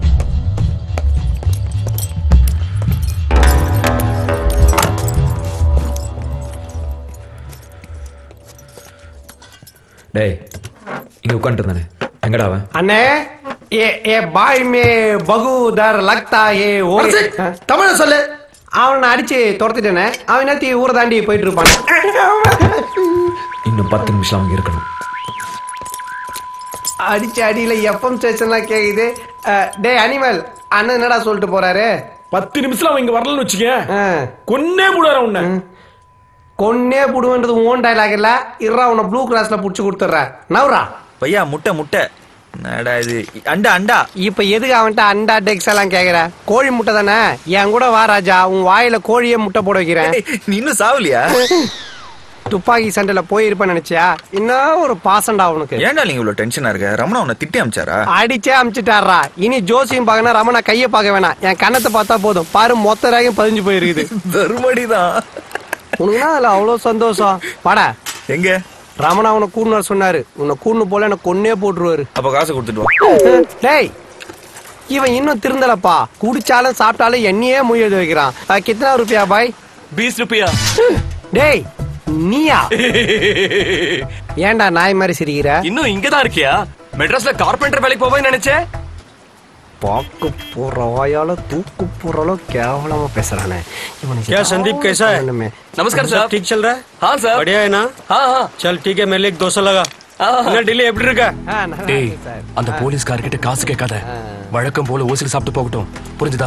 டேய் இங்க உட்காந்துட்டு இருந்தானே எங்கடா அவன் அண்ணே ஏ ஏ பாய் மே பகு தர் லக்தா ஏ ஓ தமிழ சொல்லு அவனை அடிச்சு துரத்திட்டேனே அவன் நேத்தி ஊரை தாண்டி போயிட்டு இருப்பான் இன்னும் பத்து நிமிஷம் அவங்க இருக்கணும் அடிச்ச அடியில எஃப்எம் ஸ்டேஷன்லாம் கேக்குது அஹ், டேய் அனிமல் அண்ணன் என்னடா சொல்லிட்டு போறாரு பத்து நிமிஷம் அவன் இங்க வரலன்னு வச்சுக்க கொன்னே போடுவார உன்னை கொன்னே புடுவேன்றது ஓன் டைலாக் இல்ல இருறா உன்னை ப்ளூ கிராஸ்ல புடிச்சு கொடுத்துட்றேன் நவரா பையா முட்டை முட்டை என்னடா இது அண்டா அண்டா இப்ப எதுக்கு அவன்கிட்ட அண்டா டெக்ஸ் எல்லாம் கேக்குற கோழி முட்டை தானே என் கூட வா ராஜா உன் வாயில கோழியே முட்டை போட வைக்கிறேன் நீ இன்னும் சாவலியா துப்பாக்கி சண்டையில போயிருப்பேன்னு நினைச்சியா இன்னும் ஒரு பாசண்டா உனக்கு ஏன்டா நீங்க இவ்வளவு டென்ஷனா இருக்க ரமணா உன்னை திட்டி அமிச்சாரா அடிச்சே அமிச்சிட்டாரா இனி ஜோசியம் பார்க்கணும் ரமணா கையை பார்க்க வேணாம் என் கண்ணத்தை பார்த்தா போதும் பாரு மொத்த ரேகையும் பதிஞ்சு போயிருக்குது தருமடிதான் உனக்குனா அதுல அவ்வளவு சந்தோஷம் வாடா எங்க ரமணா உன்னை கூடுன்னு வர சொன்னாரு உன்னை கூடுன்னு போல எனக்கு கொன்னே போட்டுருவாரு அப்ப காசு கொடுத்துட்டு வா டேய் இவன் இன்னும் திருந்தலப்பா குடிச்சாலும் சாப்பிட்டாலும் என்னையே முயது வைக்கிறான் அஹ், கித்தனா ருப்பியா பாய் बीस रुपया டேய் நீயா ஏன்டா நாய் மாதிரி சிரிக்கிற இன்னும் இங்கதான் இருக்கியா மெட்ராஸ்ல கார்பெண்டர் வேலைக்கு போவேன்னு நினைச்சேன் பாக்கு போற வாயால தூக்கு போற அளவு கேவலமா பேசுறானே இவனுக்கு क्या संदीप कैसा है? ஒண்ணுமே. नमस्कार साहब ठीक चल रहा है हाँ सर बढ़िया है ना हाँ हाँ चल ठीक है मेरे लिए एक दो सौ लगा டெல்லி எப்படி இருக்க டேய் அந்த போலீஸ்காரர்கிட்ட காசு கேட்காத வழக்கம் போல ஓசில் சாப்பிட்டு போகட்டும் புரிஞ்சுதா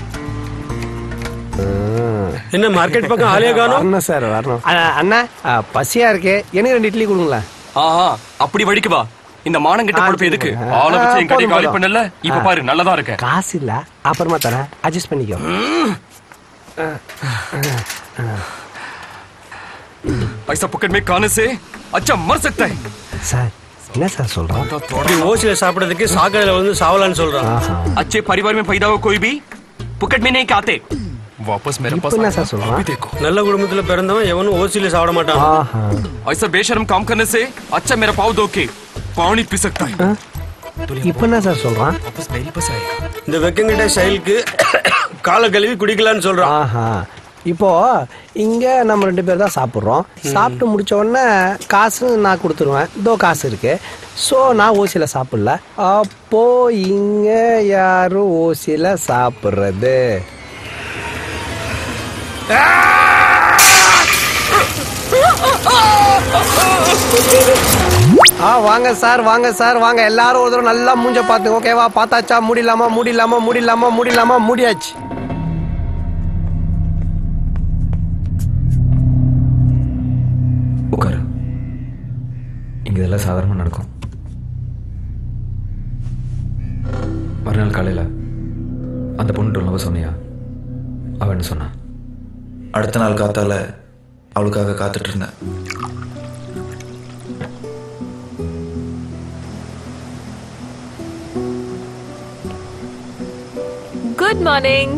என்ன மார்க்கெட் பக்கம் ஆளே காணோம் வரணும் சார் வரணும் அண்ணா, அண்ணா அஹ், பசியா இருக்கு எனக்கு ரெண்டு இட்லி கொடுங்களேன் ஆஹா அப்படி வடிக்கு வா இந்த மானங்கிட்ட பொறுப்பு எதுக்கு ஆளை வச்சு என் கடை போதும், காலி போதும். பண்ணல இப்ப ஆ. பாரு நல்லதா இருக்கேன் காசு இல்ல அப்புறமா தரேன் அட்ஜஸ்ட் பண்ணிக்கோ पैसा पॉकेट में खाने से अच्छा मर सकता है சார் என்ன சார் சொல்றான் இப்படி ஓசில சாப்பிடுறதுக்கு சாக்கடையில வந்து சாவலான்னு சொல்றான் अच्छे परिवार में पैदा हुआ कोई भी पुकेट में नहीं खाते वापस मेरे இப்போ என்ன சார் சொல்றான் நல்ல குடும்பத்துல பிறந்தவன் எவனும் ஓசில சாப்பிட மாட்டான் ऐसा बेशरम काम करने से अच्छा मेरा पाव दो के पानी पी सकता है இப்போ என்ன சார் சொல்றான் இந்த வெக்கங்கிட்ட செயலுக்கு காலை கழுவி குடிக்கலாம்னு சொல்றான் ஆஹா இப்போ இங்க நம்ம ரெண்டு பேர் தான் சாப்பிட்றோம் சாப்பிட்டு முடிச்ச உடனே காசு நான் கொடுத்துருவேன் இதோ காசு இருக்கு ஸோ நான் ஓசியில சாப்பிடல அப்போ இங்க யாரு ஓசியில சாப்பிட்றது ஆ வாங்க சார் வாங்க சார் வாங்க எல்லாரும் ஒரு தடவை நல்லா மூஞ்ச பார்த்து ஓகேவா பார்த்தாச்சா முடியலாமா முடியலாமா முடியலாமா முடியலாமா முடியாச்சு உட்காரு இங்க இதெல்லாம் சாதாரணமாக நடக்கும் மறுநாள் காலையில் அந்த பொண்ணு லவ் சொன்னியா அவ என்ன சொன்னா அடுத்த நாள் காத்தால அவளுக்காக காத்துட்டு இருந்தேன் குட் மார்னிங்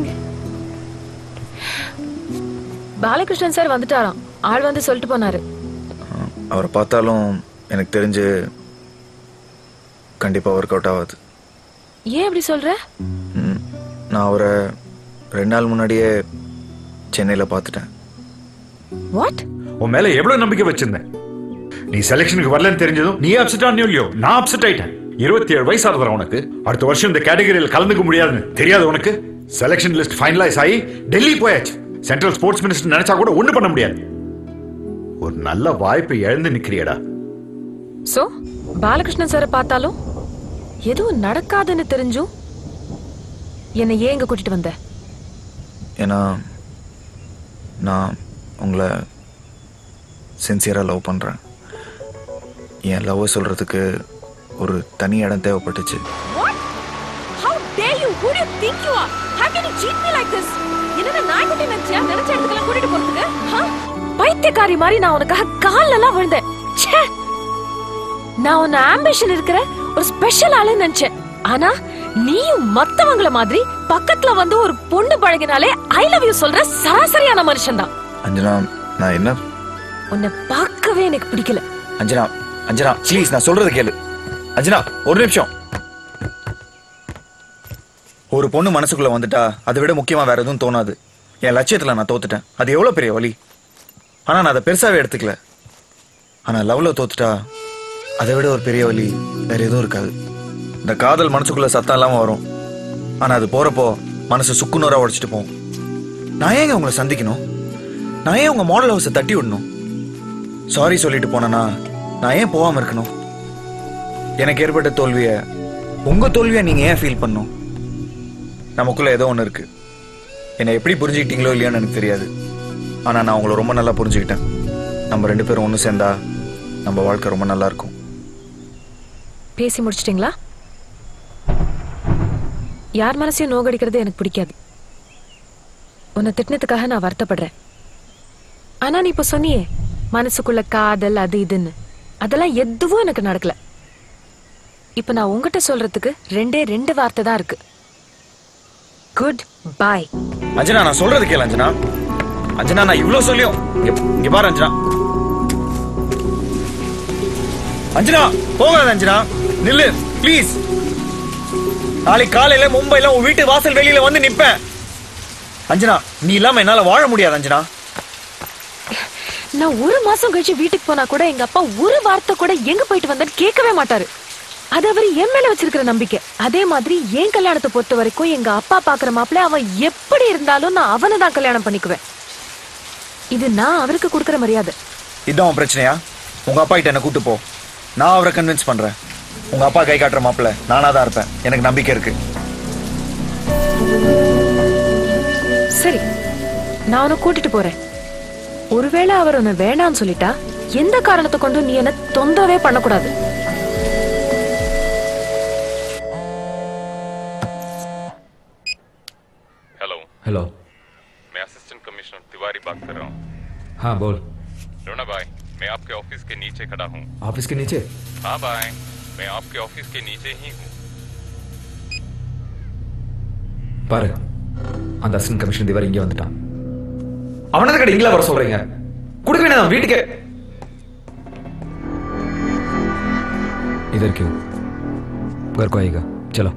பாலகிருஷ்ணன் சார் வந்துட்டாராம் ஆள் வந்து சொல்லிட்டு போனாரு அவரை பார்த்தாலும் எனக்கு தெரிஞ்சு கண்டிப்பா ஒர்க் அவுட் ஆகாது ஏன் அப்படி சொல்ற ம், நான் அவரை ரெண்டு நாள் முன்னாடியே சென்னையில பார்த்துட்டேன் வாட் உன் மேல எவ்வளவு நம்பிக்கை வச்சிருந்தேன் நீ செலெக்ஷனுக்கு வரலன்னு தெரிஞ்சதும் நீ அப்செட் ஆனியோ இல்லையோ நான் அப்செட் ஆயிட்டேன் இருபத்தி ஏழு வயசு ஆகுதுடா உனக்கு அடுத்த வருஷம் இந்த கேட்டகரியில் கலந்துக்க முடியாதுன்னு தெரியாது உனக்கு செலெக்ஷன் லிஸ்ட் ஃபைனலைஸ் ஆகி டெல்லி போயாச்சு சென்ட்ரல் ஸ்போர்ட்ஸ் மினிஸ்டர் நினைச்சா கூட ஒண்ணு பண்ண முடியாது ஒரு நல்ல வாய்ப்பை இழந்து நிக்கிறியடா சோ பாலகிருஷ்ணன் சாரை பார்த்தாலும் எதுவும் நடக்காதுன்னு தெரிஞ்சும் என்னை ஏன் இங்க கூட்டிட்டு வந்த ஏன்னா நான் உங்களை சின்சியராக லவ் பண்ணுறேன் என் லவ்வை சொல்கிறதுக்கு ஒரு தனி இடம் தேவைப்பட்டுச்சு How dare you? Who do you think you are? How can you cheat me like this? என்னடா நாய்க்குட்டி நினைச்சியா? நினைச்ச இடத்துக்கெல்லாம் கூட்டிட்டு போறதுக்கு? huh? பைத்தியக்காரி மாதிரி நான் உனக்காக கால்ல எல்லாம் விழுந்தேன் ச்சே! நான் உன்ன ஆம்பிஷன் இருக்கிற ஒரு ஸ்பெஷல் ஆளு நினைச்சேன் ஆனா நீயும் மத்தவங்கள மாதிரி பக்கத்துல வந்து ஒரு பொண்ணு பழகினாலே ஐ லவ் யூ சொல்ற சராசரியான மனுஷன் தான் அஞ்சனா நான் என்ன உன்னை பார்க்கவே எனக்கு பிடிக்கல அஞ்சனா அஞ்சனா ப்ளீஸ் நான் சொல்றது கேளு அஞ்சனா ஒரு நிமிஷம் ஒரு பொண்ணு மனசுக்குள்ள வந்துட்டா அதை விட முக்கியமா வேற எதுவும் தோணாது என் லட்சியத்துல நான் தோத்துட்டேன் அது எவ்வளவு பெரிய வலி ஆனா நான் அதை பெருசாவே எடுத்துக்கல ஆனா லவ்ல தோத்துட்டா அதை விட ஒரு பெரிய வலி வேற எதுவும் இருக்காது இந்த காதல் மனசுக்குள்ள சத்தம் இல்லாம வரும் ஆனா அது போறப்போ மனசு சுக்குநூறா உடைச்சிட்டு போகும் நான் ஏங்க உங்களை சந்திக்கணும் நான் ஏன் உங்க மாடல் ஹவுஸை தட்டி விடணும் சாரி சொல்லிட்டு போனேனா நான் ஏன் போகாம இருக்கணும் எனக்கு ஏற்பட்ட தோல்விய உங்க தோல்வியை நீங்க ஏன் ஃபீல் பண்ணும் நமக்குள்ள ஏதோ ஒன்று இருக்கு என்னை எப்படி புரிஞ்சுக்கிட்டீங்களோ இல்லையோன்னு எனக்கு தெரியாது ஆனா நான் உங்களை ரொம்ப நல்லா புரிஞ்சுக்கிட்டேன் நம்ம ரெண்டு பேரும் ஒன்று சேர்ந்தா நம்ம வாழ்க்கை ரொம்ப நல்லா இருக்கும் பேசி முடிச்சிட்டிங்களா யார் மனசையும் நோகடிக்கிறது எனக்கு பிடிக்காது உன்னை திட்டினதுக்காக நான் வருத்தப்படுறேன் ஆனா நீ இப்ப சொன்னியே மனசுக்குள்ள காதல் அது இதுன்னு அதெல்லாம் எதுவும் எனக்கு நடக்கல இப்ப நான் உங்ககிட்ட சொல்றதுக்கு ரெண்டே ரெண்டு வார்த்தை தான் இருக்கு குட் பை அஞ்சனா நான் சொல்றது கேளு அஞ்சனா அஞ்சனா நான் இவ்ளோ சொல்லியும் இங்க இங்க பாரு அஞ்சனா அஞ்சனா போகாத அஞ்சனா நில்லு ப்ளீஸ் நாளைக்கு காலையில மும்பைல உன் வீட்டு வாசல் வெளியில வந்து நிப்பேன் அஞ்சனா நீ இல்லாம என்னால வாழ முடியாது அஞ்சனா நான் ஒரு மாசம் கழிச்சு வீட்டுக்கு போனா கூட எங்க அப்பா ஒரு வார்த்தை கூட எங்க போயிட்டு வந்தேன்னு கேட்கவே மாட்டாரு அது அவர் என் மேல வச்சிருக்கிற நம்பிக்கை அதே மாதிரி என் கல்யாணத்தை பொறுத்த வரைக்கும் எங்க அப்பா பாக்குற மாப்பிள்ள அவன் எப்படி இருந்தாலும் நான் அவனை தான் கல்யாணம் பண்ணிக்குவேன் இது நான் அவருக்கு கொடுக்கிற மரியாதை இதான் உன் பிரச்சனையா உங்க அப்பா கிட்ட என்ன கூட்டு போ நான் அவரை கன்வின்ஸ் பண்றேன் உங்க அப்பா கை காட்டுற மாப்பிள்ள நானா தான் இருப்பேன் எனக்கு நம்பிக்கை இருக்கு சரி நான் உன்னை கூட்டிட்டு போறேன் ஒருவேளை அவர் உன்னை வேணாம்னு சொல்லிட்டா எந்த காரணத்தை கொண்டும் நீ என்ன தொந்தரவே பண்ணக்கூடாது हेलो हेलो मैं असिस्टेंट कमिश्नर तिवारी बात कर रहा हूँ हाँ बोल रोना भाई मैं आपके ऑफिस के नीचे खड़ा हूँ ऑफिस के नीचे हाँ भाई मैं आपके ऑफिस के नीचे ही हूँ பாரு அந்த அசிஸ்டன்ட் கமிஷன் திவாரி இங்கே வந்துட்டான் அவனது கடை இங்கே வர சொல்றீங்க கொடுக்க வேணாம் வீட்டுக்கு इधर क्यों घर को आएगा चलो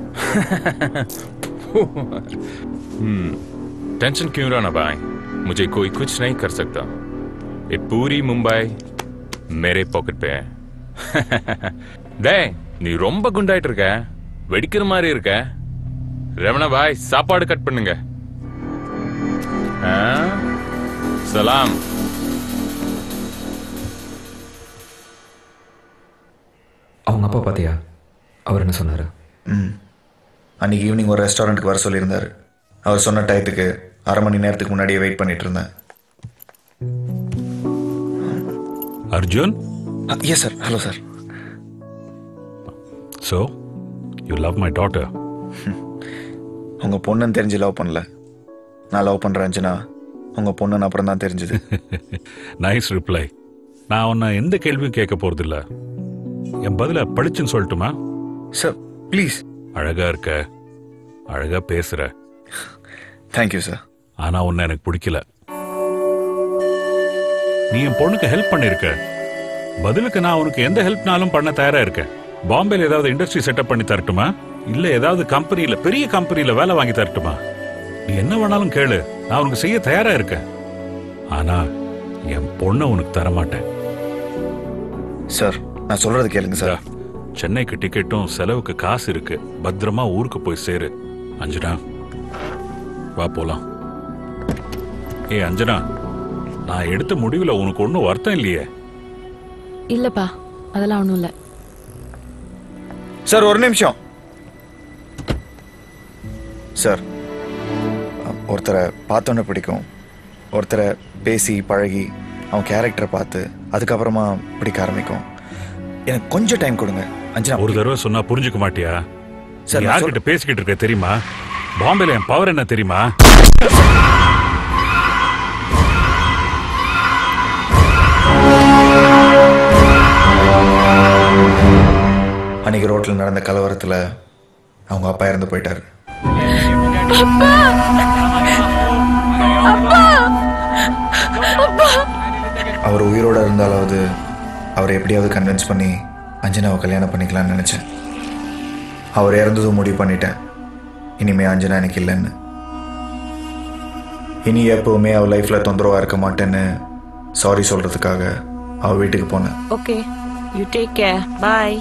हम्म टेंशन क्यों रहना भाई मुझे कोई कुछ नहीं कर सकता ये पूरी मुंबई मेरे पॉकेट पे है டேய் நீ ரொம்ப குண்டாயிட்டு இருக்க வெடிக்கிற மாதிரி இருக்க ரமணா பாய் சாப்பாடு கட் பண்ணுங்க ஆ? சலாம் அவங்க அப்பா பார்த்தியா அவர் என்ன சொன்னாரு ம் அன்னைக்கு ஈவினிங் ஒரு ரெஸ்டாரண்ட்டுக்கு வர சொல்லியிருந்தாரு அவர் சொன்ன டயத்துக்கு அரை மணி நேரத்துக்கு முன்னாடியே வெயிட் பண்ணிட்டு இருந்தேன் Arjun? Yes sir hello sir So, you love my daughter. உங்க பொண்ணுன்னு தெரிஞ்சு லவ் பண்ணல நான் லவ் பண்றேன் அஞ்சனா உங்க பொண்ணுன்னு அப்புறம் தான் தெரிஞ்சது நைஸ் ரிப்ளை நான் உன்னை எந்த கேள்வியும் கேட்க போறதில்ல என் பதில படிச்சுன்னு சொல்லட்டுமா சார் ப்ளீஸ் அழகா இருக்க அழகா பேசுற தேங்க்யூ சார் ஆனா உன்னை எனக்கு பிடிக்கல நீ என் பொண்ணுக்கு ஹெல்ப் பண்ணிருக்க பதிலுக்கு நான் உனக்கு எந்த ஹெல்ப்னாலும் பண்ண தயாரா இருக்கேன் பாம்பேல ஏதாவது இண்டஸ்ட்ரி செட்டப் பண்ணி தரட்டுமா இல்ல ஏதாவது கம்பெனில பெரிய கம்பெனில வேலை வாங்கி தரட்டுமா நீ என்ன வேணாலும் கேளு நான் உனக்கு செய்ய தயாரா இருக்கேன் ஆனா என் பொண்ணை உனக்கு தர மாட்டேன் சார் நான் சொல்றது கேளுங்க சார் சென்னைக்கு டிக்கெட்டும் செலவுக்கு காசு இருக்கு பத்திரமா ஊருக்கு போய் சேரு அஞ்சனா வா போலாம் ஏய் அஞ்சனா நான் எடுத்த முடிவுல உனக்கு ஒன்றும் வருத்தம் இல்லையே இல்லப்பா அதெல்லாம் ஒண்ணும் இல்ல சார் ஒரு நிமிஷம் சார் ஒருத்தரை பார்த்தோன்னே பிடிக்கும் ஒருத்தரை பேசி பழகி அவன் கேரக்டரை பார்த்து அதுக்கப்புறமா பிடிக்க ஆரம்பிக்கும் எனக்கு கொஞ்சம் டைம் கொடுங்க அஞ்சனா ஒரு தடவை சொன்னா புரிஞ்சுக்க மாட்டியா சார், சார் நான் யார்கிட்ட பேசிக்கிட்டு இருக்க தெரியுமா பாம்பேல என் பவர் என்ன தெரியுமா அன்னைக்கு ரோட்ல நடந்த கலவரத்துல அவங்க அப்பா இறந்து போயிட்டாரு அப்பா அப்பா அப்பா அவர் உயிரோட இருந்தாலாவது அவரை எப்படியாவது கன்வின்ஸ் பண்ணி அஞ்சனாவை கல்யாணம் பண்ணிக்கலாம்னு நினைச்சேன் அவர் இறந்ததும் முடிவு பண்ணிட்டேன் இனிமே அஞ்சனா எனக்கு இல்லைன்னு இனி எப்பவுமே அவ லைஃப்ல தொந்தரவா இருக்க மாட்டேன்னு சாரி சொல்றதுக்காக அவ வீட்டுக்கு போனேன் okay you take care bye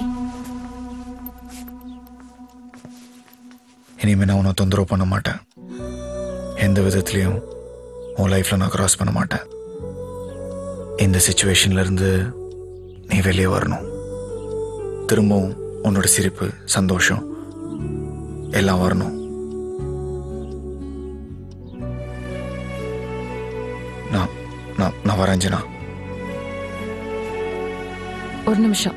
இனிமே நான் உன்னை தொந்தரவு பண்ண மாட்டேன் எந்த விதத்துலையும் உன் லைஃப்ல நான் கிராஸ் பண்ண மாட்டேன் இந்த சுச்சுவேஷன்ல இருந்து நீ வெளியே வரணும் திரும்பவும் உன்னோட சிரிப்பு சந்தோஷம் எல்லாம் வரணும் நான் நான் நான் வரேன் அஞ்சனா ஒரு நிமிஷம்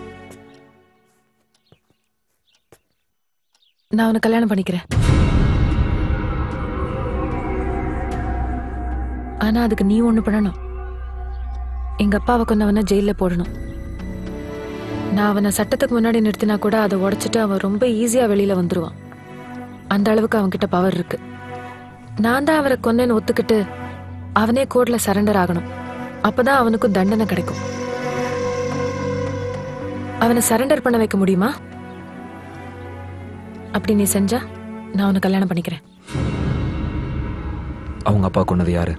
நான் அவனை கல்யாணம் பண்ணிக்கிறேன் ஆனா அதுக்கு நீ ஒண்ணு பண்ணணும் எங்க அப்பாவை கொண்டவனை ஜெயில போடணும் நான் அவனை சட்டத்துக்கு முன்னாடி நிறுத்தினா கூட அதை உடைச்சிட்டு அவன் ரொம்ப ஈஸியா வெளியில வந்துருவான் அந்த அளவுக்கு அவன்கிட்ட பவர் இருக்கு நான் தான் அவரை கொன்னேன்னு ஒத்துக்கிட்டு அவனே கோர்ட்ல சரண்டர் ஆகணும் அப்பதான் அவனுக்கும் தண்டனை கிடைக்கும் அவனை சரண்டர் பண்ண வைக்க முடியுமா அப்படி நீ செஞ்சா நான் அவனை கல்யாணம் பண்ணிக்கிறேன் அவங்க அப்பா கொன்னது யாரு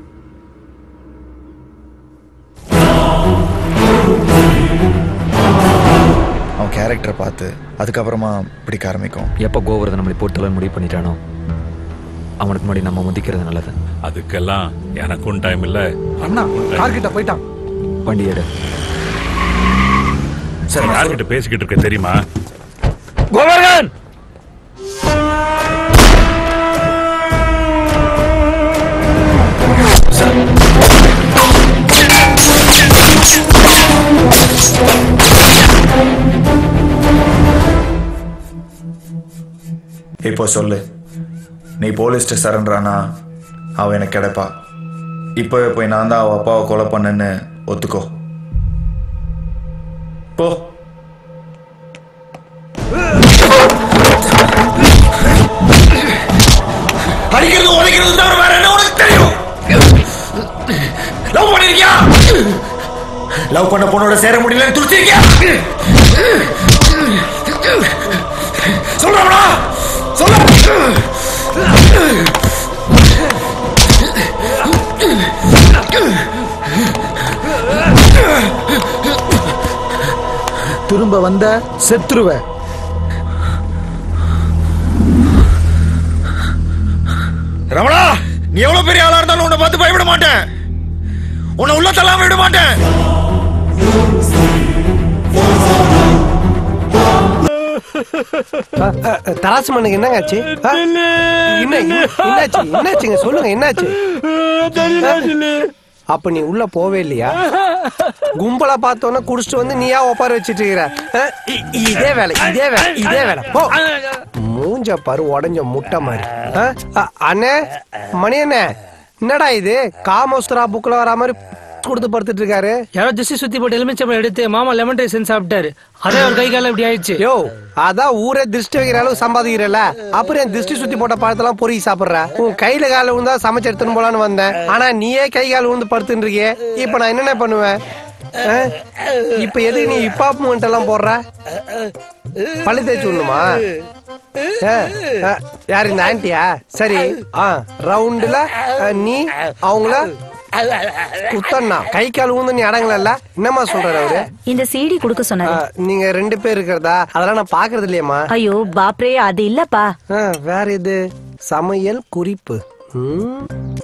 அவன் கேரக்டரை பார்த்து அதுக்கப்புறமா பிடிக்க ஆரம்பிக்கும் எப்போ கோவர்தன் நம்மளை போட்டு முடிவு பண்ணிட்டானோ அவனுக்கு முன்னாடி நம்ம முந்திக்கிறது நல்லது அதுக்கெல்லாம் எனக்கும் டைம் இல்ல அண்ணா கார் கிட்ட போயிட்டான் வண்டி எடு சார் யார்கிட்ட பேசிக்கிட்டு இருக்க தெரியுமா கோவர்தன் இப்போ சொல்லு நீ போலீஸ்ட்டு சரண்டரானா அவன் எனக்கு கிடைப்பா இப்போவே போய் நான் தான் அவள் அப்பாவை கொலை பண்ணேன்னு ஒத்துக்கோ போ அடிக்கிறது உதைக்கிறது தவிர வேற என்ன உனக்கு தெரியும் லவ் பண்ணிருக்கியா லவ் பண்ண பொண்ணோட சேர முடியலன்னு துடிச்சிருக்கியா சொல்றா சொல்ல திரும்ப வந்த செத்துருவ ரமணா நீ எவ்வளவு பெரிய ஆளா இருந்தாலும் உன்னை பார்த்து பயப்பட மாட்டேன் உன்னை உள்ள தள்ளாம விட மாட்டேன் அ, அ, தராசு மண்ணுக்கு என்னங்க ஆச்சு அ? என்ன என்ன- என்னாச்சு என்னாச்சுங்க சொல்லுங்க என்னாச்சு அப்ப நீ உள்ள போவே இல்லையா கும்பலா பார்த்தோன்னா குடிச்சிட்டு வந்து நீயா ஒப்பார வச்சிட்டு இருக்கிற அ, இ- இதே வேலை இதே வேலை இதே வேலை போ மூஞ்ச பாரு உடஞ்ச முட்டை மாதிரி அ, அ, அண்ணே மணி அண்ணே என்னடா இது காமோஸ்தரா புக்ல வர மாதிரி கொடுத்து படுத்துட்டு இருக்காரு யாரோ திசை சுத்தி போட்டு எலுமிச்சம்பழம் எடுத்து மாமா லெமன் ரைஸ் செஞ்சு சாப்பிட்டாரு அதே ஒரு கை காலம் இப்படி ஆயிடுச்சு யோ அதான் ஊரே திருஷ்டி வைக்கிற அளவு சம்பாதிக்கிறல அப்புறம் என் திருஷ்டி சுத்தி போட்ட பழத்தெல்லாம் பொறுக்கி சாப்பிடுற உன் கையில கால விழுந்தா சமைச்சு எடுத்துன்னு போலான்னு வந்தேன் ஆனா நீயே கை கால் விழுந்து படுத்துட்டு இருக்கியே இப்ப நான் என்னென்ன பண்ணுவேன் ஆ? இப்ப எதுக்கு நீ ஹிப்ஹாப் மூமெண்ட் எல்லாம் போடுற பள்ளி தேய்ச்சி விடணுமா ஆ, ஆ, யார் இந்த ஆன்ட்டியா சரி ஆ ரவுண்டுல ஆ, நீ அவங்கள குத்தண்ணா கை கால் ஊந்து நீ அடங்கல என்னம்மா சொல்றாரு அவரு இந்த சிடி கொடுக்க சொன்னாரு ஆ, நீங்க ரெண்டு பேர் இருக்கிறதா அதெல்லாம் நான் பாக்குறது இல்லையம்மா ஐயோ பாப்ரே அது இல்லப்பா ஆ, வேற இது சமையல் குறிப்பு ம்.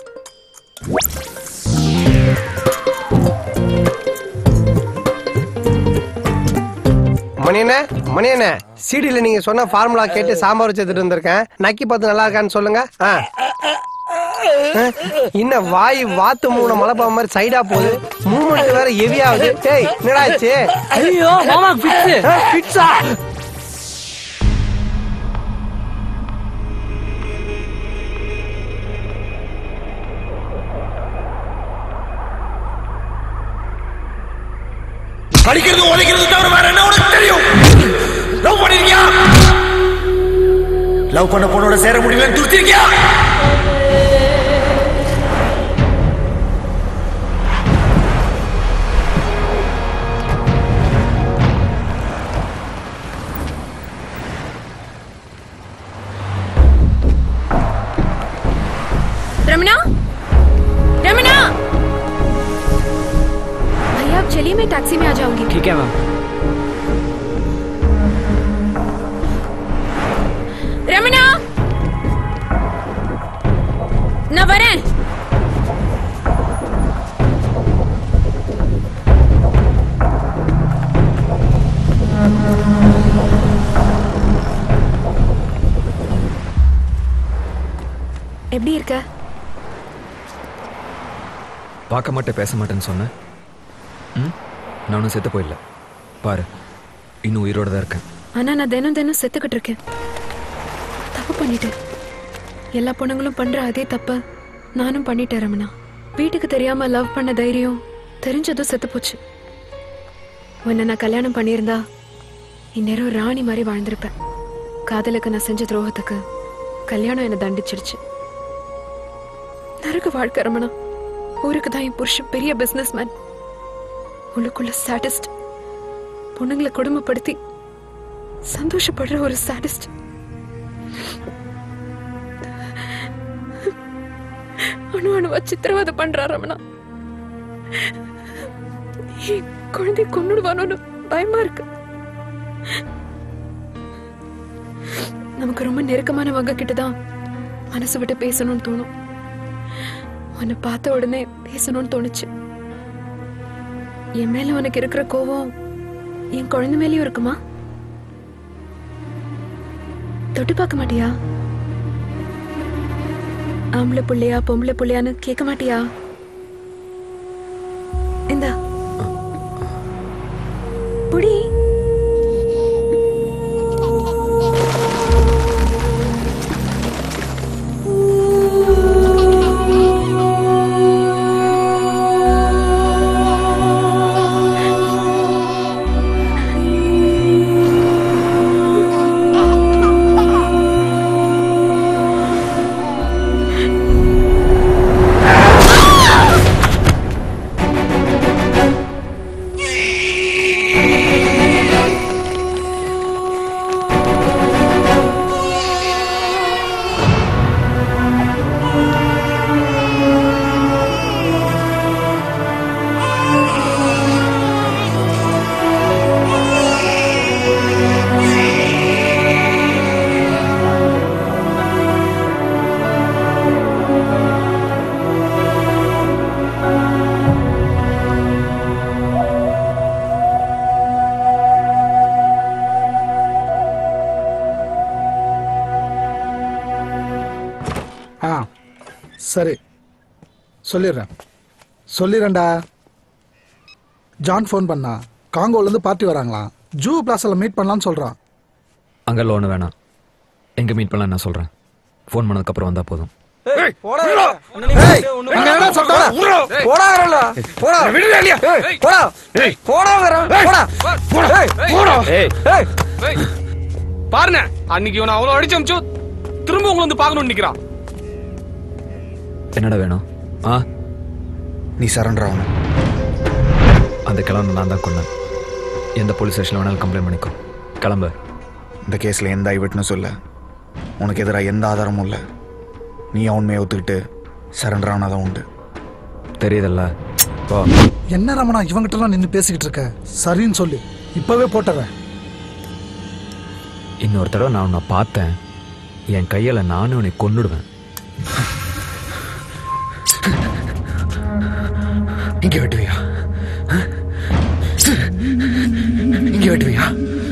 மணியண்ணே மணியண்ணே சீடியில் நீங்க சொன்ன ஃபார்முலா கேட்டு சாம்பார் வச்சு எடுத்துட்டு வந்திருக்கேன் நக்கி பார்த்து நல்லா இருக்கான்னு சொல்லுங்க ஆ. ஆ, இன்னும் வாய் வாத்து மூணு மலைப்பா மாதிரி சைடா போகுது மூமெண்ட் வேற ஹெவியாகுது டேய் என்னடா ஆச்சு ஐயோ, மாமா, fix. ஆ, fix-ஆ? அடிக்கிறது உதைக்கிறது தவிர வேற என்ன உனக்கு தெரியும் லவ் பண்ணிருக்கியா லவ் பண்ண பொண்ணோட சேர முடியலன்னு துடிச்சிருக்கியா रमना रमना भैया आप चलिए मैं टैक्सी में आ जाऊंगी ठीक है मैम रमना न वरें எப்படி இருக்க பார்க்க மாட்டேன் பேச மாட்டேன்னு சொன்னேன் ம் நானும் செத்து போயிடல பாரு இன்னும் உயிரோட தான் இருக்கேன் ஆனா நான் தினம் தினம் செத்துக்கிட்டு இருக்கேன் தப்பு பண்ணிட்டேன் எல்லா பொண்ணுங்களும் பண்ற அதே தப்ப நானும் பண்ணிட்டேன் ரமணா வீட்டுக்கு தெரியாம லவ் பண்ண தைரியம் தெரிஞ்சதும் செத்து போச்சு உன்னை நான் கல்யாணம் பண்ணியிருந்தா இந்நேரம் ராணி மாதிரி வாழ்ந்திருப்பேன் காதலுக்கு நான் செஞ்ச துரோகத்துக்கு கல்யாணம் என்னை தண்டிச்சிடுச்சு நரக வாழ்க்கை ரமணா ஊருக்கு தான் என் புருஷன் பெரிய பிசினஸ் மேன் உள்ளுக்குள்ள சாட்டிஸ்ட் பொண்ணுங்களை கொடுமைப்படுத்தி சந்தோஷப்படுற ஒரு சாடிஸ்ட் அணு அணுவா சித்திரவதை பண்றா ரமணா என் குழந்தை கொன்னுடுவானோன்னு பயமா இருக்கு நமக்கு ரொம்ப நெருக்கமானவங்க கிட்டதான் மனசு விட்டு பேசணும்னு தோணும் உன்னை பார்த்த உடனே பேசணும்னு தோணுச்சு என் மேல உனக்கு இருக்கிற கோவம் என் குழந்தை மேலயும் இருக்குமா தொட்டு பார்க்க மாட்டியா ஆம்பளை புள்ளையா பொம்பளை புள்ளையான்னு கேட்க மாட்டியா இந்தா புடி ஆ சரி சொல்லிடுறேன் சொல்லிடுறேன்டா ஜான் ஃபோன் பண்ணா காங்கோலேருந்து பார்ட்டி வராங்களாம் ஜூ பிளாஸில் மீட் பண்ணலாம்னு சொல்கிறான் அங்கெல்லாம் ஒன்று வேணாம் எங்கே மீட் பண்ணலாம் நான் சொல்கிறேன் ஃபோன் பண்ணதுக்கப்புறம் வந்தால் போதும் அங்க என்ன சொல்றா? போடா வரல போடா விடுடா இல்லையா? ஏய், போடா போடா வரேன் போடா ஏய், போடா. ஏய் ஏய், பாருண்ணே அன்னைக்கு இவனை அவ்வளவு அடிச்சு அமிச்சு திரும்ப உங்களை வந்து பார்க்கணும்னு நிக்கிறான் என்னடா வேணும் ஆ நீ சரண்டர் ஆகணும் அந்த கிளம்பு நான் தான் கொண்டேன் எந்த போலீஸ் ஸ்டேஷனில் வேணாலும் கம்ப்ளைண்ட் பண்ணிக்கோ கிளம்பு இந்த கேஸில் எந்த ஐவட்னும் சொல்ல உனக்கு எதிராக எந்த ஆதாரமும் இல்லை நீ உண்மையை ஒத்துக்கிட்டு சரண்டர் ஆனாதான் உண்டு தெரியுதல்ல போ என்ன ரமணா இவங்கிட்டலாம் நின்று பேசிக்கிட்டு இருக்க சரின்னு சொல்லு இப்பவே போட்டுறேன் இன்னொரு தடவை நான் உன்னை பார்த்தேன் என் கையில் நானும் உன்னை கொன்னுடுவேன் இங்க வெட்டுவியா இங்க வெட்டுவியா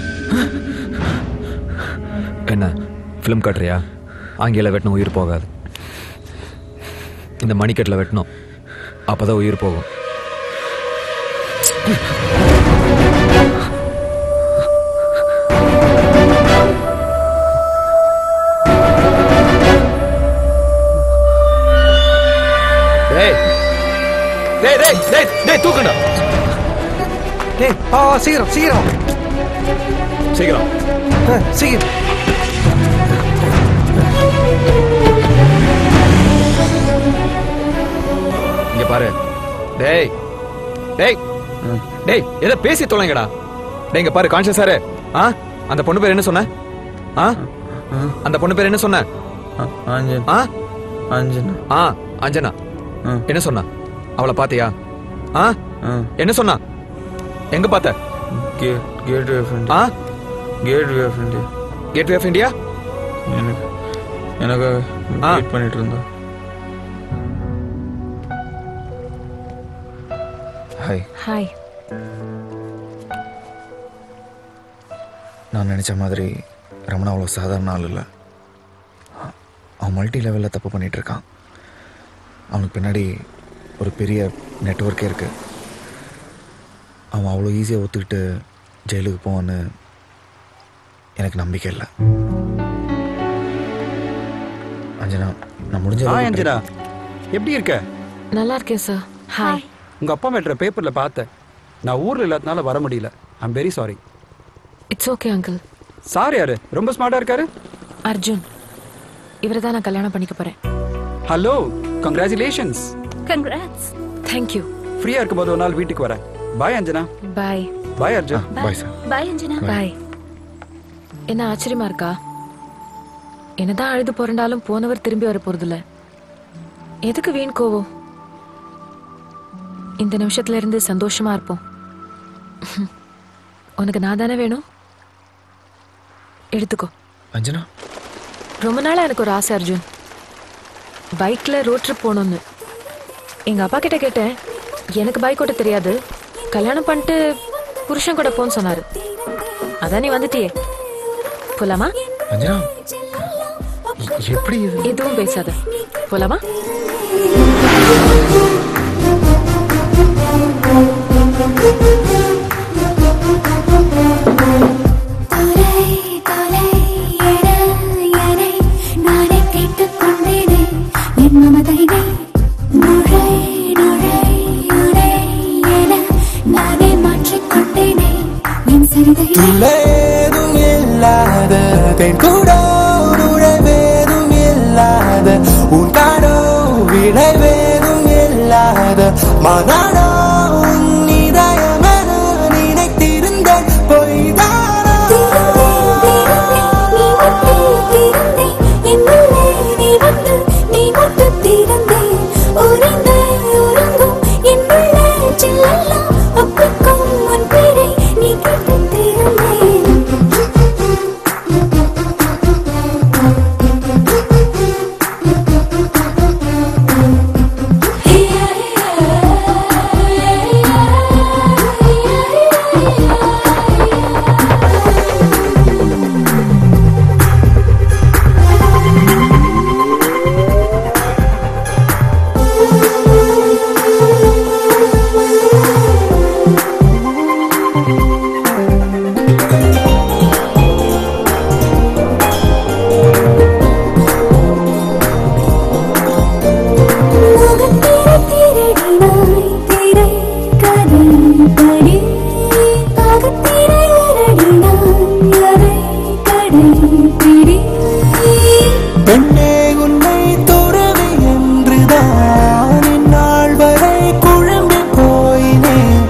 என்ன ஃபிலிம் காட்டுறியா ஆங்கில வெட்டணும் உயிர் போகாது இந்த மணிக்கட்டில் வெட்டணும் அப்பதான் உயிர் போகும் டேய் டேய் டேய் டேய் டேய் தூக்குடா டேய் ஆ ஆ, சீக்கிரம் சீக்கிரம் சீக்கிரம் ஆ, சீக்கிரம் இங்க பாரு டேய் டேய் டேய் எதை பேசி தொலைங்கடா டேய் இங்க பாரு கான்ஷியஸ் சாரு ஆ அந்த பொண்ணு பேர் என்ன சொன்ன ஆ அந்த பொண்ணு பேர் என்ன சொன்ன ஆஞ்சன் ஆ ஆஞ்சன் ஆ அஞ்சனா என்ன சொன்னா அவளை பாத்தியா ஆ என்ன சொன்னா எங்க பார்த்த gate gateway of ah India gateway of India gate of India எனக்கு எனக்காக ஆ. வெயிட் பண்ணிட்டு இருந்தா ஹாய் ஹாய் நான் நினச்ச மாதிரி ரமணா அவ்வளோ சாதாரண ஆள் இல்லை அவன் மல்டி லெவலில் தப்பு பண்ணிட்டு இருக்கான் அவனுக்கு பின்னாடி ஒரு பெரிய நெட்ஒர்க்கே இருக்கு அவன் அவ்வளோ ஈஸியாக ஒத்துக்கிட்டு ஜெயிலுக்கு போவான்னு எனக்கு நம்பிக்கை இல்லை அஞ்சனா நான் முடிஞ்ச ஹாய் அளவுக்கு அஞ்சனா எப்படி இருக்க நல்லா இருக்கேன் சார் ஹாய் உங்க அப்பா மேட்ற பேப்பர்ல பார்த்தேன் நான் ஊர்ல இல்லாதனால வர முடியல I'm very sorry it's okay uncle sir யாரு ரொம்ப ஸ்மார்ட்டா இருக்காரு அர்ஜுன் இவரை தான் நான் கல்யாணம் பண்ணிக்க போறேன் ஹலோ கங்க்ராச்சுலேஷன்ஸ் கங்க்ராட்ஸ் தேங்க்யூ ஃப்ரீயா இருக்கும்போது ஒரு நாள் வீட்டுக்கு வரேன் bye Anjana bye bye Arjun bye sir bye Anjana bye என்ன ஆச்சரியமா இருக்கா என்னதான் அழுது புரண்டாலும் போனவர் திரும்பி வர போறதில்ல எதுக்கு வீண் கோவம் இந்த நிமிஷத்துல இருந்து சந்தோஷமா இருப்போம் உனக்கு நான் தானே வேணும் எடுத்துக்கோ அஞ்சனா ரொம்ப நாளா எனக்கு ஒரு ஆசை அர்ஜுன் பைக்ல ரோட் ட்ரிப் போகணும்னு எங்க அப்பா கிட்ட கேட்டேன் எனக்கு பைக் ஓட்ட தெரியாது கல்யாணம் பண்ணிட்டு புருஷன் கூட போன்னு சொன்னாரு அதான் நீ வந்துட்டியே போலாமா அஞ்சனா எப்படி இது எதுவும் பேசாத போலாமா நானே கேட்டுக் கொண்டேனே என் மமதைனை நுழை நுழை நுழை என நானே மாற்றிக் கொண்டேனே என் சரிதையை துளேதும் இல்லாத தென் கூட நுழைவேதும் இல்லாத உன் காடோ விளைவேதும் இல்லாத மனாடோ உன் இதயமென நினைத்திருந்தேன் பொய்தானா என்னுள்ளே நீ வந்து நீ மட்டும் திறந்தே உறைந்த உறங்கும் என்னுள்ளே சில்லெல்லாம் ஒப்புக்கும் உன் பேரை நீ கேட்டு திறந்தேன் முகத்திரை திருடினாய் திரை கதை படி அகத்திரை அரடினாய் அரை கடை பிடி பெண்ணே உன்னை துறவி என்றுதான் இந்நாள் வரை குழம்பி போயினேன்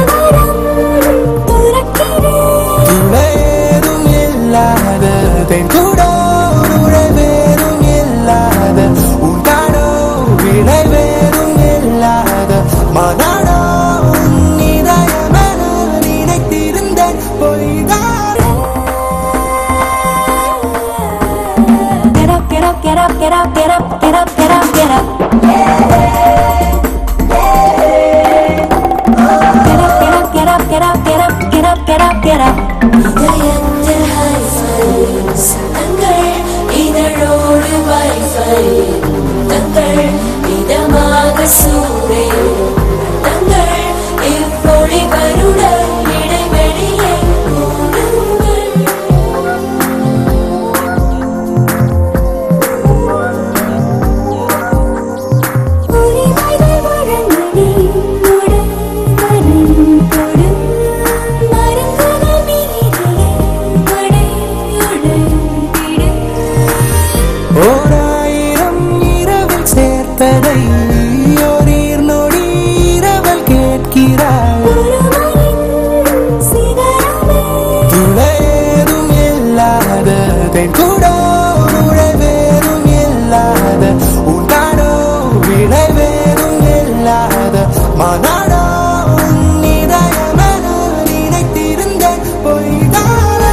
துளேதும் இல்லாத தென் கூட நுழைவேதும் இல்லாத உன் காடோ விளைவேதும் இல்லாத மனாடோ உன் இதயமென நினைத்திருந்தேன் பொய்தானா Get up, get up, get up, get up, get up, get up, get up, get up. Get up, get up, get up, get up, get up, get up, get up, get up. இதயத்தில் hi-fi சத்தங்கள் இதழோடு Wi-Fi தங்கள் இதமாக சூறை தங்கள் இப்பொழி வருட இடைவெளியை மூடுங்கள் உரிமைகள் வழங்கடி நொடு மனம் தொடு மருந்துகள் மீறிய மடையுடு விடு ஓராயிரம் இரவில் சேர்த்ததை ஓரீர் நொடி இரவல் கேட்கிறாய் துளேதும் இல்லாத தென் கூட நுழைவேதும் இல்லாத உன் காடோ விளைவேதும் இல்லாத மனாடோ உன் இதயமென நினைத்திருந்தேன் பொய்தானா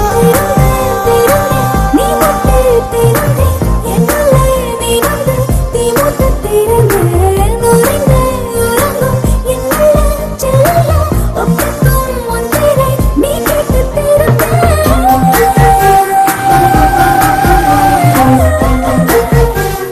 நீ முட்டு திறந்தே என்னுள்ளே நீ வந்து நீ முட்டு திறந்தே நுழைந்த உறங்கும் என்னுள்ளே செல்லலாம் ஒப்புக்கும் உன் பேரை நீ கேட்டு திறந்தே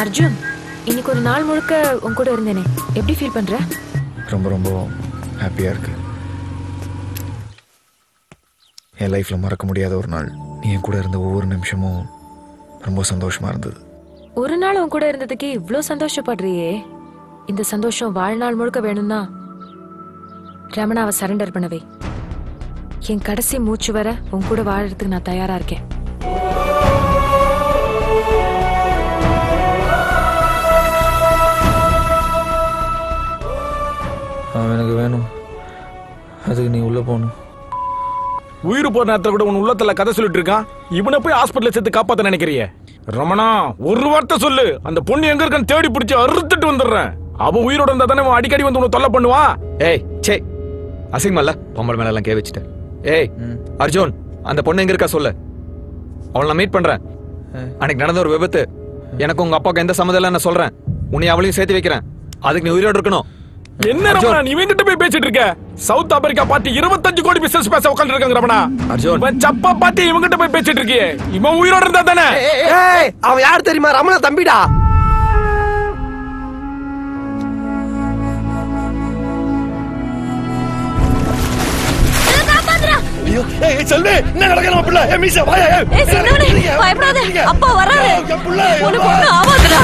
அர்ஜுன் இன்னைக்கு ஒரு நாள் முழுக்க உன் கூட இருந்தேனே எப்படி ஃபீல் பண்ற ரொம்ப ரொம்ப ஹாப்பியாக இருக்கு என் லைஃப்பில் மறக்க முடியாத ஒரு நாள் நீ என் கூட இருந்த ஒவ்வொரு நிமிஷமும் ரொம்ப சந்தோஷமாக இருந்தது ஒரு நாள் உன் கூட இருந்ததுக்கு இவ்ளோ சந்தோஷப்படுறியே இந்த சந்தோஷம் வாழ்நாள் முழுக்க வேணும்னா ரமணாவை சரண்டர் பண்ணவே என் கடைசி மூச்சு வர உன் கூட வாழறதுக்கு நான் தயாரா இருக்கேன் அவன் எனக்கு வேணும் அதுக்கு நீ உள்ளே போகணும் உயிர் போற நேரத்துல கூட உன் உள்ளத்துல கதை சொல்லிட்டு இருக்கான் இவனை போய் ஹாஸ்பிட்டல்ல சேர்த்து காப்பாத்த நினைக்கிறிய ரமணா ஒரு வார்த்தை சொல்லு அந்த பொண்ணு எங்க இருக்கான்னு தேடி பிடிச்சு அறுத்துட்டு வந்துடுறேன் அவ உயிரோட இருந்தா தானே அவன் அடிக்கடி வந்து உன்னை தொல்லை பண்ணுவான் ஏய் சே அசிங்கமல்ல பொம்பளை மேல எல்லாம் கே வச்சுட்டேன் ஏய் அர்ஜுன் அந்த பொண்ணு எங்க இருக்கா சொல்லு அவளை நான் மீட் பண்றேன் அன்னைக்கு நடந்த ஒரு விபத்து எனக்கு உங்க அப்பாவுக்கு எந்த சம்மதம் இல்லை நான் சொல்றேன் உன்னை அவளையும் சேர்த்து வைக்கிறேன் அதுக்கு நீ உயிரோடு இருக்கணும் என்ன ரமணா நீ இவங்கிட்ட போய் பேசிட்டு இருக்க சவுத் ஆப்பிரிக்கா பார்ட்டி இருபத்தஞ்சு கோடி பிசினஸ் பேச உட்கார்ந்து இருக்காங்க ரமணா அர்ஜுன் இவன் சப்பா பார்ட்டி இவங்கிட்ட போய் பேசிட்டு இருக்கியே இவன் உயிரோட இருந்தா தானே ஏய் அவன் யார் தெரியுமா ரமணா தம்பிடா ஐயோ ஏய் செல்வி என்ன நடக்குது நம்ம பிள்ளை ஏய் மீசா வாயா ஏய் ஏய் சின்னவனே பயப்படாத அப்பா வராரு உனக்கு ஒண்ணு ஆகாதுடா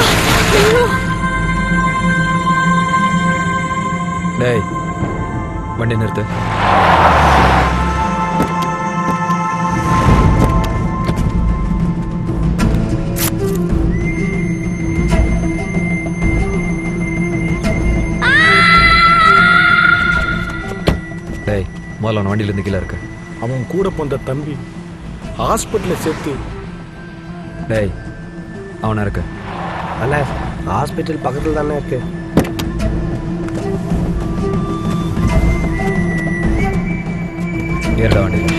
டேய் வண்டி நிறுத்து டேய் முதல்ல அவன் வண்டியில இருந்து கீழே இருக்க அவன் கூட போந்த தம்பி ஹாஸ்பிட்டல்ல சேர்த்து டேய் அவனா இருக்க அண்ணா ஹாஸ்பிட்டல் பக்கத்துல தானே இருக்கு ஏறடா வண்டியில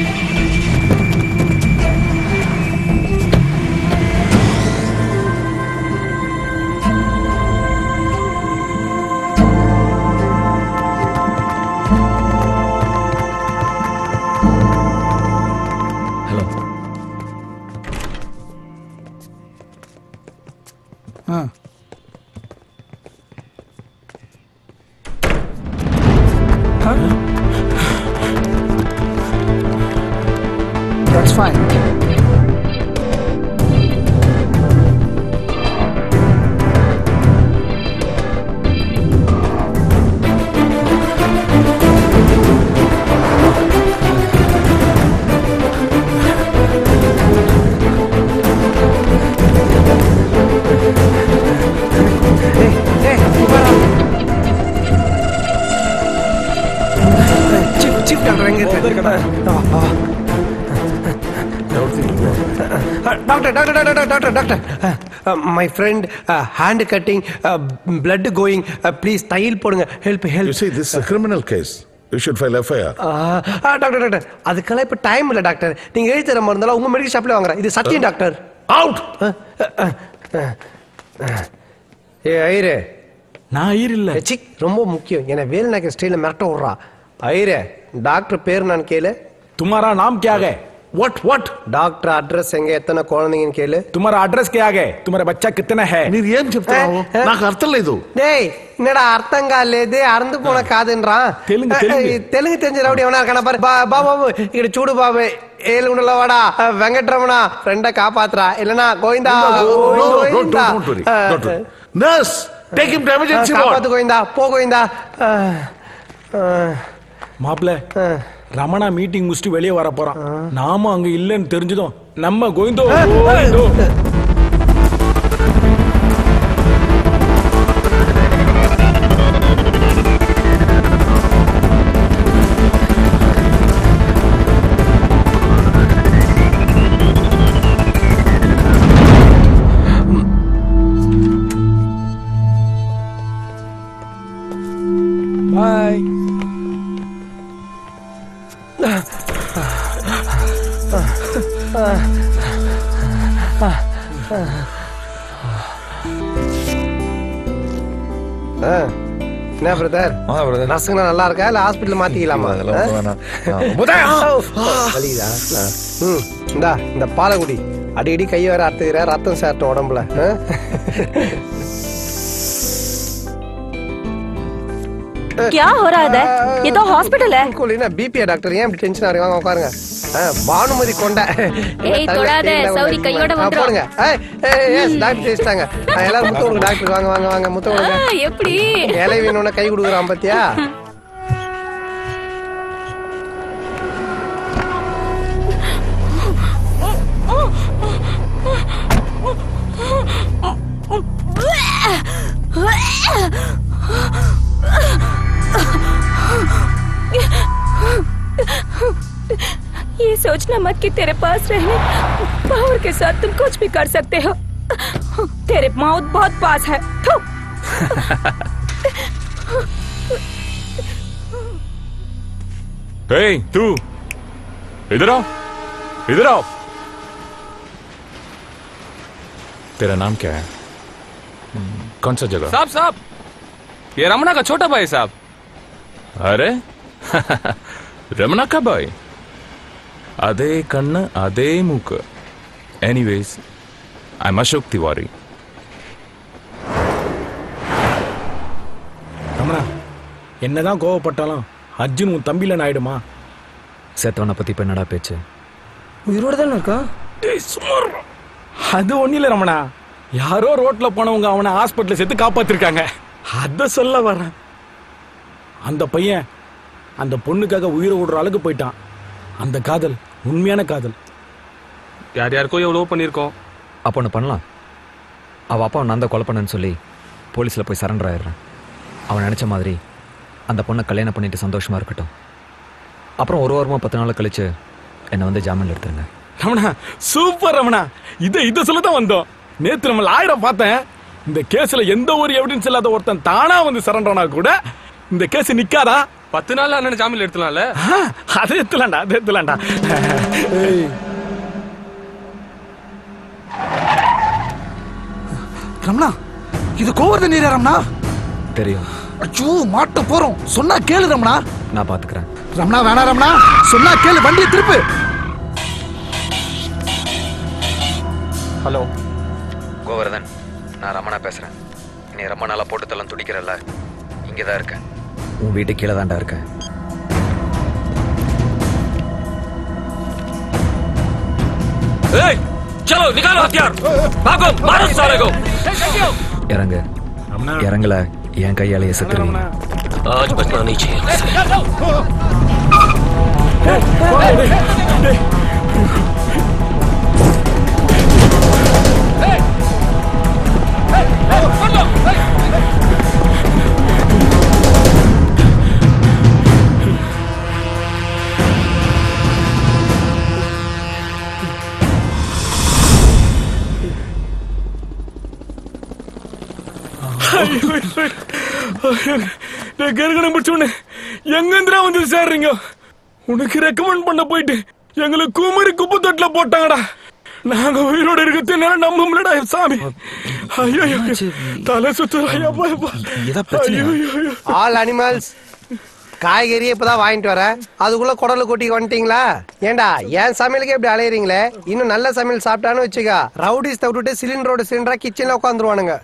hello ah That's fine. Chief chief doctor எங்க இருக்காரு doctor doctor doctor doctor doctor my friend hand cutting blood going please தையல் போடுங்க help help You see, this is a criminal case. You should file FIR. Doctor doctor அதுக்கெல்லாம் இப்போ time இல்லை doctor நீங்க எழுதி தர மருந்தெல்லாம் உங்க மெடிக்கல் ஷாப்ல வாங்குறேன் இது சத்தியம் டாக்டர் அவுட் ஏ ஐரே நான் ஐயர் இல்ல சி ரொம்ப முக்கியம் என்ன வேலு நாயக்கர் ஸ்டைல மிரட்ட விடுறா ஐரே டாக்டர் பேர் நான் கேளு तुम्हारा नाम क्या है What? What? டாக்டர் அட்ரஸ் எங்க எத்தனை குழந்தைங்கன்னு கேளு तुम्हारा एड्रेस क्या है तुम्हारा बच्चा कितना है మీరు ఏం చెప్తున్నావు నాకు అర్థం లేదు டேய் என்னடா அர்த்தம் காலேது அறந்து போன காதுன்றான் தெலுங்கு, தெலுங்கு. ஏய், தெலுங்கு தெரிஞ்ச ரவுடி எவனா இருக்கானா பாரு பா- பா பாபு ఇక్కడ చూడు బాబు ఏలు ఉండలవాడా వెంకటరమణ ఫ్రెండ్ కాపాత్రా இல்லனா Govinda No, no, no, don't, Govinda don't worry. Don't worry. Nurse, take him to emergency ward. காப்பாத்து கோவிந்தா போ கோவிந்தா மாப்பிள ரமணா மீட்டிங் முடிச்சுட்டு வெளியே வர போறான் நாம அங்க இல்லைன்னு தெரிஞ்சதும் நம்ம கோவிந்தோ கோவிந்தோ பாய் என்ன பிரதர் ஆ பிரதர் நர்ஸுங்களாம் நல்லா இருக்கா இல்ல ஹாஸ்பிட்டல் மாத்திக்கலாமா அதெல்லாம் ஒண்ணும் வேணாம். ஆ, முதல். வலிக்குதா ம் இந்தா இந்த பாலை குடி அடிக்கடி கையை வேற அறுத்துக்கிற ரத்தம் சாட்டும் உடம்புல ஆ? क्या हो रहा है ये तो हॉस्पिटल है கூலினா பிபியா டாக்டர் ஏன் இப்படி டென்ஷனா இருக்காங்க உட்காருங்க ஆ, பானுமதி கொண்ட ஏய், தொடாத, சௌரி கையோட வந்துரும். போடுங்க ஏய், ஏய், எஸ் டாக்டர் ஜெயிச்சிட்டாங்க ஆ, எல்லாரும் முத்த கொடுங்க டாக்டர் வாங்க வாங்க வாங்க முத்த கொடுங்க ஆ, எப்படி இலை வேணும்னா கை கொடுக்குறான் பாத்தியா ये सोचना मत कि तेरे पास रहने पावर के साथ तुम कुछ भी कर सकते हो तेरे मौत बहुत पास है थू। हे तू इधर आओ इधर आओ तेरा नाम क्या है कौन सा जगह साहब साहब ये रमना का छोटा भाई साहब अरे रमना का भाई அதே கண்ணு அதே மூக்கு anyways I am Ashok Tiwari Ramana என்னதான் கோவப்பட்டாலும் அர்ஜுன் உன் தம்பில ஆயிடுமா செத்தவனை பத்தி இப்ப என்னடா பேச்சு உயிரோட தானே இருக்கான் அது ஒண்ணும் இல்ல ரமணா யாரோ ரோட்ல போனவங்க அவனை ஹாஸ்பிட்டல்ல சேர்த்து காப்பாத்திருக்காங்க அத சொல்ல வரேன் அந்த பையன் அந்த பொண்ணுக்காக உயிரை விடுற அளவுக்கு போயிட்டான் அந்த காதல் உண்மையான காதல் யார் யாருக்கோ எவ்வளவோ பண்ணியிருக்கோம் அப்போ ஒன்று பண்ணலாம் அவள் அப்பா நான் தான் கொலை பண்ணேன்னு சொல்லி போலீஸில் போய் சரண்டர் ஆயிடுறேன் அவன் நினச்ச மாதிரி அந்த பொண்ணை கல்யாணம் பண்ணிட்டு சந்தோஷமா இருக்கட்டும் அப்புறம் ஒரு வாரமாக பத்து நாள் கழிச்சு என்னை வந்து ஜாமீன் எடுத்துருங்க ரமணா சூப்பர் ரமணா இதை இதை சொல்ல தான் வந்தோம் நேத்து நம்ம லாயரை பார்த்தேன் இந்த கேஸ்ல எந்த ஒரு எவிடன்ஸ் இல்லாத ஒருத்தன் தானா வந்து சரண்டனா கூட இந்த கேஸ் நிக்காதா பத்து நாள் அண்ணன் ஜாமீன் எடுத்துலாம்ல அதை எத்தலாண்டா அதை எத்தலாண்டா ஏய் ரமணா இது கோவர்தன் நீரா ரமணா தெரியும் அச்சோ மாட்ட போறோம் சொன்னா கேளு ரமணா நான் பார்த்துக்கிறேன் ரமணா வேணா ரமணா சொன்னா கேளு வண்டியை திருப்பு ஹலோ கோவர்தன் நான் ரமணா பேசுகிறேன் நீ ரொம்ப நாளாக போட்டு தள்ளம் துடிக்கிறல்ல இங்கே தான் இருக்கேன் உன் வீட்டு கீழே தான்டா இருக்கேன் ए, चलो निकालो हथियार भागो मारो साले को இறங்கு இறங்கல என் கையாலேயே செத்துருவீங்க आज बचना नहीं चाहिए கருகணம் பிடிச்சோன்னு எங்கந்திரா வந்து சேர்றீங்க உனக்கு ரெக்கமெண்ட் பண்ண போயிட்டு எங்களை குமரி குப்பை தொட்டில போட்டாங்கடா நாங்க உயிரோட இருக்கிறது என்னால நம்ப முடியலடா சாமி ஐயோ ஐயோ, தலை சுத்துறா ஐயப்பா, ஐயப்பா. ஐயோ, ஐயோ, ஐயோ. ஆல் அனிமல்ஸ் காய்கறி இப்பதான் வாங்கிட்டு வரேன் அதுக்குள்ள குடலு கொட்டி வந்துட்டீங்களா ஏண்டா என் சமையலுக்கு எப்படி அலையறீங்களே இன்னும் நல்ல சமையல் சாப்பிட்டான்னு வச்சுக்கா ரவுடிஸ் விட்டுட்டு சிலிண்டரோட சிலிண்டரா கிச்சன்ல உட்காந்துருவானுங்க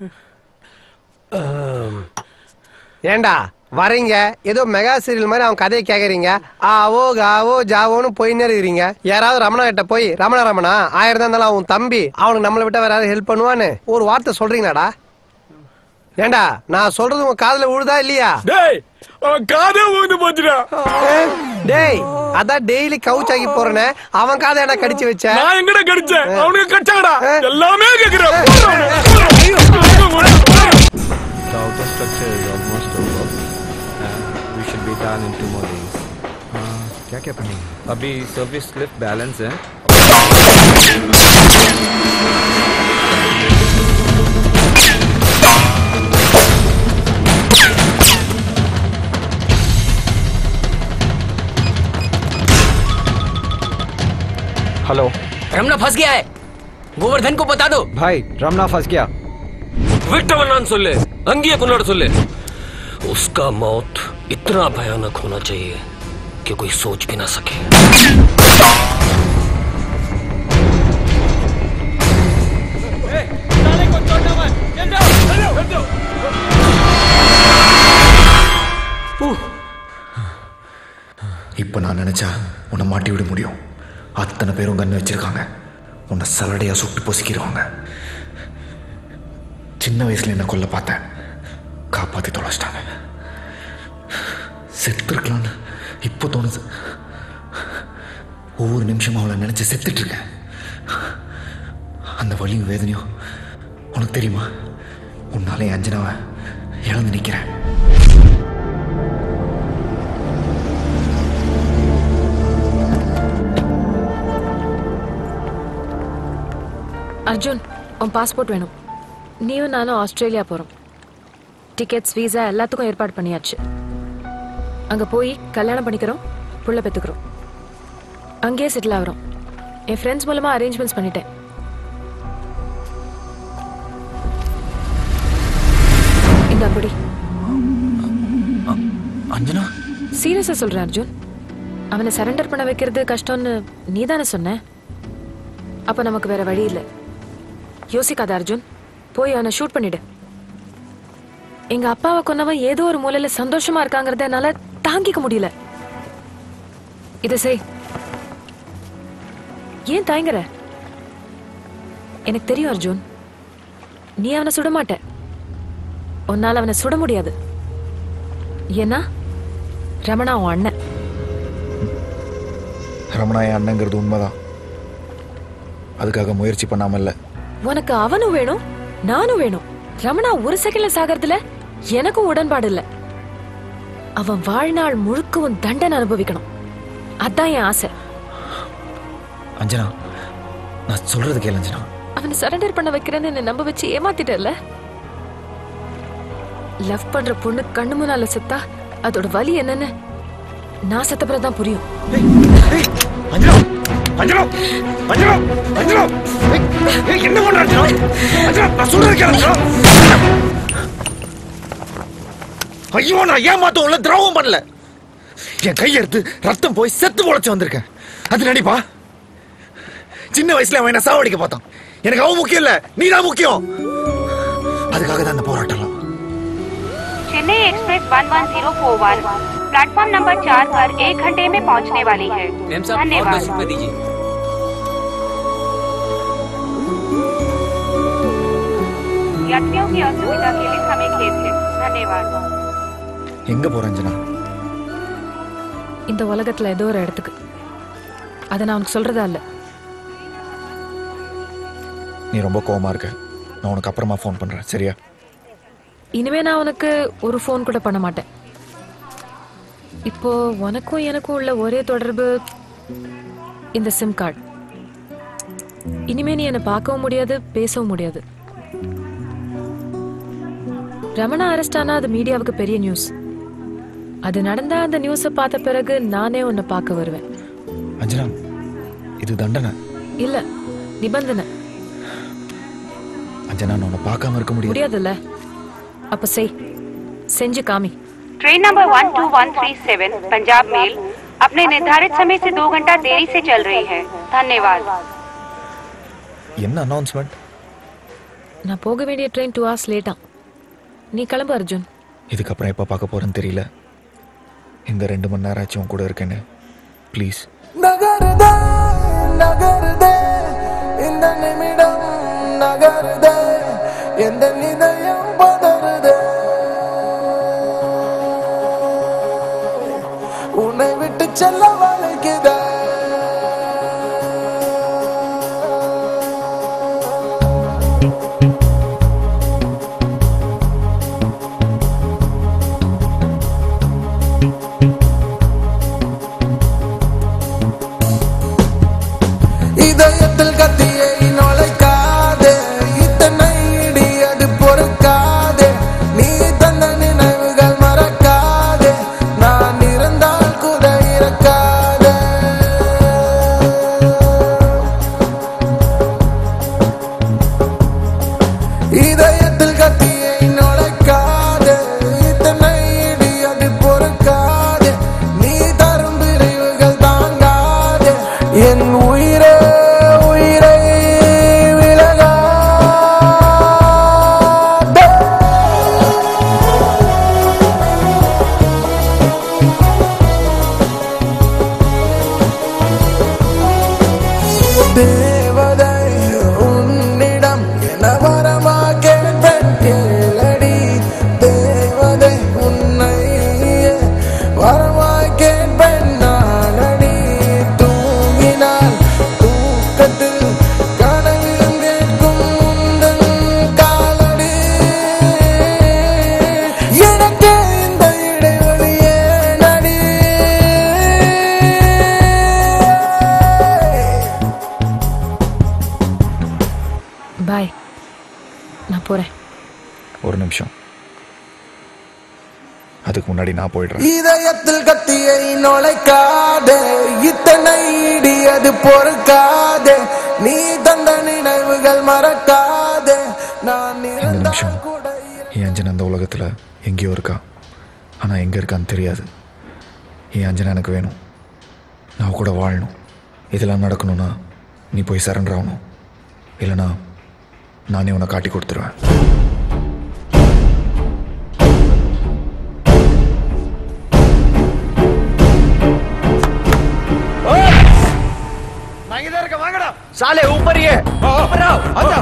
ஏண்டா வரீங்க ஏதோ மெகா சீரியல் மாதிரி அவன் கதையை கேக்குறீங்க ஆவோ காவோ ஜாவோன்னு போயின்னே இருக்கிறீங்க யாராவது ரமணா கிட்ட போய் ரமணா ரமணா ஆயிரம் தான் இருந்தாலும் அவன் தம்பி அவனுக்கு நம்மளை விட்டா வேற யாரும் ஹெல்ப் பண்ணுவான்னு ஒரு வார்த்தை சொல்றீங்களாடா ஏண்டா நான் சொல்றது உங்க காதுல விழுதா இல்லையா டேய் அவன் காதே ஊந்து போச்சுடா டேய் அதான் டெய்லி கவுச் ஆகி போறேனே அவன் காதை என்ன கடிச்சு வச்ச நான் எங்கடா கடிச்சேன் அவனுக்கு கடிச்சாங்கடா எல்லாமே கேக்குறேன் The outer structure is almost over. And we should be done in two more days. क्या क्या பண்ணீங்க अभी सर्विस लिफ्ट बैलेंस है हेलो रमना फंस गया है गोवर्धन को बता दो भाई रमना फंस गया விட்டவனான்னு சொல்லு அங்கேயே கொண்டாட சொல்லு उसका मौत इतना भयानक होना चाहिए कि कोई सोच भी ना सके நான் நினைச்சா உன்னை மாட்டி விட முடியும் அத்தனை பேரும் கண்ணு வச்சிருக்காங்க உன்னை சலடையா சுட்டு பொசுக்கிடுவாங்க சின்ன வயசுல என்ன கொல்ல பார்த்தேன் காப்பாத்தி தொலைச்சிட்டாங்க செத்துருக்கலான்னு இப்போ தோணுது ஒவ்வொரு நிமிஷமும் அவளை நினைச்சு செத்துட்டு இருக்கேன் அந்த வலியும் வேதனையும் உனக்கு தெரியுமா உன்னாலே என் அஞ்சனாவை இழந்து நிற்கிறேன் அர்ஜுன் உன் பாஸ்போர்ட் வேணும் நீயும் நானும் ஆஸ்திரேலியா போகிறோம் டிக்கெட்ஸ் வீசா எல்லாத்துக்கும் ஏற்பாடு பண்ணியாச்சு அங்கே போய் கல்யாணம் பண்ணிக்கிறோம் புள்ள பெற்றுக்கிறோம் அங்கேயே செட்டில் ஆகிறோம் என் ஃப்ரெண்ட்ஸ் மூலமாக அரேஞ்ச்மெண்ட்ஸ் பண்ணிட்டேன் இந்த அப்படி அஞ்சனா சீரியஸாக சொல்கிறேன் அர்ஜுன் அவனை சரண்டர் பண்ண வைக்கிறது கஷ்டம்னு நீ தானே சொன்ன அப்போ நமக்கு வேற வழி இல்லை யோசிக்காத அர்ஜுன் போய் அவனை ஷூட் பண்ணிடு எங்க அப்பாவை கொன்னவன் ஏதோ ஒரு மூலையில சந்தோஷமா இருக்காங்கறத என்னால தாங்கிக்க முடியல இத செய் ஏன் தயங்குற எனக்கு தெரியும் அர்ஜுன் நீ அவனை சுட மாட்ட உன்னால அவனை சுட முடியாது ஏன்னா ரமணா உன் அண்ணன் ரமணா என் அண்ணங்கிறது உண்மைதான் அதுக்காக முயற்சி பண்ணாம இல்ல உனக்கு அவனும் வேணும் நானும் வேணும் ரமணா ஒரு செகண்ட்ல சாகிறதுல எனக்கும் உடன்பாடு இல்ல அவன் வாழ்நாள் முழுக்கவும் தண்டனை அனுபவிக்கணும் அதான் என் ஆசை அஞ்சனா நான் சொல்றது கேளு அஞ்சனா அவனை சரண்டர் பண்ண வைக்கிறேன்னு என்னை நம்ப வச்சு ஏமாத்திட்டல லவ் பண்ற பொண்ணு கண்ணு முன்னால செத்தா அதோட வலி என்னன்னு நான் செத்த பிறகுதான் புரியும் அஞ்சனா அஞ்சனா அஞ்சனா அஞ்சனா ஏய், ஏய், என்ன பண்ற அஞ்சனா அஞ்சனா நான் சொல்றது கேளு அஞ்சனா ஐயோ நான் ஏமாத்த உள்ள திரவம் பண்ணல என் கையெடுத்து ரத்தம் போய் செத்து பொழைச்சு வந்திருக்கேன் அது நடிப்பா சின்ன வயசுல அவன் என்ன சாவடிக்க பார்த்தான் எனக்கு அவன் முக்கியம் இல்ல நீ தான் முக்கியம் அதுக்காக தான் அந்த போராட்டம் चेन्नई एक्सप्रेस 11041 प्लेटफॉर्म नंबर चार पर एक घंटे में पहुंचने वाली है धन्यवाद दीजिए यात्रियों की असुविधा के लिए हमें खेद है धन्यवाद எங்க போற அஞ்சனா இந்த உலகத்துல ஏதோ ஒரு இடத்துக்கு அதை நான் உனக்கு சொல்றதா இல்ல நீ ரொம்ப கோவமா இருக்க நான் உனக்கு அப்புறமா ஃபோன் பண்றேன் சரியா இனிமே நான் உனக்கு ஒரு ஃபோன் கூட பண்ண மாட்டேன் இப்போ உனக்கும் எனக்கும் உள்ள ஒரே தொடர்பு இந்த சிம் கார்டு இனிமே நீ என்னை பார்க்கவும் முடியாது பேசவும் முடியாது ரமணா அரெஸ்ட் ஆனா அது மீடியாவுக்கு பெரிய நியூஸ் அது நடந்தா அந்த நியூஸை பார்த்த பிறகு நானே உன்னை பார்க்க வருவேன் அஞ்சனா இது தண்டனை இல்ல நிபந்தனை அஞ்சனா நான் உன்னை பார்க்காம இருக்க முடியாது முடியாதுல்ல அப்ப செய் செஞ்சு காமி ट्रेन नंबर 12137 पंजाब मेल अपने निर्धारित समय से दो घंटा देरी से चल रही है धन्यवाद என்ன அனௌன்ஸ்மெண்ட் நான் போக வேண்டிய ட்ரெயின் டூ ஹவர்ஸ் லேட்டா நீ கிளம்பு அர்ஜுன் இதுக்கப்புறம் எப்போ பார்க்க போறேன்னு தெரியல இந்த ரெண்டு மணி நேரம் ஆச்சு உன் கூட இருக்கேன்னு ப்ளீஸ் நகருதே நகருதே இந்த நிமிடம் நகருதே எந்த நிதயம் பதறுதே உன்னை விட்டு செல்ல வளைக்குதே இதயத்தில் கத்தியை நுழைக்காதே இத்தனை இடி அது பொறுக்காதே நீ தந்த நினைவுகள் மறக்காதே நான் இருந்தால் கூட இறக்காதே பாய் நான் போறேன் ஒரு நிமிஷம் அதுக்கு முன்னாடி நான் போயிடுறேன் இதயத்தில் கத்தியை நுழைக்காதே இத்தனை இடியது பொறுக்காதே நீ தந்த நினைவுகள் மறக்காதே நான் இந்த நிமிஷம் என் அஞ்சனா அந்த உலகத்தில் எங்கேயோ இருக்கா ஆனால் எங்கே இருக்கான்னு தெரியாது என் அஞ்சனா எனக்கு வேணும் நான் கூட வாழணும் இதெல்லாம் நடக்கணும்னா நீ போய் சரண்டர் ஆகணும் இல்லைனா நானே உன்னை காட்டி கொடுத்துருவேன் நான் இங்க இருக்க வாங்கடா साले ऊपर ही है ऊपर आओ आ जाओ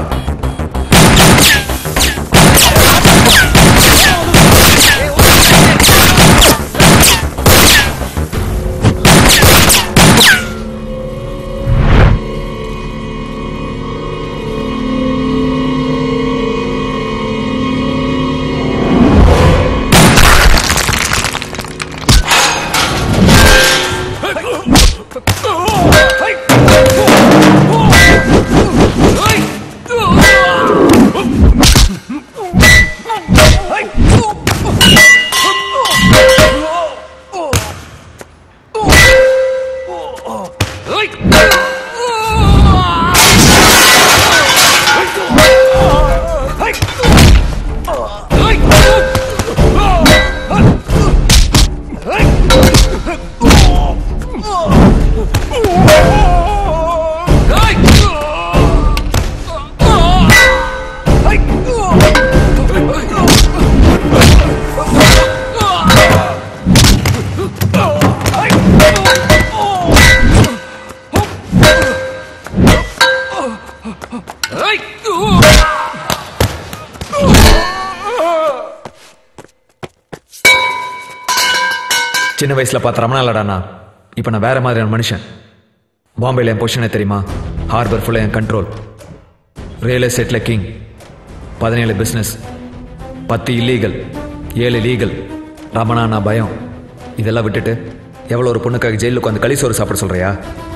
சின்ன வயசுல பார்த்த ரமணாலடாண்ணா இப்போ நான் வேற மாதிரியான மனுஷன் பாம்பேல என் பொசிஷனே தெரியுமா ஹார்பர் ஃபுல்லாக என் கண்ட்ரோல் ரியல் எஸ்டேட்ல கிங் பதினேழு பிஸ்னஸ் பத்து இல்லீகல் ஏழு லீகல் ரமணாண்ணா பயம் இதெல்லாம் விட்டுட்டு எவ்வளோ ஒரு பொண்ணுக்காக ஜெயிலுக்கு உட்காந்து களி சோறு சாப்பிட சொல்றியா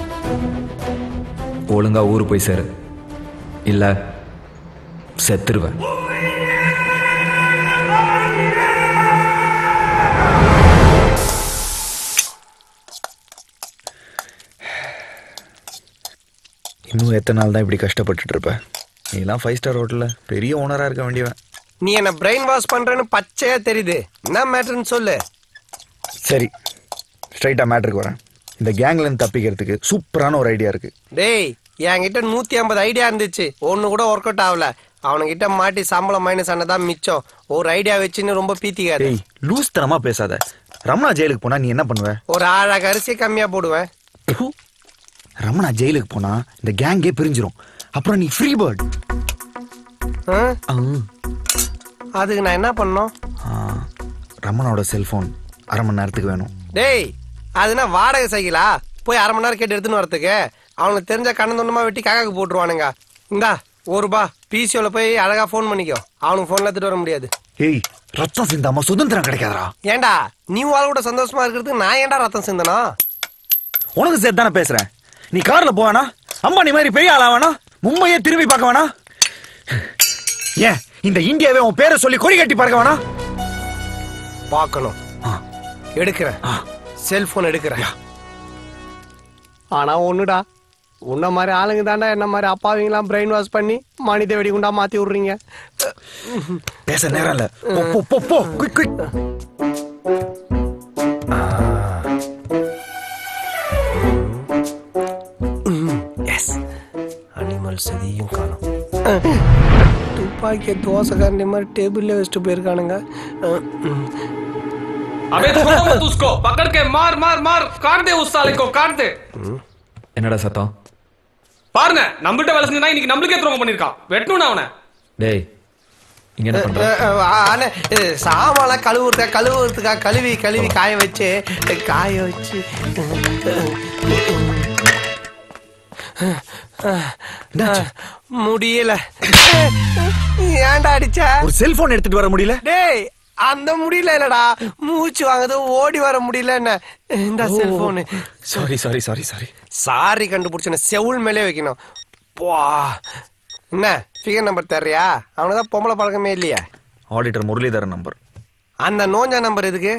ஒழுங்கா ஊரு போய் சேரு இல்ல செத்துருவேன் இன்னும் எத்தனை நாள் தான் இப்படி கஷ்டப்பட்டுட்டு இருப்ப நீலாம் ஃபைவ் ஸ்டார் ஹோட்டலில் பெரிய ஓனராக இருக்க வேண்டியவன் நீ என்ன பிரெயின் வாஷ் பண்றேன்னு பச்சையா தெரியுது என்ன மேட்டர்னு சொல்லு சரி ஸ்ட்ரைட்டாக மேட்ருக்கு வரேன் இந்த கேங்லேருந்து தப்பிக்கிறதுக்கு சூப்பரான ஒரு ஐடியா இருக்கு டேய் என்கிட்ட நூத்தி ஐம்பது ஐடியா இருந்துச்சு ஒன்னு கூட ஒர்க் அவுட் ஆகல அவனுங்கிட்ட மாட்டி சம்பளம் மைனஸ் ஆனதான் மிச்சம் ஒரு ஐடியா வச்சுன்னு ரொம்ப பீத்திக்காது டேய் லூஸ் தனமா பேசாத ரமணா ஜெயிலுக்கு போனா நீ என்ன பண்ணுவ ஒரு அழகு அரிசி கம்மியா போடுவேன் ரமணா ஜெயிலுக்கு போனா இந்த கேங்கே பிரிஞ்சிரும் அப்புறம் நீ ஃப்ரீ பேர்ட் ஆ? அதுக்கு நான் என்ன பண்ணணும் ரமணாவோட செல்போன் அரை மணி நேரத்துக்கு வேணும் டேய் அதுனா வாடகை சைக்கிளா போய் அரை மணி நேரம் கேட்டு எடுத்துன்னு வரதுக்கு அவனுக்கு தெரிஞ்ச கண்ணந்தொண்டமா வெட்டி காக்காக்கு போட்டுருவானுங்க இந்தா ஒரு ரூபா பிசிஓல போய் அழகா ஃபோன் பண்ணிக்கோ அவனுக்கு ஃபோன்ல எடுத்துட்டு வர முடியாது ஏய் ரத்தம் சிந்தாம சுதந்திரம் கிடைக்காதரா ஏன்டா நீ வாழ் கூட சந்தோஷமா இருக்கிறதுக்கு நான் ஏன்டா ரத்தம் சிந்தனா உனக்கு சேர்த்து தானே பேசுறேன் நீ கார்ல போவானா அம்பானி மாதிரி பெரிய ஆளா வேணா மும்பையே திரும்பி பார்க்க வேணா ஏன் இந்த இந்தியாவே உன் பேரை சொல்லி கொடி கட்டி பார்க்க வேணா பார்க்கணும் எடுக்கிறேன் செல்போன் எடுக்கிறேன் ஆனா ஒண்ணுடா உன்ன மாதிரி ஆளுங்க தாண்டா என்ன மாதிரி அப்பாவிங்களாம் பிரெயின் வாஷ் பண்ணி மனித வெடிகுண்டா மாத்தி விடுறீங்க பேச நேரம் இல்ல போ போ போ போ குயிக் குயிக் எஸ் அனிமல் செதியும் காணும் துப்பாக்கிய தோசை கரண்டி மாதிரி டேபிள்ல வச்சுட்டு போயிருக்கானுங்க அஹ், ம். अबे छोड़ो मत उसको पकड़ के मार मार मार काट दे उस साले को काट दे என்னடா சத்தம் பாருங்க நம்மகிட்ட வேலை செஞ்சா இன்னைக்கு நம்மளுக்கே துரோகம் பண்ணிருக்கான் வெட்டணும் அவனை டேய் இங்க என்ன பண்ற அஹ், அஹ், அண்ணே, அஹ், சாமான்லாம் கழுவுறத கழுவுறதுக்கா கழுவி கழுவி காய வச்சு காய வச்சு அஹ், முடியல ஏன்டா அடிச்ச ஒரு செல்போன் எடுத்துட்டு வர முடியல டேய் அந்த முடியல இல்லடா மூச்சு வாங்குது ஓடி வர முடியல என்ன இந்த cellphone sorry sorry sorry sorry sorry கண்டுபிடிச்சன செவுள் மேலே வைக்கணும் பா என்ன ஃபிகர் நம்பர் தர்றியா அவனுக்கு தான் பொம்பளை பழக்கமே இல்லையா ஆடிட்டர் முரளிதரன் நம்பர் அந்த நோஞ்சா நம்பர் எதுக்கு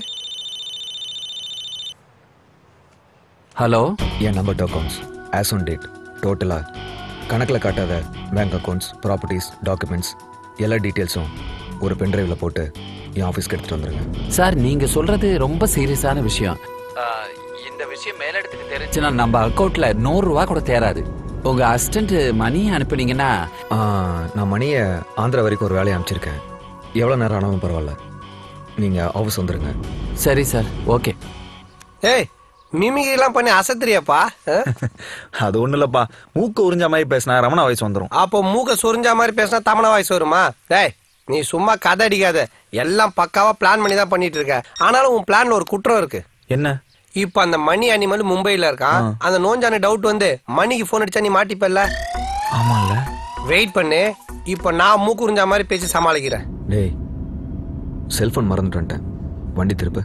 ஹலோ என் number accounts as on date டோட்டலாக கணக்கில் காட்டாத பேங்க் அக்கௌண்ட்ஸ் ப்ராப்பர்ட்டிஸ் டாக்குமெண்ட்ஸ் எல்லா டீட்டெயில்ஸும் ஒரு பென்ட்ரைவில் போட்டு என் ஆஃபீஸ்க்கு எடுத்துகிட்டு வந்துருங்க சார் நீங்க சொல்றது ரொம்ப சீரியஸான விஷயம் இந்த விஷயம் மேலிடத்துக்கு தெரிஞ்சுன்னா நம்ம அக்கௌண்ட்ல நூறு ரூபா கூட தேராது உங்க அசிஸ்டன்ட் மணி அனுப்புனீங்கன்னா ஆ, நான் மணியை ஆந்திரா வரைக்கும் ஒரு வேலையை அனுப்பிச்சிருக்கேன் எவ்வளோ நேரம் ஆனாலும் பரவாயில்ல நீங்கள் ஆஃபீஸ் வந்துடுங்க சரி சார் ஓகே ஏய் மிமிகிரிலாம் பண்ணி அசத்துறியாப்பா ஆ? அது ஒண்ணும் இல்லப்பா மூக்கு உறிஞ்ச மாதிரி பேசினா ரமணா வயசு வந்துரும் அப்போ மூக்க சொரிஞ்ச மாதிரி பேசினா தமிழ வாய்ஸ் வருமா டேய் நீ சும்மா கதை அடிக்காத எல்லாம் பக்காவா பிளான் பண்ணி தான் பண்ணிட்டு இருக்க ஆனாலும் உன் பிளான்ல ஒரு குற்றம் இருக்கு என்ன இப்ப அந்த மணி அனிமல் மும்பைல இருக்கான் அந்த நோஞ்சான டவுட் வந்து மணிக்கு போன் அடிச்சா நீ மாட்டிப்பல்ல ஆமால வெயிட் பண்ணு இப்ப நான் மூக்கு உறிஞ்ச மாதிரி பேசி சமாளிக்கிறேன் டேய் செல்ஃபோன் மறந்துட்டு வந்துட்டேன் வண்டி திருப்பு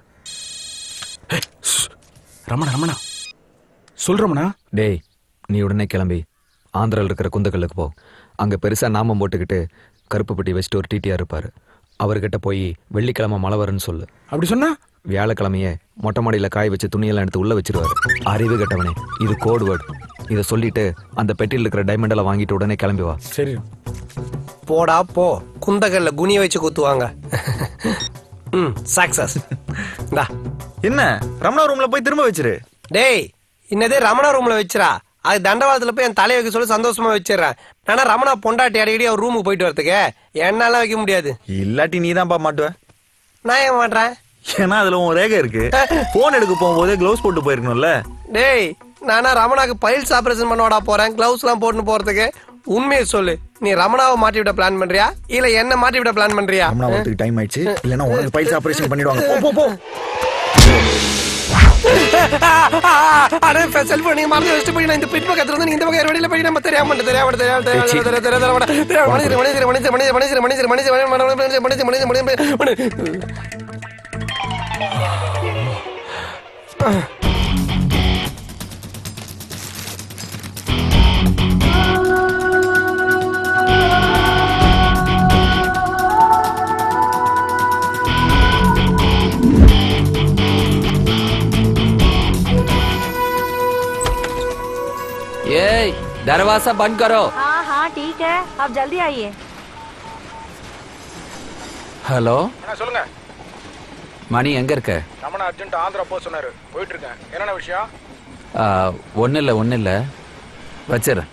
ரமணா ரமணா சொல் ரமணா டேய் நீ உடனே கிளம்பி ஆந்திராவில் இருக்கிற குந்தக்கல்லுக்கு போ அங்கே பெருசாக நாமம் போட்டுக்கிட்டு கருப்பு பெட்டி வச்சுட்டு ஒரு டிடிஆர் இருப்பார் அவர்கிட்ட போய் வெள்ளிக்கிழமை மழை வரும்னு சொல்லு அப்படி சொன்னா வியாழக்கிழமையே மொட்டை மாடியில் காய வச்சு துணியெல்லாம் எடுத்து உள்ளே வச்சிருவாரு அறிவு கட்டவனே இது கோட் வேர்டு இதை சொல்லிட்டு அந்த பெட்டியில் இருக்கிற டைமண்டெல்லாம் வாங்கிட்டு உடனே கிளம்பி வா சரி போடா போ குந்தகல்ல குனிய வச்சு குத்துவாங்க ம் சக்சஸ் டா என்ன ரமணா ரூம்ல போய் திரும்ப வச்சிரு டேய் இன்னதே ரமணா ரூம்ல வச்சிரா அது தண்டவாளத்துல போய் என் தலையை வைக்க சொல்லி சந்தோஷமா வச்சிடுறேன் ஆனா ரமணா பொண்டாட்டி அடிக்கடி அவர் ரூமுக்கு போயிட்டு வரதுக்கு என்னால வைக்க முடியாது இல்லாட்டி நீ தான்ப்பா மாட்டுவ நான் ஏன் மாட்டேன் ஏன்னா அதுல உன் ரேகை இருக்கு போன் எடுக்க போகும்போதே க்ளவுஸ் போட்டு போயிருக்கணும்ல டேய் நானா ரமணாக்கு பைல்ஸ் ஆபரேஷன் பண்ணோடா போறேன் கிளவுஸ் எல்லாம் போட்டுன்னு போறதுக்கு உண்மையை சொல்லு நீ ரமணாவை மாட்டி விட பிளான் பண்றியா இல்ல என்ன மாட்டி விட பிளான் பண்றியா ரமணா வரதுக்கு டைம் ஆயிடுச்சு இல்லைன்னா உனக்கு பைல்ஸ் ஆப்ரேஷன் பண்ணிடுவாங்க போ போ போ அடே செல்போன் நீங்க மறந்து வச்சுட்டு போய் நான் இந்த பின் பக்கத்துல இருந்து நீங்க இந்த பக்கம் வழியில போய் நம்ம தெரியாம தெரியாம தெரியாம தெரியாம தெரியாம தெரியாம தெரியாம மனிதர் மனிதர் மனிதர் மனிதர் மனிதர் மனிதர் மனிதர் மனிதர் மனிதர் மனிதர் மனிதர் மனிதர் ये दरवाजा बंद करो हाँ हाँ ठीक है आप जल्दी आइए ஹலோ சொல்லுங்க மணி எங்க இருக்க ரமணா அர்ஜென்ட் ஆந்திரா போக சொன்னாரு போயிட்டு இருக்கேன் என்னென்ன விஷயம் ஒன்றும் இல்லை ஒன்றும் இல்லை வச்சிடுறேன்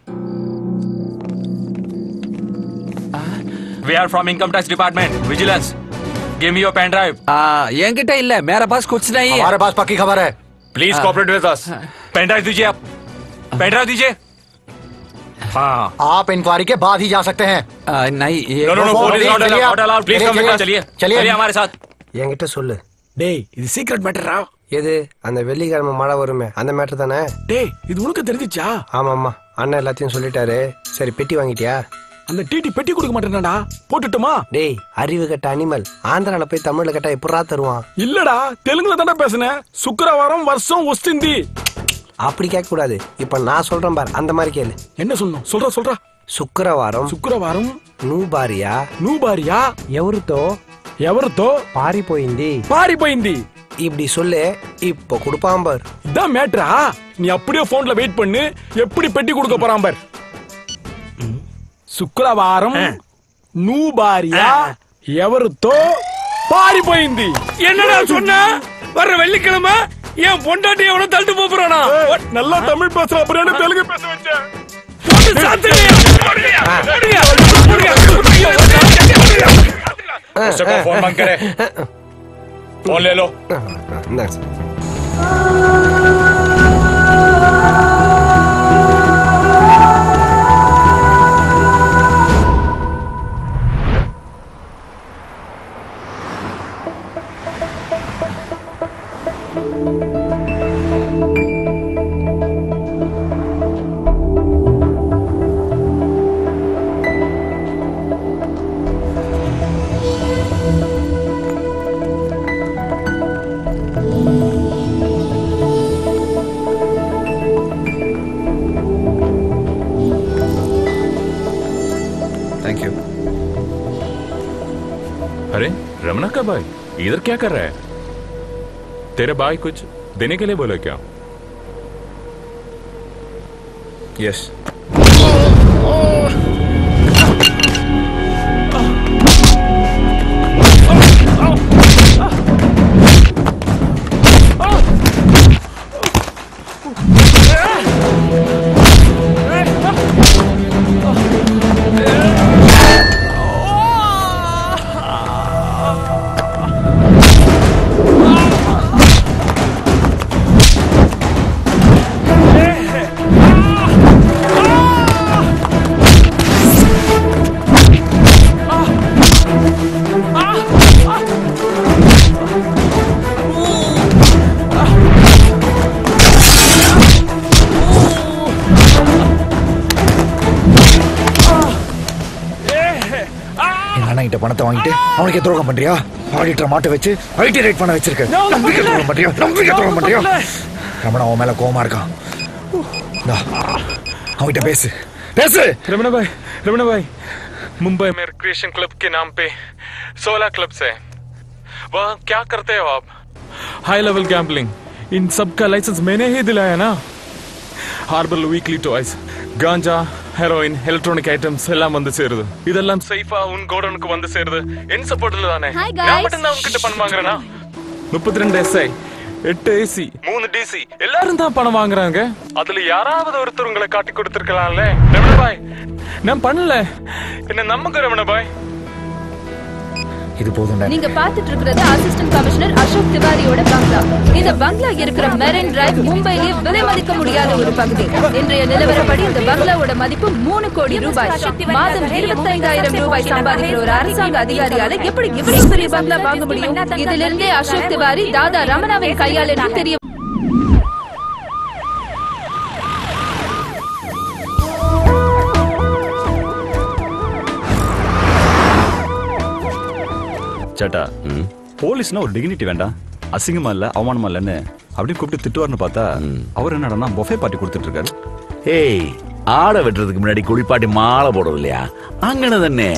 We are from income tax department. Vigilance. Give me your pen drive. என்கிட்ட இல்ல मेरे पास कुछ नहीं है हमारे पास पक्की खबर है Please हाँ। cooperate with us. Pen drive दीजिए आप पेन ड्राइव दीजिए हाँ आप इंक्वायरी के बाद ही जा सकते हैं नहीं ये No, no, no, phone is not allowed, not allowed. Please come with us. चलिए चलिए चलिए हमारे साथ என்கிட்ட சொல்லு டேய் இது சீக்ரெட் மேட்டரா எது அந்த வெள்ளிக்கிழமை மழை வருமே அந்த மேட்டர் தானே டேய் இது உனக்கு தெரிஞ்சிச்சா ஆமா ஆமா அண்ணன் எல்லாத்தையும் சொல்லிட்டாரு சரி பெட்டி வாங்கிட்டியா அந்த டிடி பெட்டி கொடுக்க மாட்டேனாடா போட்டுட்டுமா டேய் அறிவு கட்ட அனிமல் ஆந்திரால போய் தமிழ்ல கேட்டா எப்படா தருவான் இல்லடா தெலுங்குல தானே பேசுனேன் சுக்கிரவாரம் வருஷம் ஒஸ்திந்தி அப்படி கேட்க கூடாது இப்ப நான் சொல்றேன் பார் அந்த மாதிரி கேளு என்ன சொல்லணும் சொல்ற சொல்றா శుక్రవారం శుక్రవారం నువ్వు భార్య నువ్వు భార్య ఎవరితో ఎవరితో పారిపోయింది பாரிపోయింది இப்படி சொல்லு இப்போ கொடுப்பான் பார் இதான் மேட்ரா நீ அப்படியே போன்ல வெயிட் பண்ணு எப்படி பெட்டி கொடுக்க போறான் பார் శుక్రవారం నువ్వు భార్య ఎవరితో పారిపోయింది என்னடா சொன்ன வர்ற வெள்ளிக்கிழமை என் பொண்டாட்டி எவ்வளவு தள்ளிட்டு போறானா நல்லா தமிழ் பேசுற அப்புறம் தெலுங்கு பேச வச்சேன் उससे को फोन बंद करे फोन ले लो थैंक यू अरे रमना का भाई इधर क्या कर रहा है तेरे भाई कुछ देने के लिए बोले क्या यस எங்க அண்ணன் கிட்ட பணத்தை வாங்கிட்டு அவனுக்கு துரோகம் பண்றியா ஆடிட்டர் மாட்ட வச்சு ஐடி ரேட் பண்ண வச்சிருக்க நம்பிக்கை துரோகம் பண்றியா நம்பிக்கை துரோகம் பண்றியா ரமணா அவன் மேல கோவமா இருக்கான் இந்தா, அவன்கிட்ட பேசு பேசு रमना भाई रमना भाई मुंबई में रिक्रिएशन क्लब के नाम पे 16 क्लब्स है वहाँ क्या करते हो आप हाई लेवल गैम्बलिंग इन सब का लाइसेंस मैंने ही दिलाया ना harbour weekly toys ganja heroin electronic items எல்லாம் வந்து சேருது இதெல்லாம் சேஃபா உன் கோடனுக்கு வந்து சேருது என் சப்போர்ட்ல தானே Hi, guys. நான் மட்டும் தான் உன்கிட்ட பணம் வாங்குறேனா முப்பத்தி ரெண்டு எஸ்ஐ எட்டு ஏசி மூணு டிசி எல்லாரும் தான் பணம் வாங்குறாங்க அதுல யாராவது ஒருத்தர் உங்களை காட்டி கொடுத்திருக்கலாம்ல ரமண பாய் நான் பண்ணல என்ன நம்புங்க ரமண பாய் இது போதும் நீங்க பாத்துட்டு இருக்கிறது அசிஸ்டன்ட் கமிஷனர் அசோக் திவாரியோட பங்களா இந்த பங்களா இருக்கிற மெரின் டிரைவ் மும்பையிலே விலை மதிக்க முடியாத ஒரு பகுதி இன்றைய நிலவரப்படி இந்த பங்களாவோட மதிப்பு மூணு கோடி ரூபாய் மாதம் இருபத்தைந்தாயிரம் ரூபாய் சம்பாதிக்கிற ஒரு அரசாங்க அதிகாரியால எப்படி இவ்வளவு பெரிய பங்களா வாங்க முடியும் இதிலிருந்தே அசோக் திவாரி தாதா ரமணாவின் கையால் என்று தெரிய சேட்டா போலீஸ்னா ஒரு டிக்னிட்டி வேண்டாம் அசிங்கமா இல்ல அவமானமா இல்லன்னு அப்படியே கூப்பிட்டு திட்டுவார்னு பார்த்தா அவர் என்னடா பொஃபே பார்ட்டி கொடுத்துட்டு இருக்காரு ஏய் ஆடை வெட்டுறதுக்கு முன்னாடி குளிப்பாட்டி மாலை போடுறது இல்லையா அங்கன தானே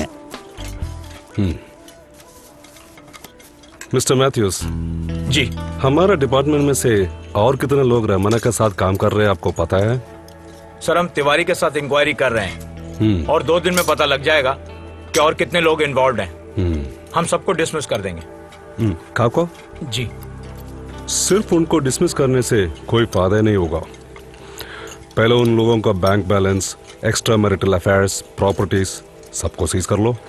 मिस्टर मैथ्यूस जी हमारा डिपार्टमेंट में से और कितने लोग रमना के साथ काम कर रहे हैं आपको पता है सर हम तिवारी के साथ इंक्वायरी कर रहे हैं हम्म, और दो दिन में पता लग जाएगा कि और कितने लोग इन्वॉल्व हैं हम्म, हम सबको डिसमिस कर देंगे हम्म, काको जी सिर्फ उनको डिसमिस करने से कोई फायदा नहीं होगा पहले उन लोगों का bank balance extra marital affairs properties सबको सीज कर लो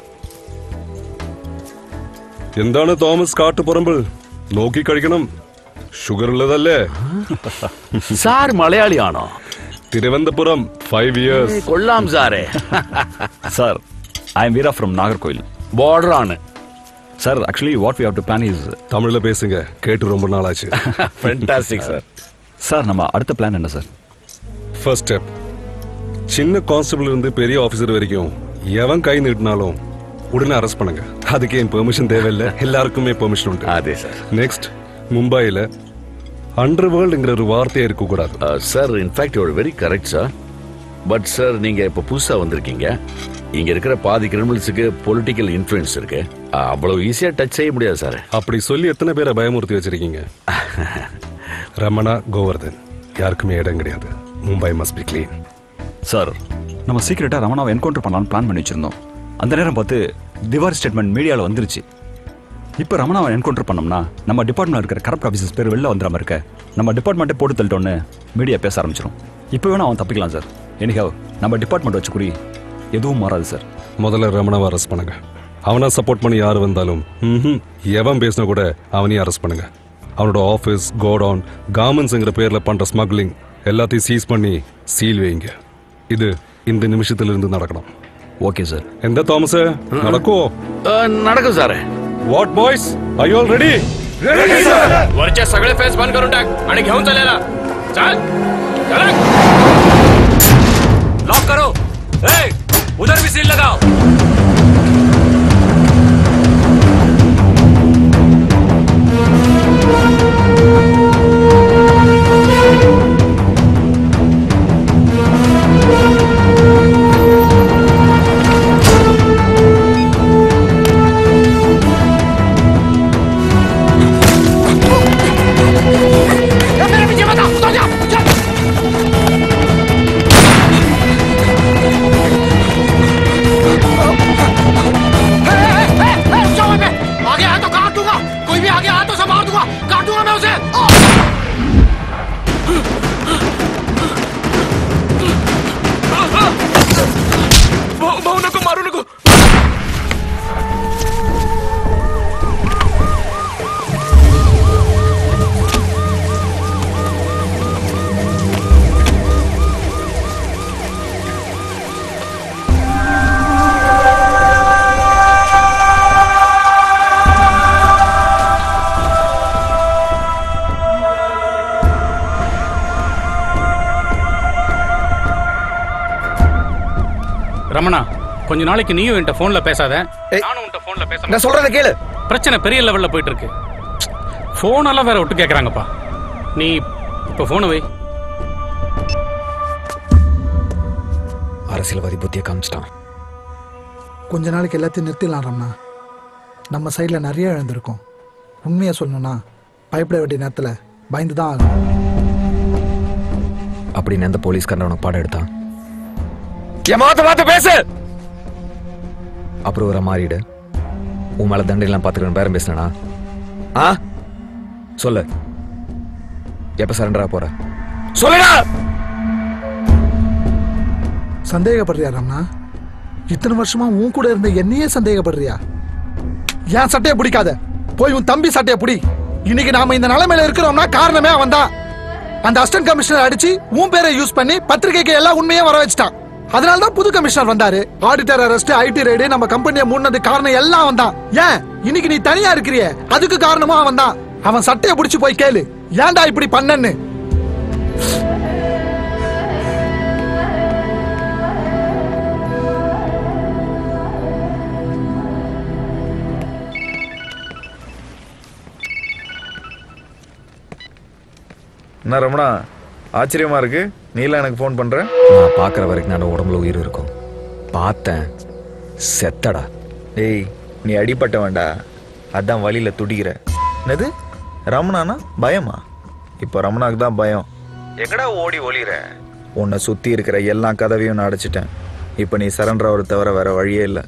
എന്താണ് തോമസ് കാട്ടുപറമ്പിൽ നോക്കി കഴിക്കണം ഷുഗർ ഉള്ളതല്ലേ സാർ മലയാളിയാണോ തിരുവനന്തപുരം ഫൈവ് ഇയേഴ്സ് കൊള്ളാം സാറേ sir I am Veera from Nagercoil border ആണ് sir actually what we have to plan is தமிழ்ல பேசுங்க கேட்டு ரொம்ப நாள் ஆச்சு ஃபென்டாஸ்டிக் சார் சார் நம்ம அடுத்த பிளான் என்ன சார் ஃபர்ஸ்ட் ஸ்டெப் சின்ன கான்ஸ்டபிள் இருந்து பெரிய ஆபீசர் வரைக்கும் எவன் கை நீட்டினாலும் உடனே அரெஸ்ட் பண்ணுங்க அதுக்கு என் பெர்மிஷன் தேவையில்லை எல்லாருக்குமே பெர்மிஷன் உண்டு அதே சார் நெக்ஸ்ட் மும்பையில் அண்டர் வேர்ல்டுங்கிற ஒரு வார்த்தையே இருக்கக்கூடாது sir in fact you're very correct sir but sir நீங்க இப்ப புதுசா வந்திருக்கீங்க இங்க இருக்கிற பாதி கிரிமினல்ஸுக்கு பொலிட்டிக்கல் இன்ஃபுளுன்ஸ் இருக்கு அஹ், அவ்வளவு ஈஸியா டச் செய்ய முடியாது சார் அப்படி சொல்லி எத்தனை பேரை பயமுறுத்தி வச்சிருக்கீங்க ரமணா கோவர்தன் யாருக்குமே இடம் கிடையாது Mumbai must be clean sir நம்ம சீக்கிரட்டா ரமணாவை என்கவுண்டர் பண்ணலாம்னு பிளான் பண்ணி வச்சிருந்தோம் அந்த நேரம் பார்த்து திவாரி ஸ்டேட்மெண்ட் மீடியாவில் வந்துருச்சு இப்போ ரமணாவை என்கவுண்டர் பண்ணோம்னா நம்ம டிபார்ட்மெண்ட் இருக்கிற கரப்ட் ஆஃபீஸர்ஸ் பேர் வெளில வந்துடாம இருக்க நம்ம டிபார்ட்மெண்ட்டே போட்டு தள்ளிட்டோன்னு மீடியா பேச ஆரம்பிச்சிடும் இப்போ வேணா அவன் தப்பிக்கலாம் சார் எனிஹாவ் நம்ம டிபார்ட்மெண்ட் வச்சு குறி எதுவும் மாறாது சார் முதல்ல ரமணாவை அரெஸ்ட் பண்ணுங்க அவனை சப்போர்ட் பண்ணி யார் வந்தாலும் ம்ஹும், எவன் பேசினா கூட அவனையும் அரெஸ்ட் பண்ணுங்க அவனோட ஆஃபீஸ் கோடவுன் கார்மெண்ட்ஸுங்கிற பேர்ல பண்ற ஸ்மக்லிங் எல்லாத்தையும் சீஸ் பண்ணி சீல் வைங்க இது இந்த நிமிஷத்துல இருந்து நடக்கணும் ஓகே சார் எந்த தாமஸ் நடக்கும் நடக்கும் sir what boys I already वरचे सगळे फेस बंद करून टाक आणि घेऊन चालेला चल चला लॉक करो ए उधर भी सील लगाओ ரமணா கொஞ்ச நாளைக்கு நீயும் என்கிட்ட போன்ல பேசாத நானும் உன்கிட்ட போன்ல பேச நான் சொல்றத கேளு பிரச்சனை பெரிய லெவல்ல போயிட்டு இருக்கு போன் எல்லாம் வேற விட்டு கேக்குறாங்கப்பா நீ இப்ப போனை வை அரசியல்வாதி புத்தியை காமிச்சிட்டான் கொஞ்ச நாளைக்கு எல்லாத்தையும் நிறுத்திடலாம் ரம்னா நம்ம சைடில் நிறைய இழந்திருக்கோம் உண்மையை சொல்லணும்னா பயப்பட வேண்டிய நேரத்தில் பயந்து தான் ஆகணும் அப்படின்னு எந்த போலீஸ்காரன் உனக்கு பாடம் எடுத்தான் என் மாத்த மாத்த பேசு அப்புறம் வர மாறிடு உன் மேல தண்டையெல்லாம் பார்த்துக்கணும் பேரம் பேசினா ஆ சொல்லு எப்ப சரண்டரா போற சொல்லுடா சந்தேகப்படுறியா ரம்னா இத்தனை வருஷமா உன் கூட இருந்த என்னையே சந்தேகப்படுறியா என் சட்டையை பிடிக்காத போய் உன் தம்பி சட்டையை பிடி இன்னைக்கு நாம இந்த நிலைமையில இருக்கிறோம்னா காரணமே அவன் தான் அந்த அசிஸ்டன்ட் கமிஷனர் அடிச்சு உன் பேரை யூஸ் பண்ணி பத்திரிகைக்கு எல்லா உண்மையும் வர வச்சுட்டான் அதனால தான் புது கமிஷனர் வந்தாரு ஆடிட்டர் அரெஸ்ட் ஐடி ரைடு நம்ம கம்பெனியை மூடினது காரணம் எல்லாம் அவன் தான் ஏன் இன்னைக்கு நீ தனியா இருக்கிறியே அதுக்கு காரணமும் அவன் தான் அவன் சட்டையை பிடிச்சு போய் கேளு ஏன்டா இப்படி பண்ணன்னு என்ன ரமணா ஆச்சரியமா இருக்கு நீலாம் எனக்கு ஃபோன் பண்ற நான் பார்க்குற வரைக்கும் நான் உடம்புல உயிர் இருக்கும் பார்த்தேன் செத்தடா டேய் நீ அடிபட்ட வேண்டா அதான் வழியில துடிக்கிற என்னது ரமணானா பயமா இப்போ ரமணாக்கு தான் பயம் எங்கடா ஓடி ஒளிற உன்னை சுத்தி இருக்கிற எல்லா கதவையும் நான் அடைச்சிட்டேன் இப்போ நீ சரண்டர் ஆகிற தவிர வேற வழியே இல்லை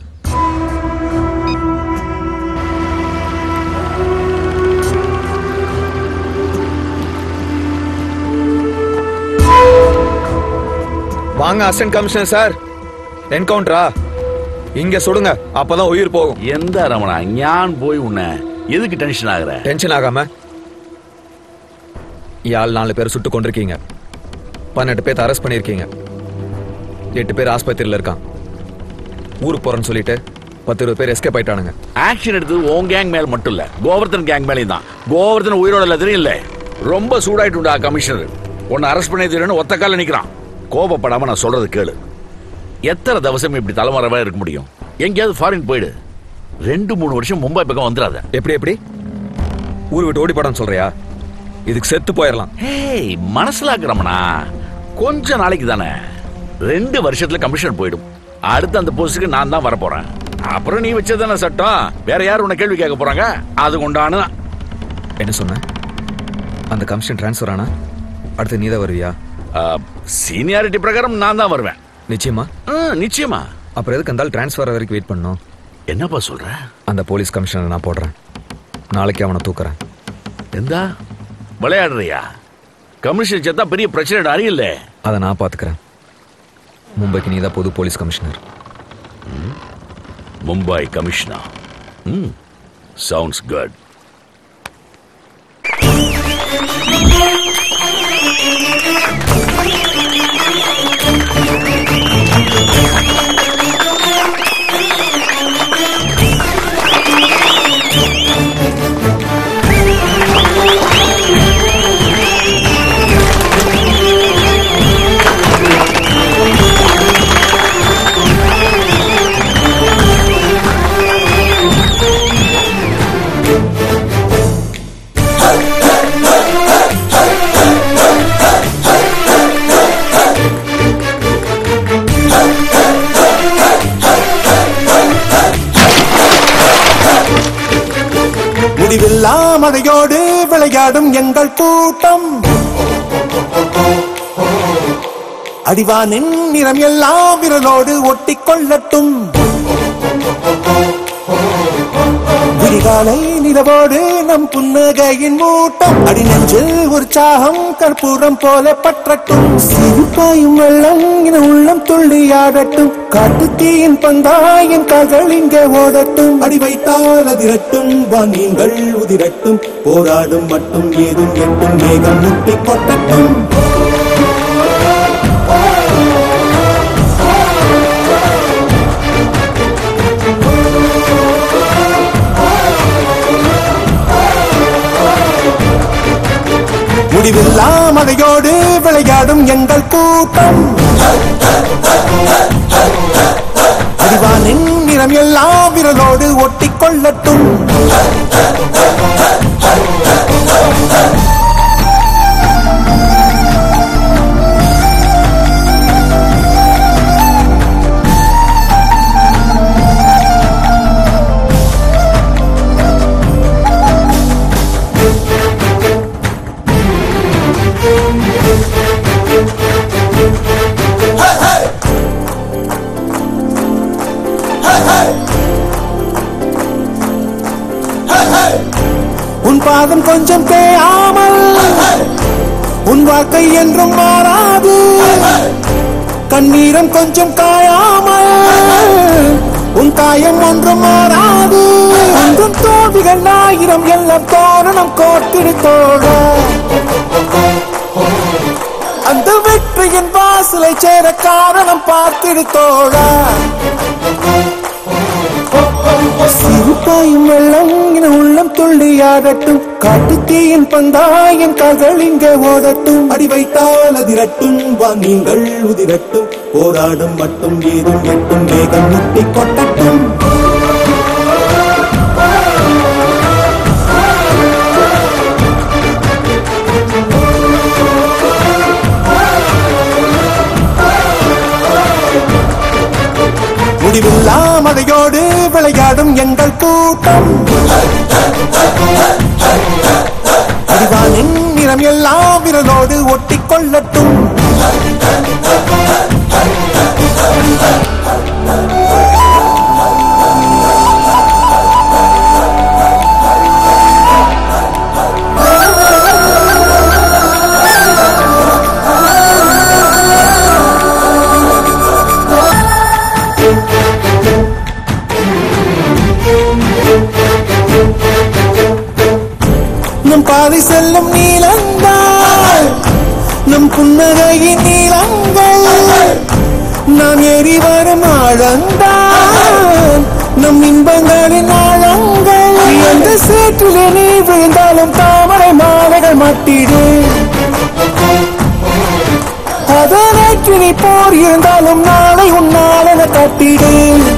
வாங்க அசிஸ்டன்ட் கமிஷனர் சார் என்கவுண்டரா இங்க சுடுங்க அப்பதான் உயிர் போகும் எந்த ரமணா ஞான் போய் உன்னை எதுக்கு டென்ஷன் ஆகுற டென்ஷன் ஆகாம யாழ் நாலு பேர் சுட்டு கொண்டிருக்கீங்க பன்னெண்டு பேர் அரெஸ்ட் பண்ணியிருக்கீங்க எட்டு பேர் ஆஸ்பத்திரியில் இருக்கான் ஊருக்கு போறேன்னு சொல்லிட்டு பத்து இருபது பேர் எஸ்கேப் ஆயிட்டானுங்க ஆக்ஷன் எடுத்தது உன் கேங் மேல மட்டும் இல்ல கோவர்தன் கேங் மேலேயும் தான் கோவர்தன் உயிரோட இல்ல தெரியல ரொம்ப சூடாயிட்டுண்டா கமிஷனர் உன்னை அரெஸ்ட் பண்ணி தெரியும் ஒத்த கால நிக்கிறான் கோபப்படாம நான் சொல்றது கேளு எத்தனை தவசம் இப்படி தலைமறைவா இருக்க முடியும் எங்கேயாவது ஃபாரின் போயிடு ரெண்டு மூணு வருஷம் மும்பை பக்கம் வந்துடாத எப்படி எப்படி ஊர் விட்டு ஓடி போடான்னு சொல்றியா இதுக்கு செத்து போயிடலாம் ஹேய் மனசிலாக்குறமனா கொஞ்ச நாளைக்கு தானே ரெண்டு வருஷத்துல கமிஷன் போயிடும் அடுத்து அந்த போஸ்டுக்கு நான் தான் வர போறேன் அப்புறம் நீ வச்சதானே சட்டம் வேற யார் உன்னை கேள்வி கேட்க போறாங்க அது கொண்டான என்ன சொன்ன அந்த கமிஷன் ட்ரான்ஸ்ஃபர் ஆனா அடுத்து நீ தான் வருவியா சீனியாரிட்டி பிரகாரம் நான் தான் வருவேன் நிச்சயமா நிச்சயமா அப்புறம் எதுக்கு அந்த ட்ரான்ஸ்ஃபர் வரைக்கும் வெயிட் பண்ணணும் என்னப்பா சொல்ற அந்த போலீஸ் கமிஷனர் நான் போடுறேன் நாளைக்கு அவனை தூக்குறேன் எந்தா விளையாடுறியா கமிஷன் செத்தா பெரிய பிரச்சனை அறியல அதை நான் பார்த்துக்கிறேன் மும்பைக்கு நீ தான் புது போலீஸ் கமிஷனர் மும்பை கமிஷனா ம் சவுண்ட்ஸ் குட் முடிவில்லா மழையோடு விளையாடும் எங்கள் கூட்டம் அடிவானின் நிறம் எல்லாம் விரலோடு ஒட்டிக் கொள்ளட்டும் விடிகாலை நிலவோடு நம் புன்னகையின் மூட்டம் அடி நெஞ்சில் உற்சாகம் கற்பூரம் போல பற்றட்டும் சிரிப்பாயும் வெள்ளம் என உள்ளம் துள்ளியாடட்டும் காட்டு தீயின் பந்தாயின் கால்கள் இங்கே ஓடட்டும் அடி வைத்தால் அதிரட்டும் வாங்கியங்கள் உதிரட்டும் போராடும் மட்டும் ஏதும் எட்டும் மேகம் முட்டி கொட்டட்டும் முடிவில்லா மழையோடு விளையாடும் எங்கள் கூட்டம் நிறம் எல்லாம் விரலோடு ஒட்டி கொள்ளட்டும் உன் பாதம் கொஞ்சம் தேயாமல் உன் வாழ்க்கை என்றும் மாறாது கண்ணீரம் கொஞ்சம் காயாமல் உன் காயம் ஒன்றும் மாறாது அன்றும் தோல்விகள் ஆயிரம் எல்லாம் தோரணம் கோத்திருத்தோட அந்த வெற்றியின் வாசலை சேர காரணம் பார்த்திருத்தோட சிறுபாயும் வெள்ளம் என உள்ளம் துள்ளியாடட்டும் காட்டு தீயின் பந்தாயின் கால்கள் இங்கே ஓடட்டும் அடி வைத்தால் அதிரட்டும் வா நீங்கள் உதிரட்டும் போராடும் மட்டும் ஏதும் எட்டும் வேகம் முட்டி கொட்டட்டும் முடிவில்லா மழையோடு விளையாடும் எங்கள் கூட்டம் அடிவானின் நிறம் எல்லாம் விரலோடு ஒட்டி கொள்ளட்டும் நம் பாதை செல்லும் நீளங்கள் நம் புன்னகையின் நீளங்கள் நாம் ஏறி வரும் ஆழந்தான் நம் இன்பங்களின் ஆழங்கள் எந்த சேற்றிலே நீ விழுந்தாலும் தாமரை மாலைகள் மாட்டிடு அதற்கு நீ போர் இருந்தாலும் நாளை உன்னால் என காட்டிடு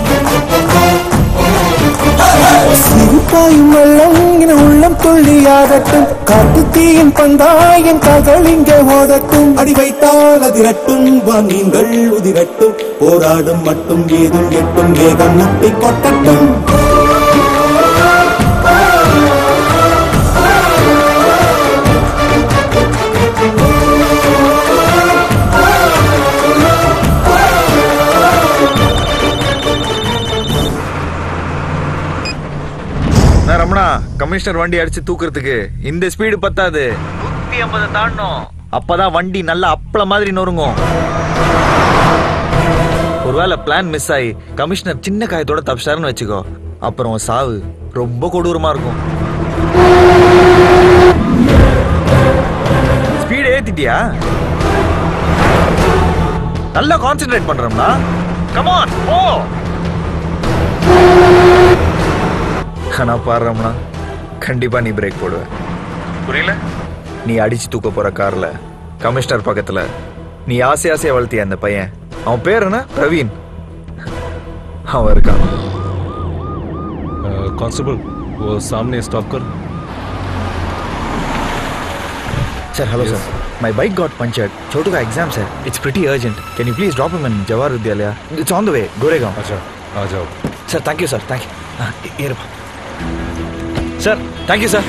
சிறுபாயும் வெள்ளம் என உள்ளம் துள்ளியாடட்டும் காட்டு தீயின் பந்தாயின் கால்கள் இங்கே ஓடட்டும் அடி வைத்தால் அதிரட்டும் வா நீங்கள் உதிரட்டும் போராடும் மட்டும் ஏதும் எட்டும் வேகம் முட்டி கொட்டட்டும் நான் ரமணா கமிஷனர் வண்டி அடிச்சு தூக்குறதுக்கு இந்த ஸ்பீடு பத்தாது நூத்தி ஐம்பது தாண்டணும் அப்பதான் வண்டி நல்லா அப்பள மாதிரி நொறுங்கும் ஒருவேளை பிளான் மிஸ் ஆகி கமிஷனர் சின்ன காயத்தோட தப்பிச்சாருன்னு வச்சுக்கோ அப்புறம் உன் சாவு ரொம்ப கொடூரமா இருக்கும் ஸ்பீடு ஏத்திட்டியா நல்லா கான்சென்ட்ரேட் பண்றோம்னா கமான் ஓ ஆனா பாடுறோம்னா கண்டிப்பா நீ பிரேக் போடுவ புரியல நீ அடிச்சு தூக்க போற கார்ல கமிஷனர் பக்கத்துல நீ ஆசை ஆசையா வளர்த்திய அந்த பையன் அவன் பேர் என்ன பிரவீன் அவன் இருக்கான் कांस्टेबल वो सामने स्टॉप कर sir hello sir My bike got punctured. Chotu का exam sir. It's pretty urgent. Can you please drop him in Jawahar Vidyalaya? It's on the way. Goregaon. अच्छा आ जाओ Sir, thank you sir. Thank you. Ah, here. Sir, thank you sir.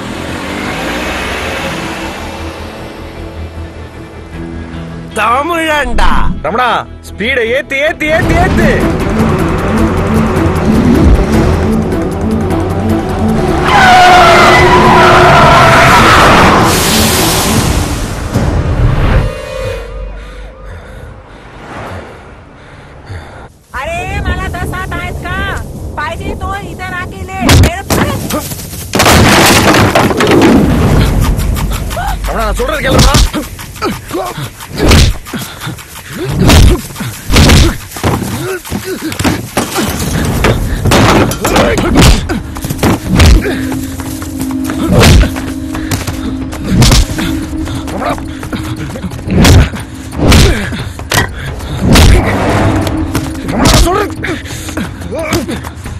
தமிழண்டா Ramana ஸ்பீட ஏத்து ஏத்து ஏத்து ஏத்து अरे मला दसात आहेत का पाहिजे तो इथं राखीले मेरे- ரமணா நான் சொல்றது கேளுடா ரமணா நான் சொல்றது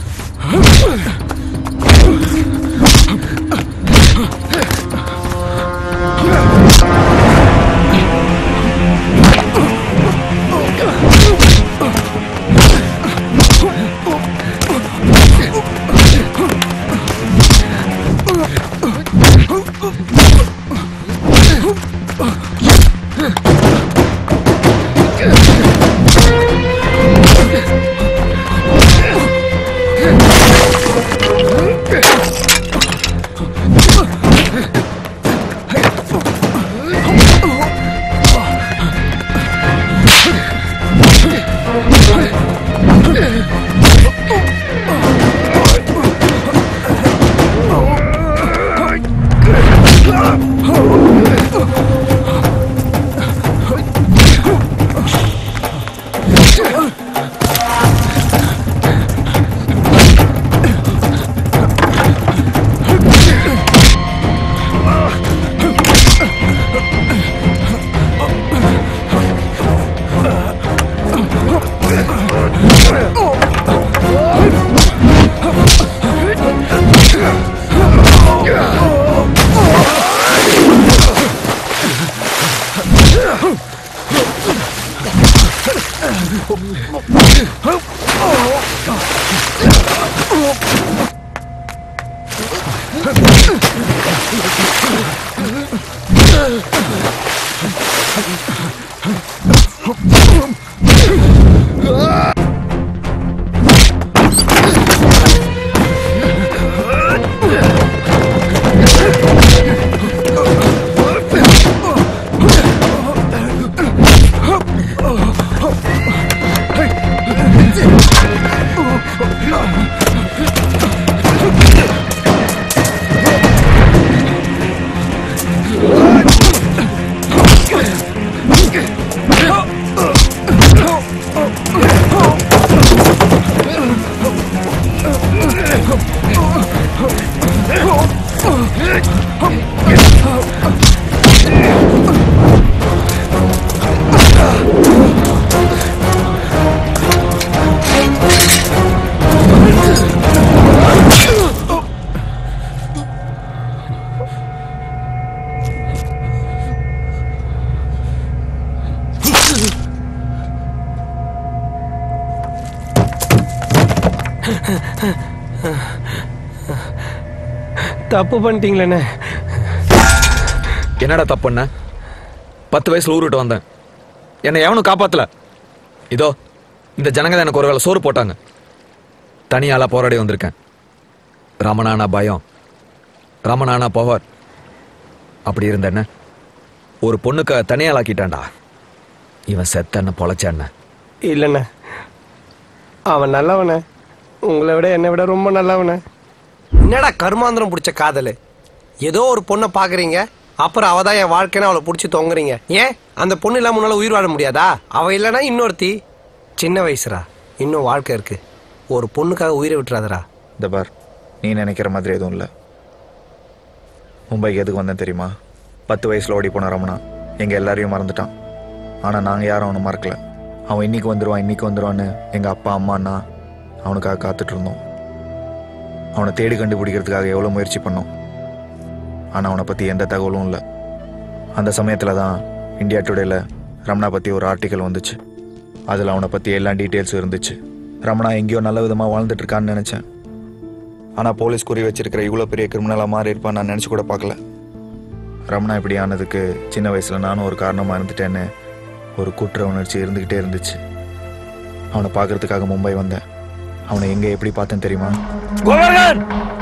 தப்பு பண்ணிட்டீங்களேண்ணே என்னடா தப்பு பண்ண பத்து வயசுல ஊர் விட்டு வந்தேன் என்னை எவனும் காப்பாத்தல இதோ இந்த ஜனங்க தான் எனக்கு ஒரு வேளை சோறு போட்டாங்க தனியாளா போராடி வந்திருக்கேன் ரமணானா பயம் ரமணானா பவர் அப்படி இருந்த என்ன ஒரு பொண்ணுக்கு தனியாளாக்கிட்டான்டா இவன் செத்தன்னு பொழைச்சான்னு இல்லைண்ணே அவன் நல்லவனே உங்களை விட என்னை விட ரொம்ப நல்லவனே என்னடா கருமாந்திரம் பிடிச்ச காதல் ஏதோ ஒரு பொண்ணை பார்க்குறீங்க அப்புறம் அவ தான் என் வாழ்க்கைன்னு அவளை பிடிச்சி தொங்குறீங்க ஏன் அந்த பொண்ணு இல்லாம உன்னால உயிர் வாழ முடியாதா அவ இல்லைன்னா இன்னொருத்தி சின்ன வயசுடா இன்னும் வாழ்க்கை இருக்கு ஒரு பொண்ணுக்காக உயிரை விட்டுறாதடா இந்த பார் நீ நினைக்கிற மாதிரி எதுவும் இல்லை மும்பைக்கு எதுக்கு வந்தேன் தெரியுமா பத்து வயசில் ஓடி போன ரமணா எங்கள் எல்லாரையும் மறந்துட்டான் ஆனால் நாங்கள் யாரும் அவனை மறக்கல அவன் இன்னைக்கு வந்துடுவான் இன்னைக்கு வந்துடுவான்னு எங்கள் அப்பா அம்மா அண்ணா அவனுக்காக காத்துட்டு இருந்தோம் அவனை தேடி கண்டுபிடிக்கிறதுக்காக எவ்வளோ முயற்சி பண்ணோம் ஆனால் அவனை பற்றி எந்த தகவலும் இல்லை அந்த சமயத்தில் தான் இந்தியா டுடேல ரமணா பற்றி ஒரு ஆர்டிக்கல் வந்துச்சு அதில் அவனை பற்றி எல்லா டீட்டெயில்ஸும் இருந்துச்சு ரமணா எங்கேயோ நல்ல விதமாக வாழ்ந்துட்டு இருக்கான்னு நினச்சேன் ஆனால் போலீஸ் குறி வச்சிருக்கிற இவ்வளோ பெரிய கிரிமினலாக மாறி இருப்பான் நான் நினச்சி கூட பார்க்கல ரமணா இப்படி ஆனதுக்கு சின்ன வயசில் நானும் ஒரு காரணமாக இருந்துட்டேன்னு ஒரு குற்ற உணர்ச்சி இருந்துக்கிட்டே இருந்துச்சு அவனை பார்க்கறதுக்காக மும்பை வந்தேன் அவனை எங்கே எப்படி பார்த்தேன் தெரியுமா கோவர்தன்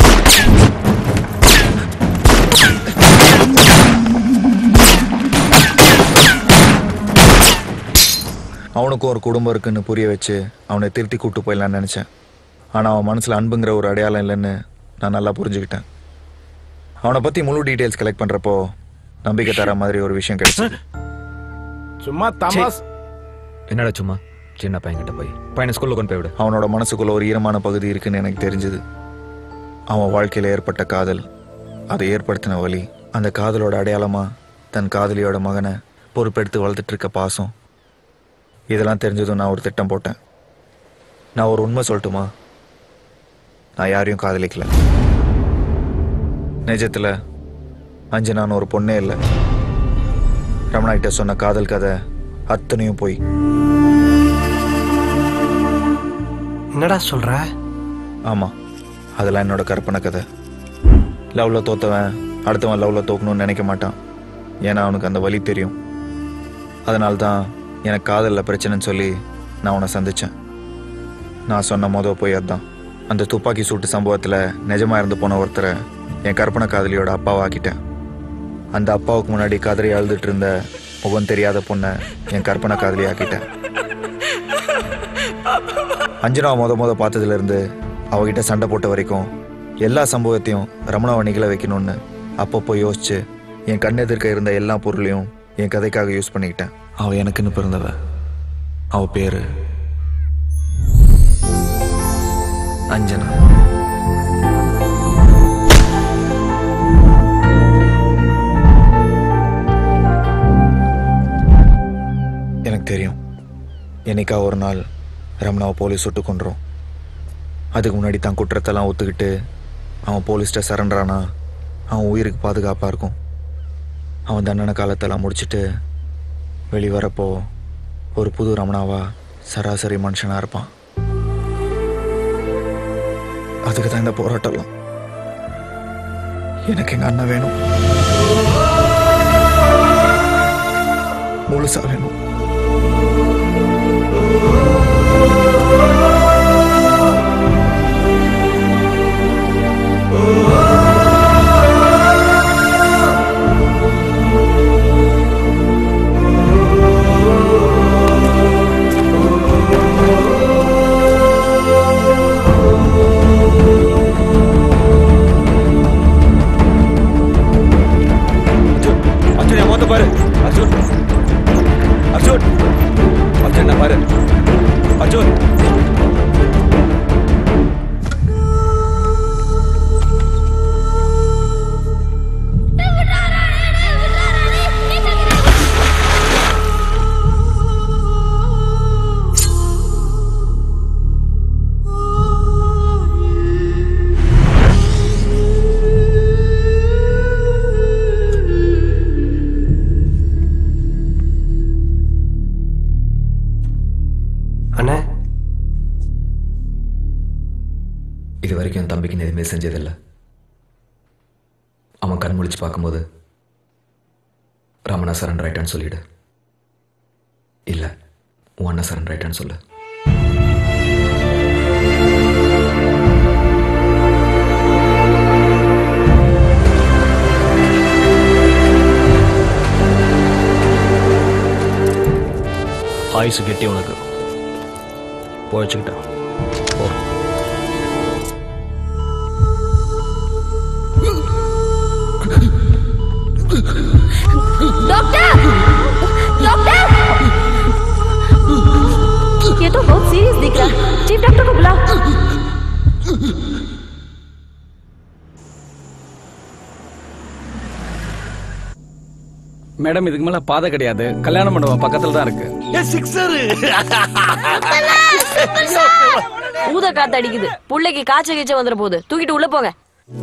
அவனுக்கும் ஒரு குடும்பம் இருக்குன்னு புரிய வச்சு அவனை திருத்தி கூட்டு போயிடலான்னு நினச்சேன் ஆனால் அவன் மனசில் அன்புங்கிற ஒரு அடையாளம் இல்லைன்னு நான் நல்லா புரிஞ்சுக்கிட்டேன் அவனை பற்றி முழு டீட்டெயில்ஸ் கலெக்ட் பண்ணுறப்போ நம்பிக்கை தர மாதிரி ஒரு விஷயம் கிடைச்சு சும்மா தமாஸ் என்னடா சும்மா சின்ன பையன்கிட்ட போய் பையனை ஸ்கூல்ல கொண்டு போய் விடு அவனோட மனசுக்குள்ள ஒரு ஈரமான பகுதி இருக்குன்னு எனக்கு தெரிஞ்சது அவன் வாழ்க்கையில் ஏற்பட்ட காதல் அதை ஏற்படுத்தின வழி அந்த காதலோட அடையாளமா தன் காதலியோட மகனை பொறுப்பெடுத்து வளர்த்துட்டு இருக்க பாசம் இதெல்லாம் தெரிஞ்சதும் நான் ஒரு திட்டம் போட்டேன் நான் ஒரு உண்மை சொல்லட்டுமா நான் யாரையும் காதலிக்கல நிஜத்தில் அஞ்சனான்னு ஒரு பொண்ணே இல்லை ரமணாகிட்ட சொன்ன காதல் கதை அத்தனையும் போய் என்னடா சொல்ற ஆமாம் அதெல்லாம் என்னோட கற்பனை கதை லவ்ல தோத்தவன் அடுத்தவன் லவ்ல தோக்கணும்னு நினைக்க மாட்டான் ஏன்னா அவனுக்கு அந்த வலி தெரியும் அதனால தான் எனக்கு காதலில் பிரச்சனைன்னு சொல்லி நான் உன்னை சந்தித்தேன் நான் சொன்ன மொதல் போய் அதான் அந்த துப்பாக்கி சூட்டு சம்பவத்தில் நிஜமாக இருந்து போன ஒருத்தரை என் கற்பனை காதலியோட அப்பாவாக்கிட்டேன் அந்த அப்பாவுக்கு முன்னாடி கதறி அழுதுட்டு இருந்த முகம் தெரியாத பொண்ணை என் கற்பனை காதலி ஆக்கிட்டேன் அஞ்சனா முத முத பார்த்ததுலேருந்து அவகிட்ட சண்டை போட்ட வரைக்கும் எல்லா சம்பவத்தையும் ரமணாவை நிகழ வைக்கணும்னு அப்பப்போ யோசிச்சு என் கண்ணெதிர்க்க இருந்த எல்லா பொருளையும் என் கதைக்காக யூஸ் பண்ணிக்கிட்டேன் அவ எனக்குன்னு பிறந்தவ அவ பேரு அஞ்சனா எனக்கு தெரியும் என்னைக்கா ஒரு நாள் ரமணாவை போலீஸ் சுட்டு கொண்டுரும் அதுக்கு முன்னாடி தான் குற்றத்தெல்லாம் ஒத்துக்கிட்டு அவன் போலீஸ்கிட்ட சரண்டரானா அவன் உயிருக்கு பாதுகாப்பாக இருக்கும் அவன் தண்டனை காலத்தெல்லாம் முடிச்சுட்டு வெளி வரப்போ ஒரு புது ரமணாவா சராசரி மனுஷனாக இருப்பான் அதுக்கு தான் இந்த போராட்டம்லாம் எனக்கு எங்கள் அண்ணன் வேணும் முழுசா வேணும் அர்ஜுன் என் மொத்த பாரு அர்ஜுன் அர்ஜுன் அர்ஜுன் என்ன பாரு அர்ஜுன் அண்ணே இது வரைக்கும் என் தம்பிக்கு நான் எதுவுமே செஞ்சதில்லை அவன் கண் முழிச்சு பார்க்கும்போது ரமணா சரண்டர் ஆயிட்டான்னு சொல்லிடு இல்லை உன் அண்ணா சரண்டர் ஆயிட்டான்னு சொல்லு ஆயுசு கெட்டி உனக்கு போச்சுக்கிட்டேன் போ डॉक्टर डॉक्टर ये तो बहुत सीरियस दिख रहा है चीफ डॉक्टर को बुलाओ மேடம் இதுக்கு மேல பாதை கிடையாது கல்யாண மண்டபம் பக்கத்துல தான் இருக்கு ஊத காத்து அடிக்குது புள்ளைக்கு காய்ச்ச கீச்ச வந்துட போகுது தூக்கிட்டு உள்ள போங்க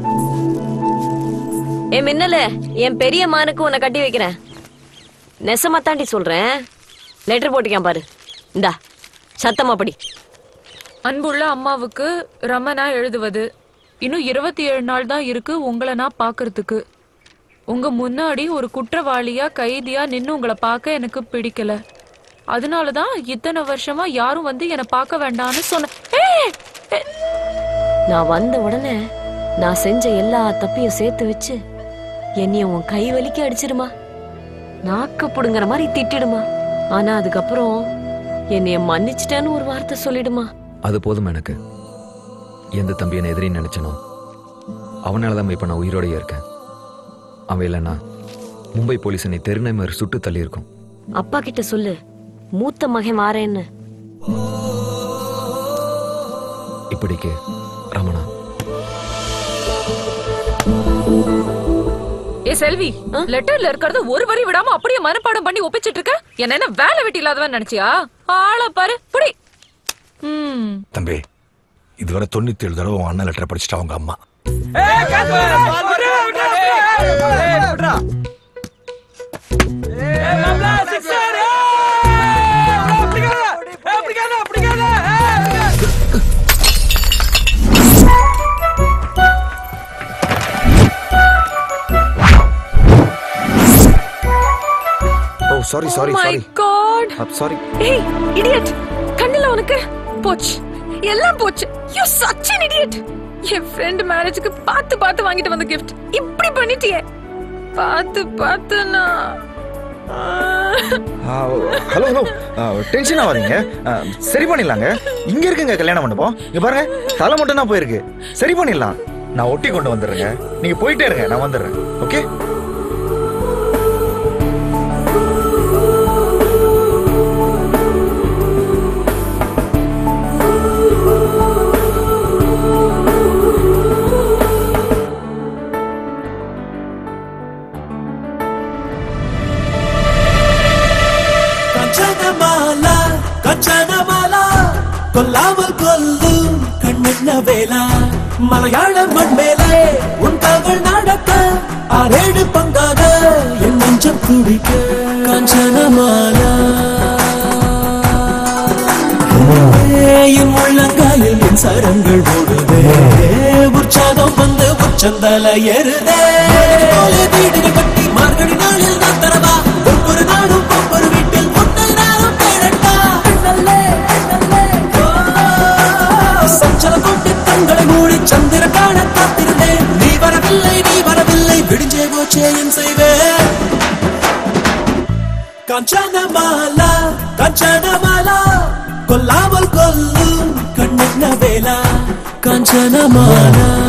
ஏ மின்னல என் பெரிய மானுக்கு உன்னை கட்டி வைக்கிறேன் நெசமா தாண்டி சொல்றேன் லெட்டர் போட்டிக்கான் பாரு இந்தா சத்தமா படி அன்புள்ள அம்மாவுக்கு ரமணா எழுதுவது இன்னும் இருபத்தி ஏழு நாள் தான் இருக்கு உங்களை நான் பாக்குறதுக்கு உங்க முன்னாடி ஒரு குற்றவாளியா கைதியா நின்னு உங்களை பார்க்க எனக்கு பிடிக்கல அதனாலதான் இத்தனை வருஷமா யாரும் வந்து என்னை பார்க்க வேண்டாம்னு சொன்ன ஏய்! நான் வந்த உடனே நான் செஞ்ச எல்லா தப்பையும் சேர்த்து வச்சு என்னைய உன் கை வலிக்க அடிச்சிடுமா நாக்கு புடுங்குற மாதிரி திட்டிடுமா ஆனா அதுக்கப்புறம் என்னைய மன்னிச்சிட்டேன்னு ஒரு வார்த்தை சொல்லிடுமா அது போதும் எனக்கு எந்த தம்பி என்னை எதிரின்னு நினைச்சனோ அவனால தான் இப்போ நான் உயிரோடயே இருக்கேன் அவன் இல்லைன்னா மும்பை போலீஸ் என்னை தெருநை மாதிரி சுட்டு தள்ளி இருக்கும் அப்பா கிட்ட சொல்லு மூத்த மகன் வாரேன்னு இப்படிக்கு ரமணா ஏ செல்வி லெட்டர்ல இருக்கிறத ஒரு வரி விடாம அப்படியே மனப்பாடம் பண்ணி ஒப்பிச்சிட்டு இருக்க என்ன என்ன வேலை வெட்டி இல்லாதவன் நினைச்சியா ஆள பாரு புடி ம் தம்பி இதுவரை தொண்ணூத்தி ஏழு தடவை உன் அண்ணன் லெட்டரை படிச்சுட்டா அவங்க அம்மா oh sorry sorry my sorry god sorry ஏய் இடியட் கண்ணுல உனக்கு போச்சு எல்லாம் போச்சு யூ such an idiot என் ஃப்ரெண்ட் மேரேஜுக்கு பார்த்து பார்த்து வாங்கிட்டு வந்த gift இப்படி பண்ணிட்டியே பார்த்து பார்த்து நான் ஹலோ ஹலோ டென்ஷன் ஆகாதீங்க ஆ, சரி பண்ணிடலாங்க இங்க இருக்குங்க கல்யாண மண்டபம் இங்க பாருங்க தலை மட்டும் தான் போயிருக்கு சரி பண்ணிடலாம் நான் ஒட்டி கொண்டு வந்துடுறேங்க நீங்க போயிட்டே இருங்க நான் வந்துடுறேன் ஓகே கஞ்சனமாலா கஞ்சனமாலா கொல்லாமல் கொல்லும் கண்ணென்ன வேலா மலையாள மண் மேலே உன் கால்கள் நடக்க ஆறேழு பங்காக என் நெஞ்சம் துடிக்க கஞ்சனமாலா என் உள்ளங்காலில் என் சரங்கள் ஓடுதே உற்சாகம் வந்து உச்சந்தல ஏறுதே போல வீடுகள் கட்டி மார்கழி நாளில் நான் தரவா ஒவ்வொரு நாளும் ஒவ்வொரு வீட்டில் உன்னை நானும் தேடட்டா சஞ்சலம் கொண்டு கண்களை மூடி சந்திர காண காத்திருந்தேன் நீ வரவில்லை நீ வரவில்லை விடிஞ்சே போச்சே என் செய்வேன் காஞ்சனமாலா காஞ்சனமாலா கொல்லாமல் கொல்லும் கண்ணென்ன வேலா காஞ்சனமாலா